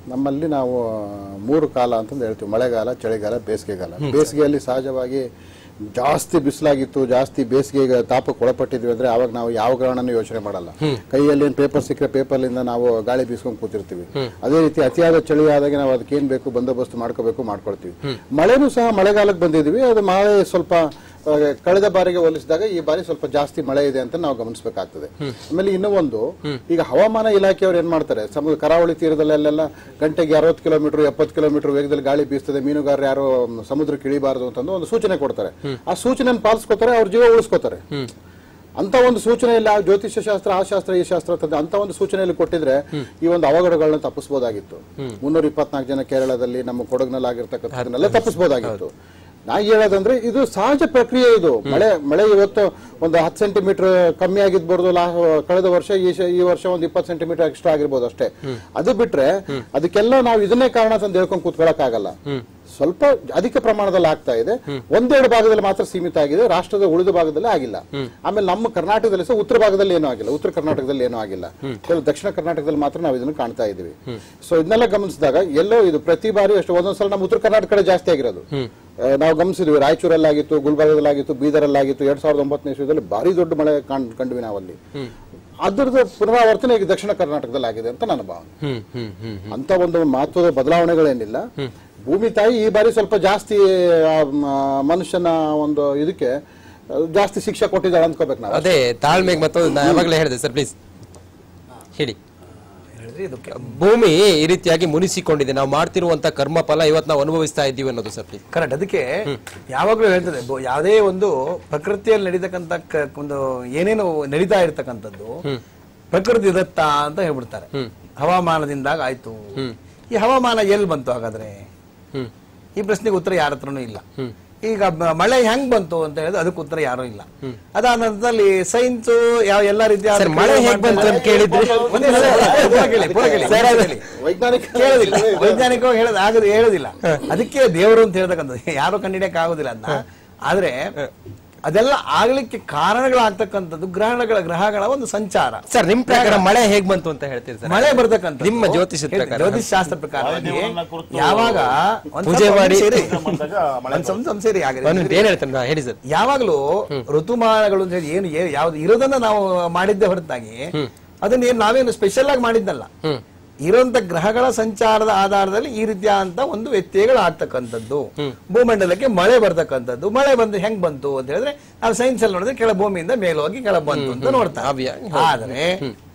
ನಮ್ಮಲ್ಲಿ ನಾವು ಮೂರು ಕಾಲ ಅಂತಂದು ಹೇಳ್ತೀವಿ ಮಳೆಗಾಲ ಚಳಿಗಾಲ ಬೇಸಿಗೆಗಾಲ ಬೇಸಿಗೆಯಲ್ಲಿ ಸಹಜವಾಗಿ ಜಾಸ್ತಿ ಬಿಸಿಲಾಗಿತ್ತು ಜಾಸ್ತಿ ಬೇಸಿಗೆ ತಾಪಕ್ಕೆ ಒಳಪಟ್ಟಿದ್ವಿ ಅಂದ್ರೆ ಅವಾಗ ನಾವು ಯಾವ ಗ್ರಹಣನೂ ಯೋಚನೆ ಮಾಡಲ್ಲ ಕೈಯಲ್ಲಿ ಏನ್ ಪೇಪರ್ ಸಿಕ್ಕರೆ ಪೇಪರ್ಲಿಂದ ನಾವು ಗಾಳಿ ಬೀಸ್ಕೊಂಡು ಕೂತಿರ್ತೀವಿ ಅದೇ ರೀತಿ ಅತಿಯಾದ ಚಳಿ ಆದಾಗ ನಾವು ಅದಕ್ಕೆ ಏನ್ ಬೇಕು ಬಂದೋಬಸ್ತ್ ಮಾಡ್ಕೋಬೇಕು ಮಾಡ್ಕೊಳ್ತೀವಿ ಮಳೆನೂ ಸಹ ಮಳೆಗಾಲಕ್ಕೆ ಬಂದಿದ್ವಿ ಅದು ಮಳೆ ಸ್ವಲ್ಪ ಆ, ಕಳೆದ ಬಾರಿಗೆ ಹೋಲಿಸಿದಾಗ ಈ ಬಾರಿ ಸ್ವಲ್ಪ ಜಾಸ್ತಿ ಮಳೆ ಇದೆ ಅಂತ ನಾವು ಗಮನಿಸಬೇಕಾಗ್ತದೆ ಆಮೇಲೆ ಇನ್ನೂ ಒಂದು ಈಗ ಹವಾಮಾನ ಇಲಾಖೆಯವರು ಏನ್ ಮಾಡ್ತಾರೆ ಸಮುದ್ರ ಕರಾವಳಿ ತೀರದಲ್ಲೆಲ್ಲ ಗಂಟೆಗೆ ಅರವತ್ತು ಕಿಲೋಮೀಟರ್ ಎಪ್ಪತ್ತು ಕಿಲೋಮೀಟರ್ ವೇಗದಲ್ಲಿ ಗಾಳಿ ಬೀಸ್ತದೆ ಮೀನುಗಾರರು ಯಾರು ಸಮುದ್ರಕ್ಕೆ ಇಳಿಬಾರದು ಅಂತಂದು ಒಂದು ಸೂಚನೆ ಕೊಡ್ತಾರೆ ಆ ಸೂಚನೆ ಪಾಲಿಸ್ಕೋತಾರೆ ಅವ್ರ ಜೀವ ಉಳಿಸ್ಕೋತಾರೆ ಅಂತ ಒಂದು ಸೂಚನೆಯಲ್ಲಿ ಆ ಜ್ಯೋತಿಷ್ಯ ಶಾಸ್ತ್ರ ಆ ಶಾಸ್ತ್ರ ಈ ಶಾಸ್ತ್ರ ಅಂತಂದ್ರೆ ಅಂತ ಒಂದು ಸೂಚನೆಯಲ್ಲಿ ಕೊಟ್ಟಿದ್ರೆ ಈ ಒಂದು ಅವಘಡಗಳನ್ನ ತಪ್ಪಿಸಬಹುದಾಗಿತ್ತು ಮುನ್ನೂರ ಇಪ್ಪತ್ನಾಲ್ಕು ಜನ ಕೇರಳದಲ್ಲಿ ನಮ್ಮ ಕೊಡಗಿನಲ್ಲಿ ಆಗಿರ್ತಕ್ಕಂಥದ್ದನ್ನೆಲ್ಲ ತಪ್ಪಿಸಬಹುದಾಗಿತ್ತು ನಾ ಹೇಳೋದಂದ್ರೆ ಇದು ಸಹಜ ಪ್ರಕ್ರಿಯೆ ಇದು ಮಳೆ ಮಳೆ ಇವತ್ತು ಒಂದು ಹತ್ತು ಸೆಂಟಿಮೀಟರ್ ಕಮ್ಮಿ ಆಗಿರ್ಬೋದು ಲಾ ಕಳೆದ ವರ್ಷ ಈ ಶ- ಈ ವರ್ಷ ಒಂದು ಇಪ್ಪತ್ತು ಸೆಂಟಿಮೀಟರ್ ಎಕ್ಸ್ಟ್ರಾ ಆಗಿರ್ಬೋದು ಅಷ್ಟೇ ಅದು ಬಿಟ್ರೆ ಅದಕ್ಕೆಲ್ಲ ನಾವು ಇದನ್ನೇ ಕಾರಣ ಅಂತ ಹೇಳ್ಕೊಂಡು ಕೂತ್ಕೊಳಕ್ ಆಗಲ್ಲ ಸ್ವಲ್ಪ ಅಧಿಕ ಪ್ರಮಾಣದಲ್ಲಿ ಆಗ್ತಾ ಇದೆ ಒಂದೆರಡು ಭಾಗದಲ್ಲಿ ಮಾತ್ರ ಸೀಮಿತ ಆಗಿದೆ ರಾಷ್ಟ್ರದ ಉಳಿದ ಭಾಗದಲ್ಲಿ ಆಗಿಲ್ಲ ಆಮೇಲೆ ನಮ್ಮ ಕರ್ನಾಟಕದಲ್ಲಿ ಸಹ ಉತ್ತರ ಭಾಗದಲ್ಲಿ ಏನೂ ಆಗಿಲ್ಲ ಉತ್ತರ ಕರ್ನಾಟಕದಲ್ಲಿ ಏನೂ ಆಗಿಲ್ಲ ಕೆಲವು ದಕ್ಷಿಣ ಕರ್ನಾಟಕದಲ್ಲಿ ಮಾತ್ರ ನಾವು ಇದನ್ನು ಕಾಣ್ತಾ ಇದೀವಿ ಸೊ ಇದನ್ನೆಲ್ಲ ಗಮನಿಸಿದಾಗ ಎಲ್ಲೋ ಇದು ಪ್ರತಿ ಬಾರಿ ಅಷ್ಟು ಒಂದೊಂದ್ಸಲ ನಮ್ಮ ಉತ್ತರ ಕರ್ನಾಟಕ ಕಡೆ ಜಾಸ್ತಿ ಆಗಿರೋದು ಆ, ನಾವು ಗಮನಿಸಿದ್ವಿ ರಾಯಚೂರಲ್ಲಾಗಿತ್ತು ಗುಲ್ಬರ್ಗದಲ್ಲಾಗಿತ್ತು ಬೀದರಲ್ಲಾಗಿತ್ತು ಎರಡ್ ಸಾವಿರದ ಒಂಬತ್ತನೇ ಇಸ್ವಿದಲ್ಲಿ ಭಾರಿ ದೊಡ್ಡ ಮಳೆ ಕಾಣ್ ಕಂಡ್ವಿ ನಾವಲ್ಲಿ ಅದರದ ಪುನರಾವರ್ತನೆ ಈಗ ದಕ್ಷಿಣ ಕರ್ನಾಟಕದಲ್ಲಿ ಆಗಿದೆ ಅಂತ ನನ್ನ ಭಾವನೆ ಹ್ಮ್ ಹ್ಮ್ ಹ್ಮ್ ಅಂತ ಒಂದು ಮಹತ್ವದ ಬದಲಾವಣೆಗಳೇನಿಲ್ಲ ಭೂಮಿ ತಾಯಿ ಈ ಬಾರಿ ಸ್ವಲ್ಪ ಜಾಸ್ತಿ ಆ, ಮ- ಮನುಷ್ಯನ ಒಂದು ಇದಕ್ಕೆ ಆ, ಜಾಸ್ತಿ ಶಿಕ್ಷೆ ಕೊಟ್ಟಿದ್ದಾಳೆ ಅನ್ಕೋಬೇಕು ನಾವು ಅದೇ ತಾಳ್ಮೆಗೆ ಮತ್ತೊಂದು ನಾ ಯಾವಾಗಲೇ ಹೇಳಿದೆ ಸರ್ ಪ್ಲೀಸ್ ಹೇಳಿ ಹೇಳಿದ್ರೆ ಇದು ಕೆ- ಭೂಮಿ ಈ ರೀತಿಯಾಗಿ ಮುನಿಸಿಕೊಂಡಿದೆ ನಾವು ಮಾಡ್ತಿರುವಂತ ಕರ್ಮ ಫಲ ಇವತ್ತು ನಾವು ಅನುಭವಿಸ್ತಾ ಇದ್ದೀವಿ ಅನ್ನೋದು ಸರ್ ಪ್ಲೀಸ್ ಕರೆಕ್ಟ್ ಅದಕ್ಕೆ ಯಾವಾಗಲೂ ಹೇಳ್ತದೆ ಬೊ- ಯಾವುದೇ ಒಂದು ಪ್ರಕೃತಿಯಲ್ಲಿ ನಡೀತಕ್ಕಂಥ ಕ- ಒಂದು ಏನೇನು ನಡೀತಾ ಇರ್ತಕ್ಕಂಥದ್ದು ಪ್ರಕೃತಿ ದತ್ತ ಅಂತ ಹೇಳ್ಬಿಡ್ತಾರೆ ಹವಾಮಾನದಿಂದಾಗ ಆಯ್ತು ಈ ಹವಾಮಾನ ಎಲ್ಲಿ ಬಂತು ಹಾಗಾದ್ರೆ ಹ್ಮ್ ಈ ಪ್ರಶ್ನೆಗೆ ಉತ್ತರ ಯಾರ ಹತ್ರನೂ ಇಲ್ಲ ಈಗ ಮ- ಮಳೆ ಹೆಂಗ್ ಬಂತು ಅಂತ ಹೇಳಿದ್ರೆ ಅದಕ್ಕೆ ಉತ್ತರ ಯಾರೂ ಇಲ್ಲ ಅದಾದ ನಂತರದಲ್ಲಿ ಸೈನ್ಸ್ ಯಾವ ಎಲ್ಲಾ ರೀತಿಯ ಸರ್, ಮಳೆ ಹೇಗ್ ಬಂತು ಅಂತ ಕೇಳಿದ್ರೆ? ಒಂದೇ ನಿಮಿಷ, ಪೂರ ಕೇಳಿ, ಪೂರ ಕೇಳಿ, ಕೇಳಿ. ವೈಜ್ಞಾನಿಕ ಕೇಳೋದಿಲ್ಲ ವೈಜ್ಞಾನಿಕವಾಗಿ ಹೇಳೋದು ಆಗದು ಹೇಳೋದಿಲ್ಲ ಅದಕ್ಕೆ ದೇವರು ಅಂತ ಹೇಳ್ತಕ್ಕಂಥದ್ದು ಯಾರು ಕಂಡಿಡಿಯಕ್ ಆಗೋದಿಲ್ಲ ಅದನ್ನ ಆದ್ರೆ ಅದೆಲ್ಲ ಆಗ್ಲಿಕ್ಕೆ ಕಾರಣಗಳಾಗ್ತಕ್ಕಂಥದ್ದು ಗ್ರಹಣಗಳ ಗ್ರಹಗಳ ಒಂದು ಸಂಚಾರ ಸರ್ ನಿಮ್ ಪ್ರಕಾರ ಮಳೆ ಹೇಗ್ ಬಂತು ಅಂತ ಹೇಳ್ತೀರಿ ಸರ್ ಮಳೆ ಬರ್ತಕ್ಕಂಥ ನಿಮ್ಮ ಜ್ಯೋತಿಷದ ಪ್ರಕಾರ. ಜ್ಯೋತಿಷ್ ಶಾಸ್ತ್ರ ಪ್ರಕಾರ ದೇವರನ್ನ ಕುರಿತು ಯಾವಾಗ ಒಂದ್ ಪೂಜೆ ಸ್ವಲ್ಪ ಮಾಡಿ- ಸೇರಿ. ಮಾಡಿದಾಗ ಮಳೆ ಒಂದ್ ಸ್ವಲ್ಪ ಸಂಶಯ ರೀ ಹಾಗಾದ್ರೆ. ಒಂದು ಏನ್ ಹೇಳ್ತಾರೆ ನಾ ಹೇಳಿ ಸರ್ ಯಾವಾಗ್ಲೂ ಋತುಮಾನಗಳು ಅಂತ ಹೇಳಿ ಏನು ಏನು ಯಾವ್ದು ಇರೋದನ್ನ ನಾವು ಮಾಡಿದ್ದೆ ಹೊರತಾಗಿ ಅದನ್ನ ಏನ್ ನಾವೇನು ಸ್ಪೆಷಲ್ ಆಗಿ ಮಾಡಿದ್ದಲ್ಲ ಇರೋಂತ ಗ್ರಹಗಳ ಸಂಚಾರದ ಆಧಾರದಲ್ಲಿ ಈ ರೀತಿಯಾದಂತ ಒಂದು ವ್ಯತ್ಯಯಗಳು ಆಗ್ತಕ್ಕಂಥದ್ದು ಭೂಮಂಡಲಕ್ಕೆ ಮಳೆ ಬರ್ತಕ್ಕಂಥದ್ದು ಮಳೆ ಬಂದು ಹೆಂಗ್ ಬಂತು ಅಂತ ಹೇಳಿದ್ರೆ ನಾವು ಸೈನ್ಸ್ ಅಲ್ಲಿ ನೋಡಿದ್ರೆ ಕೆಳ ಭೂಮಿಯಿಂದ ಮೇಲೋಗಿ ಕೆಳ ಬಂತು ಅಂತ ನೋಡ್ತಾರೆ ಆವ್ಯ- ಆದ್ರೆ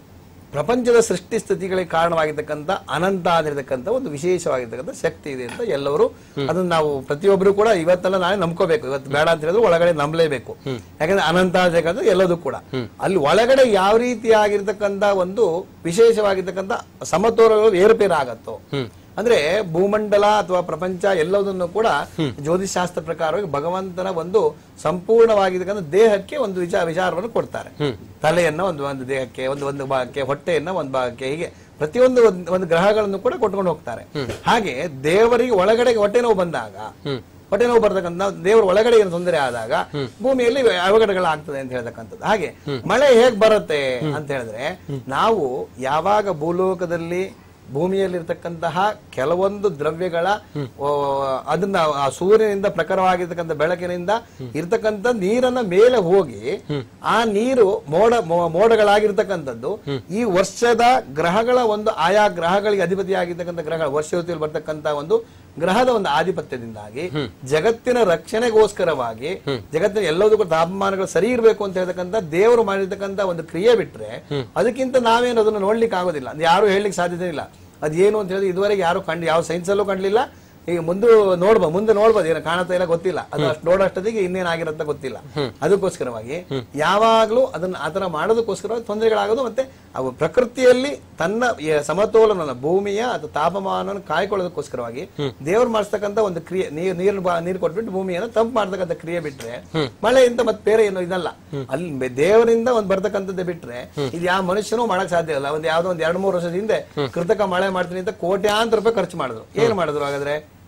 ಪ್ರಪಂಚದ ಸೃಷ್ಟಿ ಸ್ಥಿತಿಗಳಿಗೆ ಕಾರಣವಾಗಿರ್ತಕ್ಕಂಥ ಅನಂತ ಆಗಿರ್ತಕ್ಕಂಥ ಒಂದು ವಿಶೇಷವಾಗಿರ್ತಕ್ಕಂಥ ಶಕ್ತಿ ಇದೆ ಅಂತ ಎಲ್ಲರೂ ಅದನ್ನ ನಾವು ಪ್ರತಿಯೊಬ್ಬರು ಕೂಡ ಇವತ್ತೆಲ್ಲ ನಾಳೆ ನಂಬ್ಕೋಬೇಕು ಇವತ್ತು ಬೇಡ ಅಂತ ಹೇಳಿದ್ರೆ ಒಳಗಡೆ ನಂಬಲೇಬೇಕು ಯಾಕಂದ್ರೆ ಅನಂತ ಆಗಿರ್ತಕ್ಕಂಥ ಎಲ್ಲದೂ ಕೂಡ ಅಲ್ಲಿ ಒಳಗಡೆ ಯಾವ ರೀತಿಯಾಗಿರ್ತಕ್ಕಂಥ ಒಂದು ವಿಶೇಷವಾಗಿರ್ತಕ್ಕಂಥ ಸಮತೋಲಗಳು ಏರುಪೇರು ಆಗತ್ತೋ ಅಂದ್ರೆ ಭೂಮಂಡಲ ಅಥವಾ ಪ್ರಪಂಚ ಎಲ್ಲದನ್ನು ಕೂಡ ಜ್ಯೋತಿಷ್ ಶಾಸ್ತ್ರ ಪ್ರಕಾರವಾಗಿ ಭಗವಂತನ ಒಂದು ಸಂಪೂರ್ಣವಾಗಿರ್ತಕ್ಕಂಥ ದೇಹಕ್ಕೆ ಒಂದು ವಿಚಾರ ವಿಚಾರವನ್ನು ಕೊಡ್ತಾರೆ ತಲೆಯನ್ನ ಒಂದು ಒಂದು ದೇಹಕ್ಕೆ ಒಂದು ಒಂದು ಭಾಗಕ್ಕೆ ಹೊಟ್ಟೆಯನ್ನ ಒಂದು ಭಾಗಕ್ಕೆ ಹೀಗೆ ಪ್ರತಿಯೊಂದು ಒಂದ್- ಒಂದು ಗ್ರಹಗಳನ್ನು ಕೂಡ ಕೊಟ್ಕೊಂಡು ಹೋಗ್ತಾರೆ ಹಾಗೆ ದೇವರಿಗೆ ಒಳಗಡೆ ಹೊಟ್ಟೆ ನೋವು ಬಂದಾಗ ಹೊಟ್ಟೆ ನೋವು ಬರ್ತಕ್ಕಂಥ ದೇವರ ಒಳಗಡೆ ಏನು ತೊಂದರೆ ಆದಾಗ ಭೂಮಿಯಲ್ಲಿ ಅವಘಡಗಳಾಗ್ತದೆ ಅಂತ ಹೇಳ್ತಕ್ಕಂಥದ್ದು ಹಾಗೆ ಮಳೆ ಹೇಗ್ ಬರುತ್ತೆ ಅಂತ ಹೇಳಿದ್ರೆ ನಾವು ಯಾವಾಗ ಭೂಲೋಕದಲ್ಲಿ ಭೂಮಿಯಲ್ಲಿರ್ತಕ್ಕಂತಹ ಕೆಲವೊಂದು ದ್ರವ್ಯಗಳ ಆ, ಅದನ್ನ ಆ ಸೂರ್ಯನಿಂದ ಪ್ರಖರವಾಗಿರ್ತಕ್ಕಂಥ ಬೆಳಕಿನಿಂದ ಇರ್ತಕ್ಕಂಥ ನೀರನ್ನ ಮೇಲೆ ಹೋಗಿ ಆ ನೀರು ಮೋಡ ಮೋ- ಮೋಡಗಳಾಗಿರ್ತಕ್ಕಂಥದ್ದು ಈ ವರ್ಷದ ಗ್ರಹಗಳ ಒಂದು ಆಯಾ ಗ್ರಹಗಳಿಗೆ ಅಧಿಪತಿಯಾಗಿರ್ತಕ್ಕಂಥ ಗ್ರಹಗಳ ವರ್ಷ ಋತುವಿನಲ್ಲಿ ಬರ್ತಕ್ಕಂಥ ಒಂದು ಗ್ರಹದ ಒಂದು ಆಧಿಪತ್ಯದಿಂದಾಗಿ ಜಗತ್ತಿನ ರಕ್ಷಣೆಗೋಸ್ಕರವಾಗಿ ಜಗತ್ತಿನ ಎಲ್ಲದಕ್ಕೂ ತಾಪಮಾನಗಳು ಸರಿ ಇರಬೇಕು ಅಂತ ಹೇಳ್ತಕ್ಕಂಥ ದೇವರು ಮಾಡಿರ್ತಕ್ಕಂಥ ಒಂದು ಕ್ರಿಯೆ ಬಿಟ್ರೆ ಅದಕ್ಕಿಂತ ನಾವೇನು ಅದನ್ನು ನೋಡ್ಲಿಕ್ಕೆ ಆಗೋದಿಲ್ಲ ಅದು ಯಾರು ಹೇಳಲಿಕ್ಕೆ ಸಾಧ್ಯತೆ ಇಲ್ಲ ಅದೇನು ಅಂತ ಹೇಳಿದ್ರೆ ಇದುವರೆಗೆ ಯಾರು ಕಂಡು ಯಾವ ಸೈನ್ಸ್ ಅಲ್ಲೂ ಕಂಡ್ಲಿಲ್ಲ ಈಗ ಮುಂದೆ ನೋಡ್ಬೋದು ಮುಂದೆ ನೋಡ್ಬೋದು ಏನೋ ಕಾಣುತ್ತಾ ಇಲ್ಲ ಗೊತ್ತಿಲ್ಲ ಅದು ಅಷ್ಟು ನೋಡೋಷ್ಟೊತ್ತಿಗೆ ಇನ್ನೇನಾಗಿರುತ್ತೆ ಗೊತ್ತಿಲ್ಲ ಅದಕ್ಕೋಸ್ಕರವಾಗಿ ಯಾವಾಗ್ಲೂ ಅದನ್ನ ಆತರ ಮಾಡೋದಕ್ಕೋಸ್ಕರವಾಗಿ ತೊಂದರೆಗಳಾಗೋದು ಮತ್ತೆ ಅವು ಪ್ರಕೃತಿಯಲ್ಲಿ ತನ್ನ ಈ ಸಮತೋಲನ ಭೂಮಿಯ ಅಥವಾ ತಾಪಮಾನವನ್ನು ಕಾಯ್ಕೊಳ್ಳೋದಕ್ಕೋಸ್ಕರವಾಗಿ ದೇವ್ರು ಮಾಡಿಸ್ತಕ್ಕಂಥ ಒಂದು ಕ್ರಿಯೆ ನೀರ್ ನೀರು ಬಾ- ನೀರು ಕೊಟ್ಬಿಟ್ಟು ಭೂಮಿಯನ್ನು ತಂಪು ಮಾಡ್ತಕ್ಕಂಥ ಕ್ರಿಯೆ ಬಿಟ್ರೆ ಮಳೆಯಿಂದ ಮತ್ತೆ ಬೇರೆ ಏನು ಇದಲ್ಲ ಅಲ್ಲಿ ಬೆ- ದೇವರಿಂದ ಒಂದು ಬರ್ತಕ್ಕಂಥದ್ದೇ ಬಿಟ್ರೆ ಇದು ಯಾವ ಮನುಷ್ಯನೂ ಮಾಡಕ್ ಸಾಧ್ಯ ಇಲ್ಲ ಒಂದ್ ಯಾವ್ದೋ ಒಂದ್ ಎರಡ್ ಮೂರು ವರ್ಷದ ಹಿಂದೆ ಕೃತಕ ಮಳೆ ಮಾಡ್ತೀನಿ ಅಂತ ಕೋಟ್ಯಾಂತರ ರೂಪಾಯಿ ಖರ್ಚು ಮಾಡಿದ್ರು ಏನ್ ಮಾಡಿದ್ರು ಹಾಗಾದ್ರೆ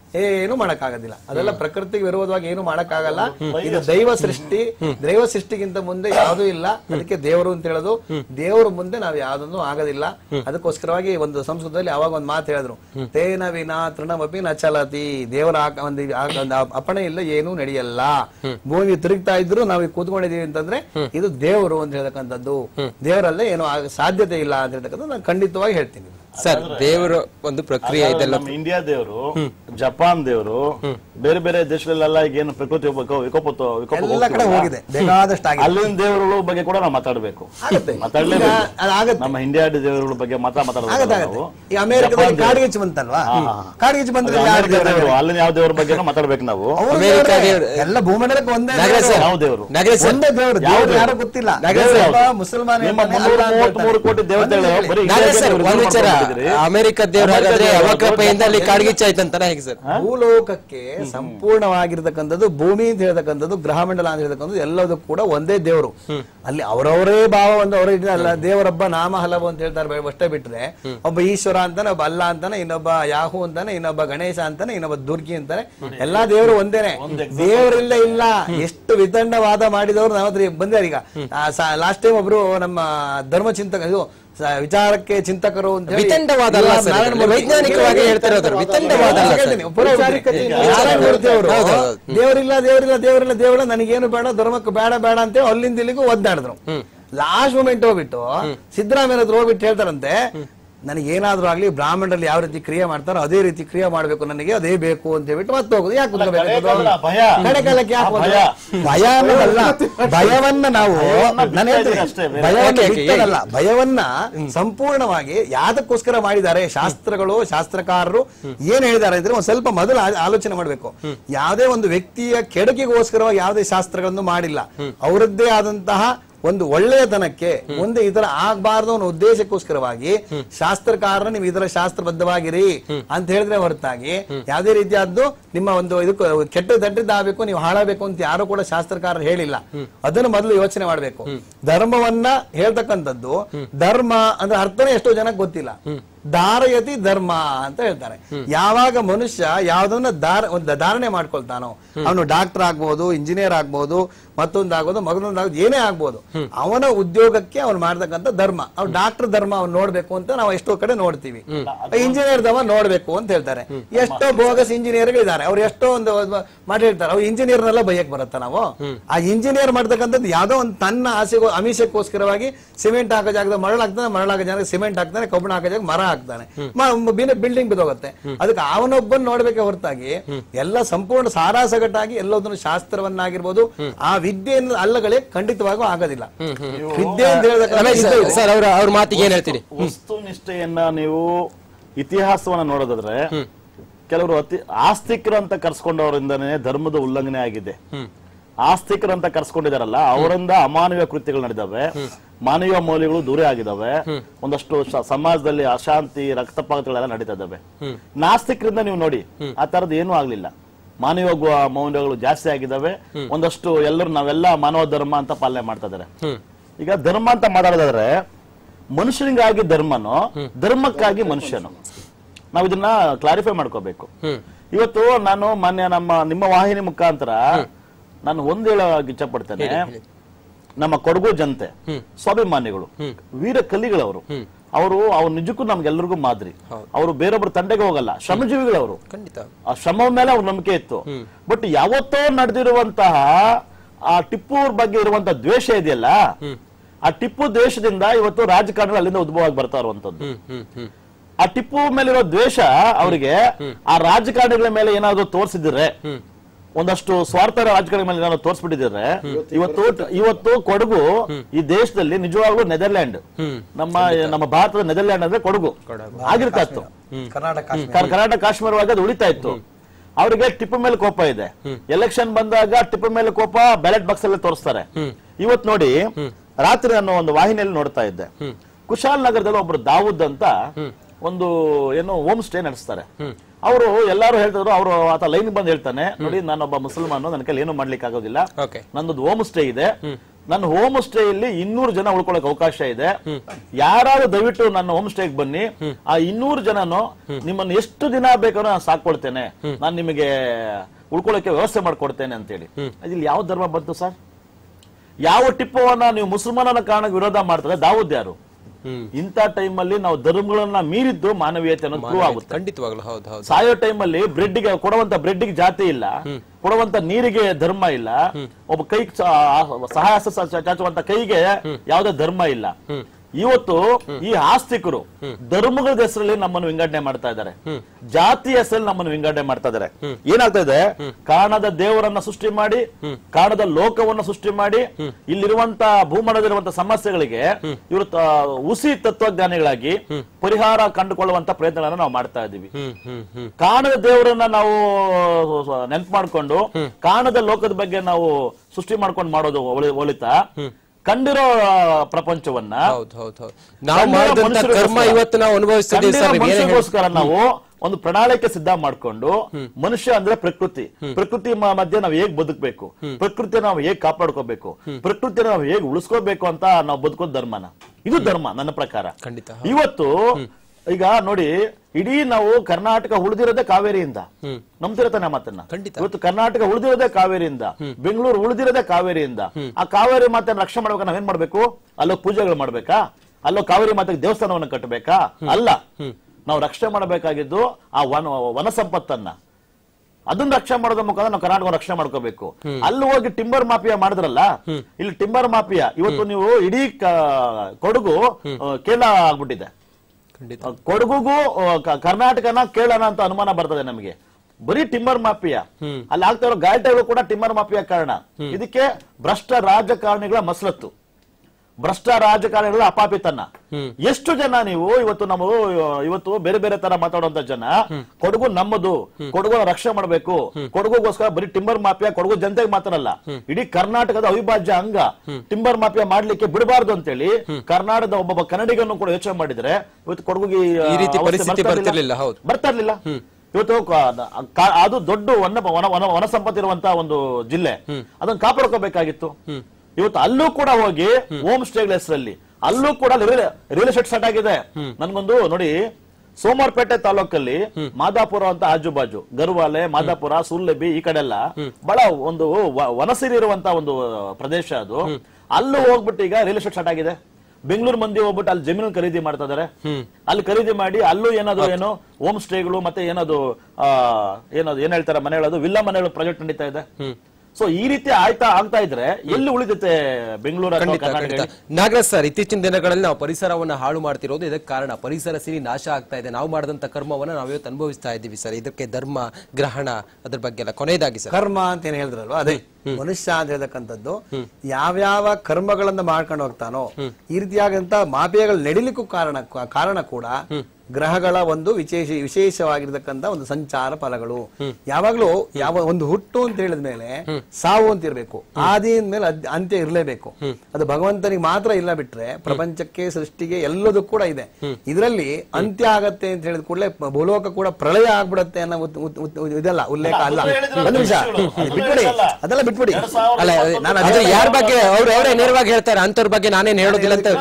ಏನು ಮಾಡಕ್ಕಾಗೋದಿಲ್ಲ ಅದೆಲ್ಲ ಪ್ರಕೃತಿಗೆ ವಿರೋಧವಾಗಿ ಏನು ಮಾಡಕ್ಕಾಗಲ್ಲ ಇದು ದೈವ ಸೃಷ್ಟಿ ದೈವ ಸೃಷ್ಟಿಗಿಂತ ಮುಂದೆ ಯಾವುದೂ ಇಲ್ಲ ಅದಕ್ಕೆ ದೇವರು ಅಂತ ಹೇಳೋದು ದೇವರ ಮುಂದೆ ನಾವು ಯಾವ್ದನ್ನು ಆಗೋದಿಲ್ಲ ಅದಕ್ಕೋಸ್ಕರವಾಗಿ ಒಂದು ಸಂಸ್ಕೃತದಲ್ಲಿ ಅವಾಗ ಒಂದು ಮಾತು ಹೇಳಿದ್ರು ತೇನ ವಿನಾ ತೃಣಮಪಿ ನ ಚಲತಿ ದೇವರ ಆಕ- ಒಂದು ಆ- ಒಂದು ಅಪ್ಪಣೆ ಇಲ್ಲ ಏನೂ ನಡೆಯಲ್ಲ ಭೂಮಿ ತಿರುಗ್ತಾ ಇದ್ರು ನಾವು ಈಗ ಕೂತ್ಕೊಂಡಿದೀವಿ ಅಂತಂದ್ರೆ ಇದು ದೇವರು ಅಂತ ಹೇಳ್ತಕ್ಕಂಥದ್ದು ದೇವರಲ್ಲೇ ಏನು ಆಗ- ಸಾಧ್ಯತೆ ಇಲ್ಲ ಅಂತ ಹೇಳ್ತಕ್ಕಂಥದ್ದು ನಾನು ಖಂಡಿತವಾಗಿ ಹೇಳ್ತೀನಿ ಸರ್ ದೇವರ ಒಂದು ಪ್ರಕ್ರಿಯೆ ಹಾಗಾದ್ರೆ ಇದೆಲ್ಲ ನಮ್ಮ ಇಂಡಿಯಾ ದೇವರು ಜಪಾನ್ ದೇವರು ಬೇರೆ ಬೇರೆ ದೇಶಗಳೆಲ್ಲ ಈಗ ಏನು ಪ್ರಕೃತಿ ವಿಕೋಪ ವಿಕೋಪ ವಿಕೋಪ ಎಲ್ಲ ಕಡೆ ಹೋಗಿದೆ ಬೇಕಾದಷ್ಟು ಆಗಿದೆ ಅಲ್ಲಿನ ದೇವರುಗಳ ಬಗ್ಗೆ ಕೂಡ ನಾವು ಮಾತಾಡಬೇಕು ಆಗತ್ತೆ. ಮಾತಾಡ್ಲೇಬೇಕು ಈಗ ಅದಾಗತ್ತೆ. ನಮ್ಮ ಇಂಡಿಯಾ ದೇವರುಗಳ ಬಗ್ಗೆ ಮಾತ್ರ ಆಗತ್ತೆ ಮಾತಾಡಬೇಕು ಆಗತ್ತೆ ನಾವು ಈ ಅಮೆರಿಕದಲ್ಲಿ ಜಪಾನ್ ದೇವರು. ಕಾಡ್ಗಿಚ್ಚು ಬಂತಲ್ವಾ ಹಾ, ಹಾ, ಹಾ. ಕಾಡ್ಗಿಚ್ಚು ಬಂದ್ರೆ ಅದು ಯಾರು ಅಮೆರಿಕ ದೇವ್ರು? ದೇವರು ಅಲ್ಲಿನ ಯಾವ ದೇವ್ರ ಬಗ್ಗೆ ಮಾತಾಡ್ಬೇಕು ನಾವು ಅವ್ರು ಅಮೆರಿಕ ದೇವ್ರೇ. ದೇವ್ರು. ಎಲ್ಲ ಭೂಮಂಡಲಕ್ಕೆ ಒಂದೇ ನಗರ ದೇವ್ರು. ಸರ್. ಯಾವ ದೇವರು ನಗರ ಸರ್ ಒಂದೇ ದೇವ್ರು ಯಾವ ದೇವ್ರು ದೇವ್ರು? ಯಾರು ಗೊತ್ತಿಲ್ಲ ನಗರ ದೇವ್ರು ಸರ್. ಒಬ್ಬ ಮುಸಲ್ಮಾನ ನಿಮ್ಮ ಇರ್ತಾನೆ, ಮುನ್ನೂರ ಅಲ್ಲ ಅಂತ ಮೂವತ್ಮೂರು ಹೇಳ್ತಾನೆ. ಕೋಟಿ ದೇವತೆಗಳು ಒಂದೇ ಬರೀ ನಾಗರಾಜ್ ಇಂಡಿಯಾಗೆ ಸರ್ ನೀವು ಒಂದ್ ವಿಚಾರ ಮಾಡ್ಕೊಂಡಿದ್ದೀರಿ. ಅಮೆರಿಕ ದೇವ್ರ ಅಮೆರಿಕ ಹಾಗಾದ್ರೆ ದೇವ್ರು ಅವಕೃಪೆಯಿಂದ ಅಲ್ಲಿ ಕಾಡ್ಗಿಚ್ಚ ಆಯ್ತಂತಾನೆ ಹೇಗೆ ಸರ್ ಭೂಲೋಕಕ್ಕೆ ಸಂಪೂರ್ಣವಾಗಿರ್ತಕ್ಕಂಥದ್ದು ಭೂಮಿ ಅಂತ ಹೇಳ್ತಕ್ಕಂಥದ್ದು ಗ್ರಹಮಂಡಲ ಅಂತ ಹೇಳ್ತಕ್ಕಂಥದ್ದು ಎಲ್ಲದೂ ಕೂಡ ಒಂದೇ ದೇವರು ಅಲ್ಲಿ ಅವರವರೇ ಭಾವ ಒಂದು ಅವರೇ ಅಲ್ಲ ದೇವರೊಬ್ಬ ನಾಮ ಹಲವು ಅಂತ ಹೇಳ್ತಾರೆ ಬೆ- ಅಷ್ಟೇ ಬಿಟ್ರೆ ಒಬ್ಬ ಈಶ್ವರ ಅಂತಾನೆ ಒಬ್ಬ ಅಲ್ಲ ಅಂತಾನೆ ಇನ್ನೊಬ್ಬ ಯಾಹು ಅಂತಾನೆ ಇನ್ನೊಬ್ಬ ಗಣೇಶ ಅಂತಾನೆ ಇನ್ನೊಬ್ಬ ದುರ್ಗಿ ಅಂತಾನೆ ಎಲ್ಲಾ ದೇವರು ಒಂದೇನೆ ದೇವರಿಲ್ಲ ಇಲ್ಲ ಎಷ್ಟು ವಿತಂಡವಾದ ಮಾಡಿದವರು ನಮ್ಮ ಹತ್ರ ಬಂದಾರ ಈಗ ಲಾಸ್ಟ್ ಟೈಮ್ ಒಬ್ರು ನಮ್ಮ ಧರ್ಮಚಿಂತಕ ಇದು ಸ- ವಿಚಾರಕ್ಕೆ ಚಿಂತಕರು ಅಂತ ಹೇಳಿ ವಿತಂಡವಾದ ಅಲ್ಲ ಸರ್, ನಾರಾಯಣ ಮೂರ್ತಿ- ವೈಜ್ಞಾನಿಕವಾಗಿ ಹೇಳ್ತಿರೋದು ವಿತಂಡವಾದ ಅಲ್ಲ ಸರ್. ಹೇಳ್ತೀನಿ, ಪುರ ಹೇಳ್ತೀನಿ. ನಾರಾಯಣ ಮೂರ್ತಿ ಅವರು ಹೌದು, ಹೌದು. ದೇವರಿಲ್ಲ ದೇವರಿಲ್ಲ ದೇವರಿಲ್ಲ ದೇವರಿಲ್ಲ ನನಗೇನು ಬೇಡ ಧರ್ಮಕ್ಕೆ ಬೇಡ ಬೇಡ ಅಂತ ಅಲ್ಲಿಂದ ಇಲ್ಲಿಗೂ ಒದ್ದಾಡಿದ್ರು ಲಾಸ್ಟ್ ಮೂಮೆಂಟ್ ಹೋಗ್ಬಿಟ್ಟು ಸಿದ್ದರಾಮಯ್ಯ ಹತ್ರ ಹೋಗ್ಬಿಟ್ಟು ಹೇಳ್ತಾರಂತೆ ನನಗೆ ಏನಾದ್ರೂ ಆಗ್ಲಿ ಬ್ರಾಹ್ಮಣರಲ್ಲಿ ಯಾವ ರೀತಿ ಕ್ರಿಯೆ ಮಾಡ್ತಾರೋ ಅದೇ ರೀತಿ ಕ್ರಿಯೆ ಮಾಡ್ಬೇಕು ನನಗೆ ಅದೇ ಬೇಕು ಅಂತ ಹೇಳ್ಬಿಟ್ಟು ಮತ್ತೆ ಹೋಗುದು ಯಾಕೆ ಕುತ್ಕೋಬೇಕು ಕಡೆಗಾಲ ಭಯ. ಕಡೆ ಕಾಲಕ್ಕೆ ಯಾಕೆ ಆ ಭಯ. ಹೋಗೋದು? ಭಯ ಅನ್ನೋದಲ್ಲ ಭಯವನ್ನ ನಾವು ಭಯವನ್ನ ನಾನು ಬಿಡ್ತಾ ಹೇಳ್ತೀನಿ, ಇದ್ದೀರಿ ಅಷ್ಟೇ, ಬೇರೆ. ಭಯವನ್ನ ಯಾಕೆ, ಯಾಕೆ? ಬಿಟ್ಟದಲ್ಲ ಭಯವನ್ನ ಸಂಪೂರ್ಣವಾಗಿ ಯಾತಕ್ಕೋಸ್ಕರ ಮಾಡಿದ್ದಾರೆ ಶಾಸ್ತ್ರಗಳು ಶಾಸ್ತ್ರಕಾರರು ಏನ್ ಹೇಳಿದ್ದಾರೆ ಅಂದ್ರೆ ಒಂದ್ ಸ್ವಲ್ಪ ಮೊದಲು ಆ- ಆಲೋಚನೆ ಮಾಡ್ಬೇಕು ಯಾವುದೇ ಒಂದು ವ್ಯಕ್ತಿಯ ಕೆಡಕಿಗೋಸ್ಕರವಾಗಿ ಯಾವುದೇ ಶಾಸ್ತ್ರಗಳನ್ನು ಮಾಡಿಲ್ಲ ಅವರದ್ದೇ ಆದಂತಹ ಒಂದು ಒಳ್ಳೆಯತನಕ್ಕೆ ಮುಂದೆ ಈ ತರ ಆಗ್ಬಾರ್ದು ಅನ್ನೋ ಉದ್ದೇಶಕ್ಕೋಸ್ಕರವಾಗಿ ಶಾಸ್ತ್ರಕಾರರ ನೀವು ಇದರ ಶಾಸ್ತ್ರಬದ್ಧವಾಗಿರಿ ಅಂತ ಹೇಳಿದ್ರೆ ಹೊರತಾಗಿ ಯಾವುದೇ ರೀತಿಯಾದ್ದು ನಿಮ್ಮ ಒಂದು ಇದಕ್ಕೆ ಕೆಟ್ಟ ದಡ್ಡದಾಗಬೇಕು ನೀವು ಹಾಳಬೇಕು ಅಂತ ಯಾರು ಕೂಡ ಶಾಸ್ತ್ರಕಾರರು ಹೇಳಿಲ್ಲ ಅದನ್ನು ಮೊದಲು ಯೋಚನೆ ಮಾಡಬೇಕು ಧರ್ಮವನ್ನ ಹೇಳ್ತಕ್ಕಂಥದ್ದು ಧರ್ಮ ಅಂದ್ರೆ ಅರ್ಥನೇ ಎಷ್ಟೋ ಜನಕ್ಕೆ ಗೊತ್ತಿಲ್ಲ ಧಾರಯತಿ ಧರ್ಮ ಅಂತ ಹೇಳ್ತಾರೆ ಯಾವಾಗ ಮನುಷ್ಯ ಯಾವ್ದನ್ನ ಧಾರ ಒಂದು ಧಾರಣೆ ಮಾಡ್ಕೊಳ್ತಾನೋ ಅವನು ಡಾಕ್ಟರ್ ಆಗ್ಬೋದು ಇಂಜಿನಿಯರ್ ಆಗ್ಬೋದು ಮತ್ತೊಂದಾಗೋದು ಮಗದೊಂದಾಗೋದು ಏನೇ ಆಗ್ಬೋದು ಅವನ ಉದ್ಯೋಗಕ್ಕೆ ಅವ್ನು ಮಾಡ್ತಕ್ಕಂಥ ಧರ್ಮ ಅವ್ನು ಡಾಕ್ಟರ್ ಧರ್ಮ ಅವ್ನು ನೋಡ್ಬೇಕು ಅಂತ ನಾವು ಎಷ್ಟೋ ಕಡೆ ನೋಡ್ತೀವಿ ಇಂಜಿನಿಯರ್ ಧರ್ಮ ನೋಡ್ಬೇಕು ಅಂತ ಹೇಳ್ತಾರೆ ಎಷ್ಟೋ ಬೋಗಸ್ ಇಂಜಿನಿಯರ್ಗಳಿದ್ದಾರೆ ಅವ್ರು ಎಷ್ಟೋ ಒಂದು ಮಾಡಿ ಹೇಳ್ತಾರೆ ಅವ್ರು ಇಂಜಿನಿಯರ್ನೆಲ್ಲ ಬೈಯಕ್ ಬರುತ್ತಾ ನಾವು ಆ ಇಂಜಿನಿಯರ್ ಮಾಡ್ತಕ್ಕಂಥದ್ದು ಯಾವ್ದೋ ಒಂದು ತನ್ನ ಆಸೆಗೋ ಅಮಿಷಕ್ಕೋಸ್ಕರವಾಗಿ ಸಿಮೆಂಟ್ ಹಾಕೋ ಜಾಗದ ಮರಳು ಹಾಕ್ತಾನೆ ಮರಳು ಹಾಕೋ ಜಾಗ ಸಿಮೆಂಟ್ ಹಾಕ್ತಾನೆ ಕಬ್ಬಣ ಹಾಕೋ ಜಾಗ ಮರ ಹಾಕ್ತಾನೆ ಬಿಲ್ಡಿಂಗ್ ಬಿದ್ದೋಗುತ್ತೆ ಅದಕ್ಕೆ ಅವನೊಬ್ಬನ್ ನೋಡ್ಬೇಕೆ ಹೊರತಾಗಿ ಎಲ್ಲ ಸಂಪೂರ್ಣ ಸಾರಾಸಗಟ್ಟಾಗಿ ಎಲ್ಲದನ್ನು ಶಾಸ್ತ್ರವನ್ನಾಗಿರ್ಬೋದು ಆ ವಿದ್ಯೆಯನ್ನು ಅಲ್ಲಗಳೇ ಖಂಡಿತವಾಗೂ ಆಗೋದಿಲ್ಲ ವಿದ್ಯೆ ಅಂತ ರಮೇಶ್ ಹೇಳಿದ್ರೆ ಸರ್, ಸರ್ ಅವ್ರ ಅವ್ರ ಮಾತಿಗೆ ಏನ್ ಹೇಳ್ತೀರಿ ವಸ್ತುನಿಷ್ಠೆಯನ್ನ ನೀವು ಇತಿಹಾಸವನ್ನ ನೋಡೋದಾದ್ರೆ ಕೆಲವರು ಅತಿ ಆಸ್ತಿಕರು ಅಂತ ಕರ್ಸ್ಕೊಂಡವರಿಂದನೇ ಧರ್ಮದ ಉಲ್ಲಂಘನೆ ಆಗಿದೆ ಆಸ್ತಿಕರು ಅಂತ ಕರ್ಸ್ಕೊಂಡಿದಾರಲ್ಲ ಅವರಿಂದ ಅಮಾನವೀಯ ಕೃತ್ಯಗಳು ನಡೆದಾವೆ ಮಾನವೀಯ ಮೌಲ್ಯಗಳು ದೂರ ಆಗಿದಾವೆ ಒಂದಷ್ಟು ಶ- ಸಮಾಜದಲ್ಲಿ ಅಶಾಂತಿ ರಕ್ತಪಾತಗಳೆಲ್ಲ ನಡೀತಾ ಇದಾವೆ ನಾಸ್ತಿಕರಿಂದ ನೀವು ನೋಡಿ ಆ ತರದ್ ಏನೂ ಆಗ್ಲಿಲ್ಲ ಮಾನವೀಯ ಗು- ಮೌಲ್ಯಗಳು ಜಾಸ್ತಿ ಆಗಿದಾವೆ ಒಂದಷ್ಟು ಎಲ್ಲರೂ ನಾವೆಲ್ಲ ಮಾನವ ಧರ್ಮ ಅಂತ ಪಾಲನೆ ಮಾಡ್ತಾ ಇದಾರೆ ಈಗ ಧರ್ಮ ಅಂತ ಮಾತಾಡೋದಾದ್ರೆ ಮನುಷ್ಯನಿಗಾಗಿ ಧರ್ಮನೋ ಧರ್ಮಕ್ಕಾಗಿ ಮನುಷ್ಯನು ನಾವು ಇದನ್ನ ಕ್ಲಾರಿಫೈ ಮಾಡ್ಕೋಬೇಕು ಇವತ್ತು ನಾನು ಮೊನ್ನೆ ನಮ್ಮ ನಿಮ್ಮ ವಾಹಿನಿ ಮುಖಾಂತರ ನಾನು ಒಂದ್ ಹೇಳೋಕೆ ಇಚ್ಛಪಡ್ತೇನೆ ನಮ್ಮ ಕೊಡಗು ಜನತೆ ಸ್ವಾಭಿಮಾನಿಗಳು ವೀರ ಕಲಿಗಳವರು ಅವರು ಅವ್ರು ನಿಜಕ್ಕೂ ನಮ್ಗೆಲ್ಲರಿಗೂ ಮಾದರಿ ಅವರು ಬೇರೊಬ್ಬರ ತಂಡೆಗೆ ಹೋಗಲ್ಲ ಶ್ರಮಜೀವಿಗಳವರು ಖಂಡಿತ ಆ ಶ್ರಮದ ಮೇಲೆ ಅವ್ರ ನಂಬಿಕೆ ಇತ್ತು ಬಟ್ ಯಾವತ್ತೋ ನಡೆದಿರುವಂತಹ ಆ ಟಿಪ್ಪು ಅವ್ರ ಬಗ್ಗೆ ಇರುವಂತಹ ದ್ವೇಷ ಇದೆಯಲ್ಲ ಆ ಟಿಪ್ಪು ದ್ವೇಷದಿಂದ ಇವತ್ತು ರಾಜಕಾರಣ ಅಲ್ಲಿಂದ ಉದ್ಭವ ಆಗಿ ಬರ್ತಾ ಇರುವಂತದ್ದು ಹ್ಮ್ ಹ್ಮ್ ಹ್ಮ್ ಆ ಟಿಪ್ಪು ಮೇಲಿರೋ ದ್ವೇಷ ಅವರಿಗೆ ಆ ರಾಜಕಾರಣಿಗಳ ಮೇಲೆ ಏನಾದ್ರು ತೋರಿಸಿದ್ರೆ ಒಂದಷ್ಟು ಸ್ವಾರ್ಥ ರಾಜಕಾರಣ ಮೇಲೆ ಏನಾದ್ರು ತೋರಿಸ್ಬಿಟ್ಟಿದ್ರೆ ಇವತ್ತು ಇವತ್ತು ಕೊಡಗು ಈ ದೇಶದಲ್ಲಿ ನಿಜವಾಗ್ಲೂ ನೆದರ್ಲ್ಯಾಂಡ್ ನಮ್ಮ ನಮ್ಮ ಭಾರತದ ನೆದರ್ಲ್ಯಾಂಡ್ ಅಂದ್ರೆ ಕೊಡಗು ಆಗಿರ್ತಾ ಇತ್ತು ಕರ್ನಾಟಕ ಕರ್- ಕರ್ನಾಟಕ ಕಾಶ್ಮೀರವಾಗಿ ಅದು ಉಳಿತಾ ಇತ್ತು ಅವರಿಗೆ ಟಿಪ್ಪು ಮೇಲೆ ಕೋಪ ಇದೆ ಎಲೆಕ್ಷನ್ ಬಂದಾಗ ಟಿಪ್ಪು ಮೇಲೆ ಕೋಪ ಬ್ಯಾಲೆಟ್ ಬಾಕ್ಸ್ ಅಲ್ಲಿ ತೋರಿಸ್ತಾರೆ ಇವತ್ ನೋಡಿ ರಾತ್ರಿ ನಾನು ಒಂದು ವಾಹಿನಿಯಲ್ಲಿ ನೋಡ್ತಾ ಇದ್ದೆ ಕುಶಾಲ್ ನಗರದಲ್ಲಿ ಒಬ್ರು ದಾವೂದ್ ಅಂತ ಒಂದು ಏನು ಹೋಮ್ ಸ್ಟೇ ನಡೆಸ್ತಾರೆ ಅವರು ಎಲ್ಲಾರು ಹೇಳ್ತಿದ್ರು ಅವರು ಆತ ಲೈನ್ ಬಂದು ಹೇಳ್ತಾನೆ ನೋಡಿ ನಾನೊಬ್ಬ ಮುಸಲ್ಮಾನು ನನ್ನ ಕೈಲಿ ಏನು ಮಾಡ್ಲಿಕ್ಕೆ ಆಗೋದಿಲ್ಲ ಓಕೆ ನಂದೊಂದು ಹೋಮ್ ಸ್ಟೇ ಇದೆ ನನ್ನ ಹೋಮ್ ಸ್ಟೇ ಇಲ್ಲಿ ಇನ್ನೂರು ಜನ ಉಳ್ಕೊಳಕ್ ಅವಕಾಶ ಇದೆ ಯಾರಾದ್ರೂ ದಯವಿಟ್ಟು ನನ್ನ ಹೋಮ್ ಸ್ಟೇಗೆ ಬನ್ನಿ ಆ ಇನ್ನೂರು ಜನನು ನಿಮ್ಮನ್ನು ಎಷ್ಟು ದಿನ ಬೇಕಾದ್ರೂ ನಾನು ಸಾಕೊಳ್ತೇನೆ ನಾನು ನಿಮಗೆ ಉಳ್ಕೊಳಕ್ಕೆ ವ್ಯವಸ್ಥೆ ಮಾಡ್ಕೊಡ್ತೇನೆ ಅಂತೇಳಿ ಇಲ್ಲಿ ಯಾವ ಧರ್ಮ ಬಂತು ಸರ್ ಯಾವ ಟಿಪ್ಪವನ್ನ ನೀವು ಮುಸಲ್ಮಾನನ ಕಾರಣಕ್ಕೆ ವಿರೋಧ ಮಾಡ್ತಾರೆ ದಾವೂದ್ ಯಾರು ಇಂಥ ಟೈಮಲ್ಲಿ ನಾವು ಧರ್ಮಗಳನ್ನ ಮೀರಿದ್ದು ಮಾನವೀಯತೆ ಅನ್ನೋದು ಪ್ರೂವ್ ಆಗುತ್ತೆ ಖಂಡಿತವಾಗ್ಲು ಹೌದು ಹೌದು ಸಾಯೋ ಟೈಮಲ್ಲಿ ಬ್ರೆಡ್ಗೆ ಕೊಡುವಂತ ಬ್ರೆಡ್ಗೆ ಜಾತಿ ಇಲ್ಲ ಕೊಡುವಂತ ನೀರಿಗೆ ಧರ್ಮ ಇಲ್ಲ ಒಬ್ಬ ಕೈ ಸಹಾಯ ಹಸ್ತ ಚ- ಚಾಚುವಂತ ಕೈಗೆ ಯಾವುದೇ ಧರ್ಮ ಇಲ್ಲ ಇವತ್ತು ಈ ಆಸ್ತಿಕರು ಧರ್ಮಗಳ ಹೆಸರಲ್ಲಿ ನಮ್ಮನ್ನು ವಿಂಗಡಣೆ ಮಾಡ್ತಾ ಇದ್ದಾರೆ ಜಾತಿ ಹೆಸರಲ್ಲಿ ನಮ್ಮನ್ನು ವಿಂಗಡಣೆ ಮಾಡ್ತಾ ಇದ್ದಾರೆ ಏನಾಗ್ತಾ ಇದೆ ಕಾರಣದ ದೇವರನ್ನ ಸೃಷ್ಟಿ ಮಾಡಿ ಕಾರಣದ ಲೋಕವನ್ನ ಸೃಷ್ಟಿ ಮಾಡಿ ಇಲ್ಲಿರುವಂತ ಭೂಮಂಡಲದಲ್ಲಿರುವಂತ ಸಮಸ್ಯೆಗಳಿಗೆ ಇವರು ತ- ಹುಸಿ ತತ್ವಜ್ಞಾನಿಗಳಾಗಿ ಪರಿಹಾರ ಕಂಡುಕೊಳ್ಳುವಂತ ಪ್ರಯತ್ನಗಳನ್ನ ನಾವು ಮಾಡ್ತಾ ಇದ್ದೀವಿ ಹ್ಮ್ ಹ್ಮ್ ಹ್ಮ್ ಕಾಣದ ದೇವರನ್ನ ನಾವು ನೆನ್ಪು ಮಾಡ್ಕೊಂಡು ಕಾಣದ ಲೋಕದ ಬಗ್ಗೆ ನಾವು ಸೃಷ್ಟಿ ಮಾಡ್ಕೊಂಡು ಮಾಡೋದು ಒಳಿ- ಒಳಿತಾ ಕಂಡಿರೋ ಆ, ಪ್ರಪಂಚವನ್ನ ಹೌದು ಹೌದು ಹೌದು ನಾವು ಕಂಡಿರೋ ಮಾಡಿದಂತ ಮನುಷ್ಯರಿಗೋಸ್ಕರ- ಕರ್ಮ ಇವತ್ತು ನಾವು ಅನುಭವಿಸ್ತಿದ್ದೀವಿ ಕಂಡಿರೋ ಸರ್ ನೀವ್ ಏನ್ ಹೇಳ್- ಮನುಷ್ಯರಿಗೋಸ್ಕರ ನಾವು ಒಂದು ಪ್ರಣಾಳಿಕೆ ಸಿದ್ಧ ಮಾಡ್ಕೊಂಡು ಮನುಷ್ಯ ಅಂದ್ರೆ ಪ್ರಕೃತಿ ಪ್ರಕೃತಿ ಮ- ಮಧ್ಯೆ ನಾವು ಹೇಗ್ ಬದುಕಬೇಕು ಪ್ರಕೃತಿನ ನಾವು ಹೇಗ್ ಕಾಪಾಡ್ಕೋಬೇಕು ಪ್ರಕೃತಿನ ನಾವು ಹೇಗ್ ಉಳಿಸ್ಕೋಬೇಕು ಅಂತ ನಾವು ಬದುಕೋದ್ ಧರ್ಮನ ಇದು ಧರ್ಮ ನನ್ನ ಪ್ರಕಾರ ಖಂಡಿತ ಇವತ್ತು ಈಗ ನೋಡಿ ಇಡೀ ನಾವು ಕರ್ನಾಟಕ ಉಳಿದಿರೋದೇ ಕಾವೇರಿಯಿಂದ ನಂಬ್ತಿರತ್ತಾನೆ ಮಾತನ್ನ ಖಂಡಿತ. ಇವತ್ತು ಕರ್ನಾಟಕ ಉಳಿದಿರೋದೇ ಕಾವೇರಿಯಿಂದ ಬೆಂಗಳೂರು ಉಳಿದಿರೋದೇ ಕಾವೇರಿಯಿಂದ ಆ ಕಾವೇರಿ ಮಾತನ್ನ ರಕ್ಷಣೆ ಮಾಡ್ಬೇಕು ನಾವೇನ್ ಮಾಡ್ಬೇಕು ಅಲ್ಲೋಗ್ ಪೂಜೆಗಳು ಮಾಡ್ಬೇಕಾ ಅಲ್ಲೋ ಕಾವೇರಿ ಮಾತೆಗೆ ದೇವಸ್ಥಾನವನ್ನು ಕಟ್ಟಬೇಕಾ ಅಲ್ಲ ನಾವು ರಕ್ಷಣೆ ಮಾಡಬೇಕಾಗಿದ್ದು ಆ ವನ ವನ ಸಂಪತ್ತನ್ನ ಅದನ್ನ ರಕ್ಷಣೆ ಮಾಡೋದ್ರ ಮುಖಾಂತರ ನಾವು ಕರ್ನಾಟಕ ರಕ್ಷಣೆ ಮಾಡ್ಕೋಬೇಕು ಅಲ್ಲಿ ಹೋಗಿ ಟಿಂಬರ್ ಮಾಫಿಯಾ ಮಾಡಿದ್ರಲ್ಲ ಇಲ್ಲಿ ಟಿಂಬರ್ ಮಾಫಿಯಾ ಇವತ್ತು ನೀವು ಇಡೀ ಕ- ಕೊಡಗು ಆ, ಕೇರಳ ಆಗ್ಬಿಟ್ಟಿದೆ ಖಂಡಿತ ಆ, ಕೊಡಗುಗೂ ಆ, ಕ- ಕರ್ನಾಟಕನ ಕೇಳೋಣ ಅಂತ ಅನುಮಾನ ಬರ್ತದೆ ನಮಗೆ ಬರೀ ಟಿಂಬರ್ ಮಾಫಿಯಾ ಅಲ್ಲಿ ಆಗ್ತಾ ಇರೋ ಗಾಯಟಗಳು ಕೂಡ ಟಿಂಬರ್ ಮಾಫಿಯಾ ಕಾರಣ ಇದಕ್ಕೆ ಭ್ರಷ್ಟ ರಾಜಕಾರಣಿಗಳ ಮಸಲತ್ತು ಭ್ರಷ್ಟ ರಾಜಕಾರಣಿಗಳ ಅಪಾಪಿತನ ಎಷ್ಟು ಜನ ನೀವು ಇವತ್ತು ನಾವು ಇವತ್ತು ಬೇರೆ ಬೇರೆ ತರ ಮಾತಾಡುವಂತ ಜನ ಕೊಡಗು ನಮ್ಮದು ಕೊಡಗು ರಕ್ಷಣೆ ಮಾಡಬೇಕು ಕೊಡಗುಗೋಸ್ಕರ ಬರೀ ಟಿಂಬರ್ ಮಾಫಿಯಾ ಕೊಡಗು ಜನತೆಗೆ ಮಾತ್ರಲ್ಲ ಇಡೀ ಕರ್ನಾಟಕದ ಅವಿಭಾಜ್ಯ ಅಂಗ ಟಿಂಬರ್ ಮಾಫಿಯಾ ಮಾಡ್ಲಿಕ್ಕೆ ಬಿಡಬಾರ್ದು ಅಂತೇಳಿ ಕರ್ನಾಟಕದ ಒಬ್ಬೊಬ್ಬ ಕನ್ನಡಿಗನ್ನು ಕೂಡ ಯೋಚನೆ ಮಾಡಿದ್ರೆ ಇವತ್ತು ಕೊಡಗುಗೆ ಈ ರೀತಿ ಪರಿಸ್ಥಿತಿ ಬರ್ತಿರ್ಲಿಲ್ಲ, ಹೌದು. ಬರ್ತಾ ಇರ್ಲಿಲ್ಲ ಇವತ್ತು ಕ- ಕ- ಅದು ದೊಡ್ಡ ವನ ವನ ವನ- ವನ ಸಂಪತ್ತು ಇರುವಂತ ಒಂದು ಜಿಲ್ಲೆ ಅದನ್ನ ಕಾಪಾಡ್ಕೋಬೇಕಾಗಿತ್ತು ಇವತ್ತು ಅಲ್ಲೂ ಕೂಡ ಹೋಗಿ ಹೋಮ್ ಸ್ಟೇಗಳ ಹೆಸರಲ್ಲಿ ಅಲ್ಲೂ ಕೂಡ ರಿಯಲ್ ಎಸ್ಟೇಟ್ ಸ್ಟಾರ್ಟ್ ಆಗಿದೆ ನನ್ಗೊಂದು ನೋಡಿ ಸೋಮವಾರಪೇಟೆ ತಾಲೂಕಲ್ಲಿ ಮಾದಾಪುರ ಅಂತ ಆಜು ಬಾಜು ಗರ್ವಾಲೆ ಮಾದಾಪುರ ಸುಲ್ಲೆಬಿ ಈ ಕಡೆ ಎಲ್ಲ ಬಹಳ ಒಂದು ವ- ವನಸಿರಿ ಇರುವಂತ ಒಂದು ಪ್ರದೇಶ ಅದು ಅಲ್ಲೂ ಹೋಗ್ಬಿಟ್ಟು ಈಗ ರಿಯಲ್ ಎಸ್ಟೇಟ್ ಸ್ಟಾರ್ಟ್ ಆಗಿದೆ ಬೆಂಗಳೂರು ಮಂದಿ ಹೋಗ್ಬಿಟ್ಟು ಅಲ್ಲಿ ಜಮೀನು ಖರೀದಿ ಮಾಡ್ತಾ ಇದಾರೆ ಅಲ್ಲಿ ಖರೀದಿ ಮಾಡಿ ಅಲ್ಲೂ ಏನದು ಏನು ಹೋಮ್ ಸ್ಟೇಗಳು ಮತ್ತೆ ಏನದು ಆ, ಏನದು ಏನ್ ಹೇಳ್ತಾರೆ ಮನೆ ಹೇಳೋದು ವಿಲ್ಲ ಮನೆಗಳು ಪ್ರಾಜೆಕ್ಟ್ ನಡೀತಾ ಇದೆ ಸೊ ಈ ರೀತಿ ಆಯ್ತಾ ಆಗ್ತಾ ಇದ್ರೆ ಎಲ್ಲಿ ಉಳಿದೈತೆ ಬೆಂಗಳೂರು ಅಥವಾ ಖಂಡಿತ ಕರ್ನಾಟಕ ಖಂಡಿತ ನಾಗರಾಜ್ ಸರ್ ಇತ್ತೀಚಿನ ದಿನಗಳಲ್ಲಿ ನಾವು ಪರಿಸರವನ್ನ ಹಾಳು ಮಾಡ್ತಿರೋದು ಇದಕ್ಕೆ ಕಾರಣ ಪರಿಸರ ಸಿರಿ ನಾಶ ಆಗ್ತಾ ಇದೆ ನಾವು ಮಾಡಿದಂತ ಕರ್ಮವನ್ನ ನಾವು ಇವತ್ತು ಅನುಭವಿಸ್ತಾ ಇದ್ದೀವಿ ಸರ್ ಇದಕ್ಕೆ ಧರ್ಮ ಗ್ರಹಣ ಅದ್ರ ಬಗ್ಗೆ ಎಲ್ಲ ಕೊನೆಯದಾಗಿ ಸರ್ ಕರ್ಮ ಅಂತ ಏನ್ ಹೇಳಿದ್ರಲ್ವಾ ಅದೇ ಮನುಷ್ಯ ಅಂತ ಹೇಳ್ತಕ್ಕಂಥದ್ದು ಯಾವ್ಯಾವ ಕರ್ಮಗಳನ್ನ ಮಾಡ್ಕೊಂಡು ಹೋಗ್ತಾನೋ ಈ ರೀತಿಯಾದಂತ ಮಾಫಿಯಾಗಳು ನಡಿಲಿಕ್ಕೂ ಕಾರಣ ಕಾರಣ ಕೂಡ ಗ್ರಹಗಳ ಒಂದು ವಿಶೇಷ ವಿಶೇಷವಾಗಿರ್ತಕ್ಕಂಥ ಒಂದು ಸಂಚಾರ ಫಲಗಳು ಯಾವಾಗ್ಲೂ ಯಾವ ಒಂದು ಹುಟ್ಟು ಅಂತ ಹೇಳಿದ ಮೇಲೆ ಸಾವು ಅಂತ ಇರ್ಬೇಕು ಆದಿ ಮೇಲೆ ಅಂತ್ಯ ಇರಲೇಬೇಕು ಅದು ಭಗವಂತನಿಗೆ ಮಾತ್ರ ಇಲ್ಲ ಬಿಟ್ರೆ ಪ್ರಪಂಚಕ್ಕೆ ಸೃಷ್ಟಿಗೆ ಎಲ್ಲದೂ ಕೂಡ ಇದೆ ಇದರಲ್ಲಿ ಅಂತ್ಯ ಆಗತ್ತೆ ಅಂತ ಹೇಳಿದ ಕೂಡಲೇ ಭೂಲೋಕ ಕೂಡ ಪ್ರಳಯ ಆಗ್ಬಿಡತ್ತೆ ಅನ್ನೋ ಉತ್- ಉತ್- ಉತ್- ಇದಲ್ಲ ಉಲ್ಲೇಖ ಅಲ್ಲ ಒಂದು ನಿಮಿಷ ಅದು ಬಿಟ್ಬಿಡಿ ಅದೆಲ್ಲ ಬಿಟ್ಬಿಡಿ ಅಲ್ಲ ನಾನು ಅದು ಅದನ್ನ ಯಾರ ಬಗ್ಗೆ ಅವ್ರು ಅವರೇ ನೇರವಾಗಿ ಹೇಳ್ತಾರೆ ಅಂತವ್ರ ಬಗ್ಗೆ ನಾನೇನ್ ಹೇಳೋದಿಲ್ಲ ಅಂತ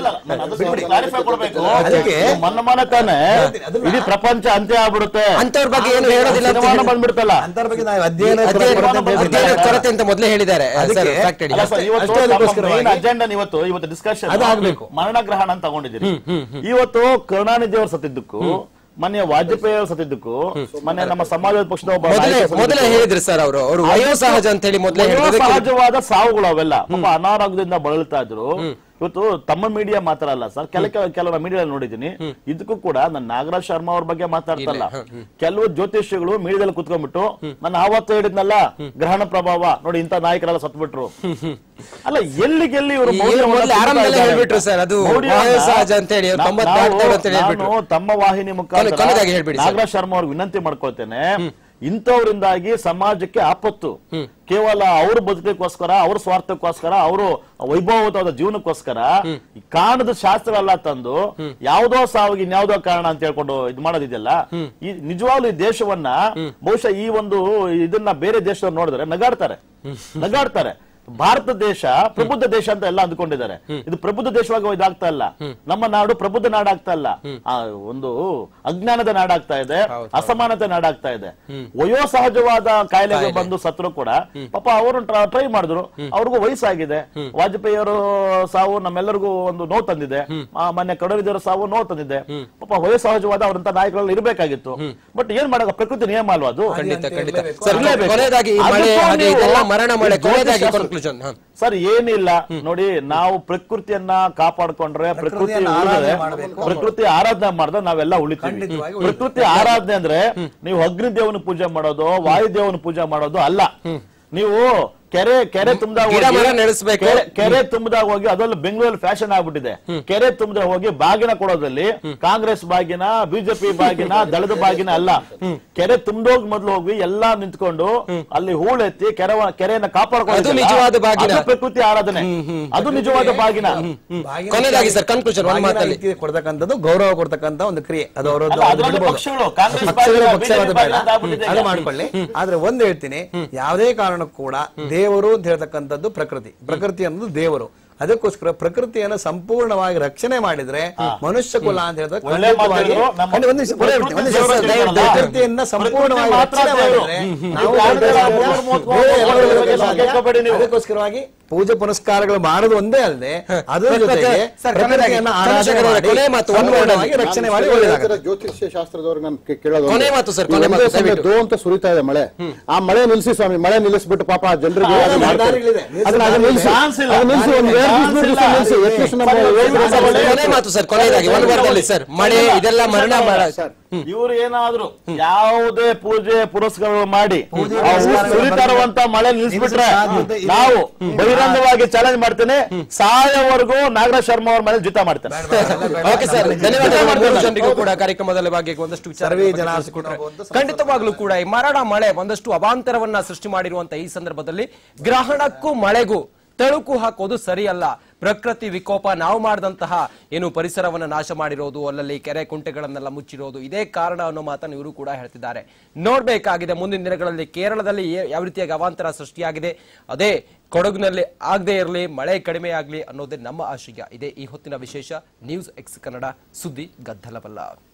ಅದಕ್ಕೆ ಮನ್ನ ಮನೆ ತಾನೆ ಇಡೀ ಪ್ರಪಂಚ ಅಂತ್ಯ ಆಗ್ಬಿಡುತ್ತೆ ಅಂತವ್ರ ಬಗ್ಗೆ ಏನು ಹೇಳೋದಿಲ್ಲ ಅಂತ ಸಿನಿಮಾನ ಹೇಳಿ- ಬಂದ್ಬಿಡ್ತಲ್ಲ ಅಂತರ ಬಗ್ಗೆ ನಾವು ಅಧ್ಯಯನ ಅಧ್ಯಯನ- ಕೊರತೆ ಅಂತ ಹೇಳ್ಬಿಟ್ಟು ಅಧ್ಯಯನ ಕೊರತೆ ಅಂತ ಮೊದಲೇ ಹೇಳಿದ್ದಾರೆ ಅದಕ್ಕೆ- ಸರ್ fact ಹೇಳಿ. ಅಲ್ಲ ಸರ್, ಇವತ್ತು ಅಷ್ಟೇ ಅದಕ್ಕೋಸ್ಕರವಾಗಿ- ಮೇನ್ ಅಜೆಂಡಾ ಇವತ್ತು ಇವತ್ತು ಡಿಸ್ಕಷನ್ ಅದು ಆಗ್ಬೇಕು. ಮರಣಗ್ರಹಣ ಅಂತ ತಗೊಂಡಿದ್ದೀರಿ ಇವತ್ತು ಕರುಣಾನಿಧಿ ಅವರು ಸತ್ತಿದ್ದಕ್ಕೂ ಮೊನ್ನೆ ವಾಜಪೇಯಿ ಅವರು ಸತ್ತಿದ್ದಕ್ಕೂ ಮೊನ್ನೆ ನಮ್ಮ ಸಮಾಜವಾದ ಪಕ್ಷದ ಒಬ್ಬ ಮೊದಲೇ ನಾಯಕ ಸತ್ತಿದ್ದಕ್ಕೂ, ಮೊದಲೇ ಹೇಳಿದ್ರು ಸರ್ ಅವರು ಅವರು ವಯೋಸಹಜ ಅಂತ ಹೇಳಿ ಮೊದಲೇ ಹೇಳಿದ್ರು ಸಹಜವಾದ ಸಾವುಗಳು ಅವೆಲ್ಲ ಪಾಪ ಅನಾರೋಗ್ಯದಿಂದ ಬಳಲ್ತಾ ಇದ್ರು ಇವತ್ತು ತಮ್ಮ ಮೀಡಿಯಾ ಮಾತ್ರ ಅಲ್ಲ ಸರ್ ಕೆಲ ಕೆಲವರ ಮೀಡಿಯಾ ನೋಡಿದೀನಿ ಇದಕ್ಕೂ ಕೂಡ ನನ್ನ ನಾಗರಾಜ್ ಶರ್ಮಾ ಅವ್ರ ಬಗ್ಗೆ ಮಾತಾಡ್ತಲ್ಲ ಕೆಲವು ಜ್ಯೋತಿಷ್ಯಗಳು ಮೀಡಿಯಾದಲ್ಲಿ ಕುತ್ಕೊಂಡ್ಬಿಟ್ಟು ನಾನು ಆವತ್ತು ಹೇಳಿದ್ನಲ್ಲ ಗ್ರಹಣ ಪ್ರಭಾವ ನೋಡಿ ಇಂಥ ನಾಯಕರೆಲ್ಲ ಸತ್ಬಿಟ್ರು ಅಲ್ಲ ಎಲ್ಲಿಗೆಲ್ಲಿ ಇವರು ಈ ಮೊದಲೇ ಆರಂಭದಲ್ಲೇ ಹೇಳ್ಬಿಟ್ರು ಸರ್, ಅದು ವಯೋಸಹಜ ಅಂತ ಹೇಳಿ, ಅವ್ರು ತೊಂಬತ್ನಾಲ್ಕು ಅಂತ ಹೇಳಿ ಹೇಳ್ಬಿಟ್ರು. ತಮ್ಮ ವಾಹಿನಿ ಮುಖಾಂತರ ಕೊನೆದಾಗಿ ಹೇಳ್ಬಿಡಿ ಸರ್. ನಾಗರಾಜ್ ಶರ್ಮಾ ಅವ್ರಿಗೆ ವಿನಂತಿ ಮಾಡ್ಕೊಳ್ತೇನೆ ಇಂಥವರಿಂದಾಗಿ ಸಮಾಜಕ್ಕೆ ಆಪತ್ತು ಕೇವಲ ಅವ್ರ ಬದುಕಕ್ಕೋಸ್ಕರ ಅವ್ರ ಸ್ವಾರ್ಥಕ್ಕೋಸ್ಕರ ಅವರು ವೈಭವವಾದ ಜೀವನಕ್ಕೋಸ್ಕರ ಈ ಕಾರಣದ ಶಾಸ್ತ್ರಗಳೆಲ್ಲ ತಂದು ಯಾವ್ದೋ ಸಾವಿಗೆ ಇನ್ಯಾವುದೋ ಕಾರಣ ಅಂತ ಹೇಳ್ಕೊಂಡು ಇದು ಮಾಡೋದಿದೆಯಲ್ಲ ಈ ನಿಜವಾಗ್ಲೂ ಈ ದೇಶವನ್ನ ಬಹುಶಃ ಈ ಒಂದು ಇದನ್ನ ಬೇರೆ ದೇಶದವ್ರು ನೋಡಿದ್ರೆ ನಗಾಡ್ತಾರೆ ನಗಾಡ್ತಾರೆ ಭಾರತ ದೇಶ ಪ್ರಬುದ್ಧ ದೇಶ ಅಂತ ಎಲ್ಲ ಅಂದ್ಕೊಂಡಿದ್ದಾರೆ ಇದು ಪ್ರಬುದ್ಧ ದೇಶವಾಗಿ ಇದಾಗ್ತಾ ಇಲ್ಲ ನಮ್ಮ ನಾಡು ಪ್ರಬುದ್ಧ ನಾಡಾಗ್ತಾ ಇಲ್ಲ ಆ, ಒಂದು ಅಜ್ಞಾನದ ನಾಡಾಗ್ತಾ ಇದೆ ಅಸಮಾನತೆ ನಾಡಾಗ್ತಾ ಇದೆ ವಯೋಸಹಜವಾದ ಕಾಯಿಲೆಗಳು ಬಂದು ಸತ್ರು ಕೂಡ ಪಾಪ ಅವರು ಟ್ರೈ ಮಾಡಿದ್ರು ಅವ್ರಿಗೂ ವಯಸ್ಸಾಗಿದೆ ವಾಜಪೇಯಿ ಅವರು ಸಾವು ನಮ್ಮೆಲ್ಲರಿಗೂ ಒಂದು ನೋವು ತಂದಿದೆ ಆ, ಮೊನ್ನೆ ಕಡವಿದವರ ಸಾವು ನೋವು ತಂದಿದೆ ಪಾಪ ವಯೋಸಹಜವಾದ ಅವರಂತ ನಾಯಕರಲ್ಲಿ ಇರಬೇಕಾಗಿತ್ತು ಬಟ್ ಏನ್ ಮಾಡಕ ಪ್ರಕೃತಿ ನಿಯಮ ಅಲ್ವಾ ಅದು ಖಂಡಿತ ಖಂಡಿತ ಇರ್ಲೇಬೇಕು. ಸರ್ ಇರ್ಲೇಬೇಕು. ಕೊನೆಯದಾಗಿ ಈ ಮಳೆ ಅದಕ್ಕೂ ಹಾಗೆ ನೀವು ಇದೆಲ್ಲ ಮರಣ ಮಳೆ ಈ ಕೊನೆಯದಾಗಿ ಜ್ಯೋತಿಷಾಸ್ತ್ರ- ಕನ್ಕ್ಲೂಷನ್ ಸರ್ ಏನಿಲ್ಲ ನೋಡಿ ನಾವು ಪ್ರಕೃತಿಯನ್ನ ಕಾಪಾಡ್ಕೊಂಡ್ರೆ ಪ್ರಕೃತಿ ಪ್ರಕೃತಿಯನ್ನ ಉಳಿದ್ರೆ ಆರಾಧನೆ ಮಾಡ್ಬೇಕು. ಪ್ರಕೃತಿ ಆರಾಧನೆ ಮಾಡಿದ್ರೆ ನಾವೆಲ್ಲ ಉಳಿತೀವಿ ಖಂಡಿತವಾಗಿ ಪ್ರಕೃತಿ ಆರಾಧನೆ ಅಂದ್ರೆ ನೀವು ಅಗ್ನಿ ದೇವನ ಪೂಜೆ ಮಾಡೋದು ವಾಯುದೇವನ ಪೂಜೆ ಮಾಡೋದು ಅಲ್ಲ ನೀವು ಕೆರೆ ಕೆರೆ ತುಂಬದಾಗ ಗಿಡ ಮರ ನೆಲೆಸ್ಬೇಕು. ಕೆರೆ ತುಂಬದಾಗ ಹೋಗಿ ಅದರಲ್ಲಿ ಬೆಂಗಳೂರಲ್ಲಿ ಫ್ಯಾಷನ್ ಆಗ್ಬಿಟ್ಟಿದೆ ಕೆರೆ ತುಂಬದಾಗ ಹೋಗಿ ಬಾಗಿನ ಕೊಡೋದ್ರಲ್ಲಿ ಕಾಂಗ್ರೆಸ್ ಬಾಗಿನ ಬಿಜೆಪಿ ಬಾಗಿನ ದಳದ ಬಾಗಿನ ಅಲ್ಲ ಕೆರೆ ತುಂಬೋಗ್ ಮೊದ್ಲು ಹೋಗಿ ಎಲ್ಲಾ ನಿಂತ್ಕೊಂಡು ಅಲ್ಲಿ ಹೂಳೆತ್ತಿ ಕೆರೆ ಕೆರೆಯನ್ನ ಕಾಪಾಡ್ಕೊಳ್ಳೋದು ಅದು ನಿಜವಾದ ಬಾಗಿನ. ಅದು ಪ್ರಕೃತಿ ಆರಾಧನೆ ಅದು ನಿಜವಾದ ಬಾಗಿನ ಬಾಗಿನ ಕೊನೆಯದಾಗಿ ಸರ್ conclusion ಒಂದು ಬಾಗಿನ ಮಾತಲ್ಲಿ. ರೀತಿ ಕೊಡ್ತಕ್ಕಂಥದ್ದು ಗೌರವ ಕೊಡ್ತಕ್ಕಂಥ ಒಂದು ಕ್ರಿಯೆ ಅದು ಅವರದ್ದು ಅಲ್ಲ, ಅದು ಅದ್ರಲ್ಲಿ ಬಿಡ್ಬೋದು. ಪಕ್ಷಗಳು, ಕಾಂಗ್ರೆಸ್ ಪಕ್ಷಗಳು ಬಾಗಿನ, ಪಕ್ಷವಾದ BJP ಬೇಡ ಬಾಗಿನ ಅಂತ ಆಗ್ಬಿಟ್ಟಿದೆ ಅದು ಈಗ. ಮಾಡ್ಕೊಳ್ಳಿ ಆದ್ರೆ ಒಂದ್ ಹೇಳ್ತೀನಿ ಯಾವುದೇ ಕಾರಣಕ್ಕೂ ಕೂಡ ದೇವರು ಅಂತ ಹೇಳ್ತಕ್ಕಂಥದ್ದು ಪ್ರಕೃತಿ ಪ್ರಕೃತಿ ಅನ್ನೋದು ದೇವರು ಅದಕ್ಕೋಸ್ಕರ ಪ್ರಕೃತಿಯನ್ನು ಸಂಪೂರ್ಣವಾಗಿ ರಕ್ಷಣೆ ಮಾಡಿದ್ರೆ ಮನುಷ್ಯ ಕುಲ ಅಂತ ಹೇಳಿದ್ರೆ ಒಳ್ಳೆ ಮಾತು ಖಂಡಿತವಾಗಿ- ಹೇಳಿದ್ರು. ನಮ್ಮ ಖಂಡಿತ ಒಂದ್ ನಿಮಿಷ, ಪುನಃ ಹೇಳ್ತೀನಿ, ಒಂದ್ ನಿಮಿಷ, ಪ್ರಕೃತಿ ದಯವಿಟ್ಟು ದೇವರು ಪ್ರಕೃತಿಯನ್ನ ಸಂಪೂರ್ಣವಾಗಿ ಮಾತ್ರ ರಕ್ಷಣೆ ದೇವರು. ಮಾಡಿದ್ರೆ ಹ್ಮ್. ನಾವು ನೀವು ದೊಡ್ಡ ಕಾಣ್ತೀರಾ, ಸಾಧ್ಯ. ಮೂರು ಮೂವತ್ತು ಬೇರೆ ಮೂವತ್ತು ಎಲ್ಲರೂ ಮೂವತ್ತು ದೊಡ್ಡ ಸಾಧ್ಯ. ಕೇಳ್ಕೊಬೇಡಿ ನೀವು. ಅದಕ್ಕೋಸ್ಕರವಾಗಿ ಪೂಜೆ ಪುನಸ್ಕಾರಗಳು ಮಾಡೋದು ಒಂದೇ ಅಲ್ಲದೆ ಅದರ ಜೊತೆಗೆ ಸರ್, ಪ್ರಕೃತಿಯನ್ನ ಕೊನೆಯದಾಗಿ, ಆರಾಧನೆ ಚಂದ್ರಶೇಖರ್ ಅವರೇ, ಮಾಡಿ ಕೊನೆ ಮಾತು, one word ಅಲ್ಲಿ. ಸಂಪೂರ್ಣವಾಗಿ ರಕ್ಷಣೆ ಮಾಡಿ ನಾನು ಒಳ್ಳೆಯದಾಗುತ್ತೆ ಹೇಳ್ತಿರೋ ಜ್ಯೋತಿಷ್ಯ ಶಾಸ್ತ್ರದವ್ರು ನಾನು ಕೇ- ಕೇಳೋದು ಕೊನೆ ಒಂದೇ. ಮಾತು ಸರ್, ಈ ಕೊನೆ ಒಂದೇ ಮಾತು, ಸಮಯ ದಯವಿಟ್ಟು. ದೋ ಅಂತ ಸುರಿತಾ ಇದೆ ಮಳೆ ಆ ಮಳೆ ನಿಲ್ಸಿ ಸ್ವಾಮಿ ಮಳೆ ನಿಲ್ಲಿಸ್ಬಿಟ್ಟು ಪಾಪ ಜನರಿಗೆ ಹಾ, ಅದು ಮಾಡ್ತಾರೆ. ದಾರಿಗಳಿದೆ. ಅದನ್ನ ಅದನ್ನ ನಿಲ್ಸಿ ಚಾನ್ಸ್ ಇಲ್ಲ. ಅದನ್ನ ನಿಲ್ಸಿ ಒಂದು ಎರಡು ದಿವಸ ಮೂರು ದಿವಸ ನಿಲ್ಸಿ ಎಷ್ಟು ನಮ್ಮ ಕೊನೆ ಮಾತು ಸರ್ ಕೊನೆಯದಾಗಿ ಒಂದು ವಾರದಲ್ಲಿ ಸರ್ ಮಳೆ ಇದೆಲ್ಲ ಮರಣ ಮರ ಸರ್ ಇವ್ರು ಏನಾದ್ರು ಯಾವುದೇ ಪೂಜೆ ಪುರಸ್ಕಾರ ಮಾಡಿ ಪೂಜೆ ಆ ಪುರಸ್ಕಾರಗಳು ಸುರಿತಾ ಇರುವಂತ ಮಳೆ ನಿಲ್ಸ್ಬಿಟ್ರೆ ಸಾಧ್ಯತೆ ಇದೆ. ನಾವು ಬಹಿರಂಗವಾಗಿ ಚಾಲೆಂಜ್ ಮಾಡ್ತೇನೆ ಸಾಯವರೆಗೂ ನಾಗರಾಜ್ ಶರ್ಮಾ ಅವ್ರ ಮೇಲೆ ಜಿತ ಮಾಡ್ತೇನೆ ಓಕೆ ಸರ್ ಧನ್ಯವಾದಗಳು ಜನರಿಗೂ ಕೂಡ ಕಾರ್ಯಕ್ರಮದಲ್ಲಿ ಭಾಗಿಯಾಗಿ ಒಂದಷ್ಟು ಸರ್ವೇ ವಿಚಾರ ಜನ ಖಂಡಿತವಾಗ್ಲೂ ಕೂಡ ಈ ಮರಣ ಮಳೆ ಒಂದಷ್ಟು ಅವಾಂತರವನ್ನ ಸೃಷ್ಟಿ ಮಾಡಿರುವಂತ ಈ ಸಂದರ್ಭದಲ್ಲಿ ಗ್ರಹಣಕ್ಕೂ ಮಳೆಗೂ ತಳುಕು ಹಾಕೋದು ಸರಿಯಲ್ಲ ಪ್ರಕೃತಿ ವಿಕೋಪ ನಾವು ಮಾಡಿದಂತಹ ಏನು ಪರಿಸರವನ್ನ ನಾಶ ಮಾಡಿರೋದು ಅಲ್ಲಲ್ಲಿ ಕೆರೆ ಕುಂಟೆಗಳನ್ನೆಲ್ಲ ಮುಚ್ಚಿರೋದು ಇದೇ ಕಾರಣ ಅನ್ನೋ ಮಾತನ್ನು ಇವರು ಕೂಡ ಹೇಳ್ತಿದ್ದಾರೆ ನೋಡ್ಬೇಕಾಗಿದೆ ಮುಂದಿನ ದಿನಗಳಲ್ಲಿ ಕೇರಳದಲ್ಲಿ ಏ- ಯಾವ ರೀತಿಯಾಗಿ ಅವಾಂತರ ಸೃಷ್ಟಿಯಾಗಿದೆ ಅದೇ ಕೊಡಗಿನಲ್ಲಿ ಆಗದೆ ಇರಲಿ ಮಳೆ ಕಡಿಮೆ ಆಗಲಿ ಅನ್ನೋದೇ ನಮ್ಮ ಆಶಯ ಇದೇ ಈ ಹೊತ್ತಿನ ವಿಶೇಷ ನ್ಯೂಸ್ ಎಕ್ಸ್ ಕನ್ನಡ ಸುದ್ದಿ ಗದ್ದಲವಲ್ಲ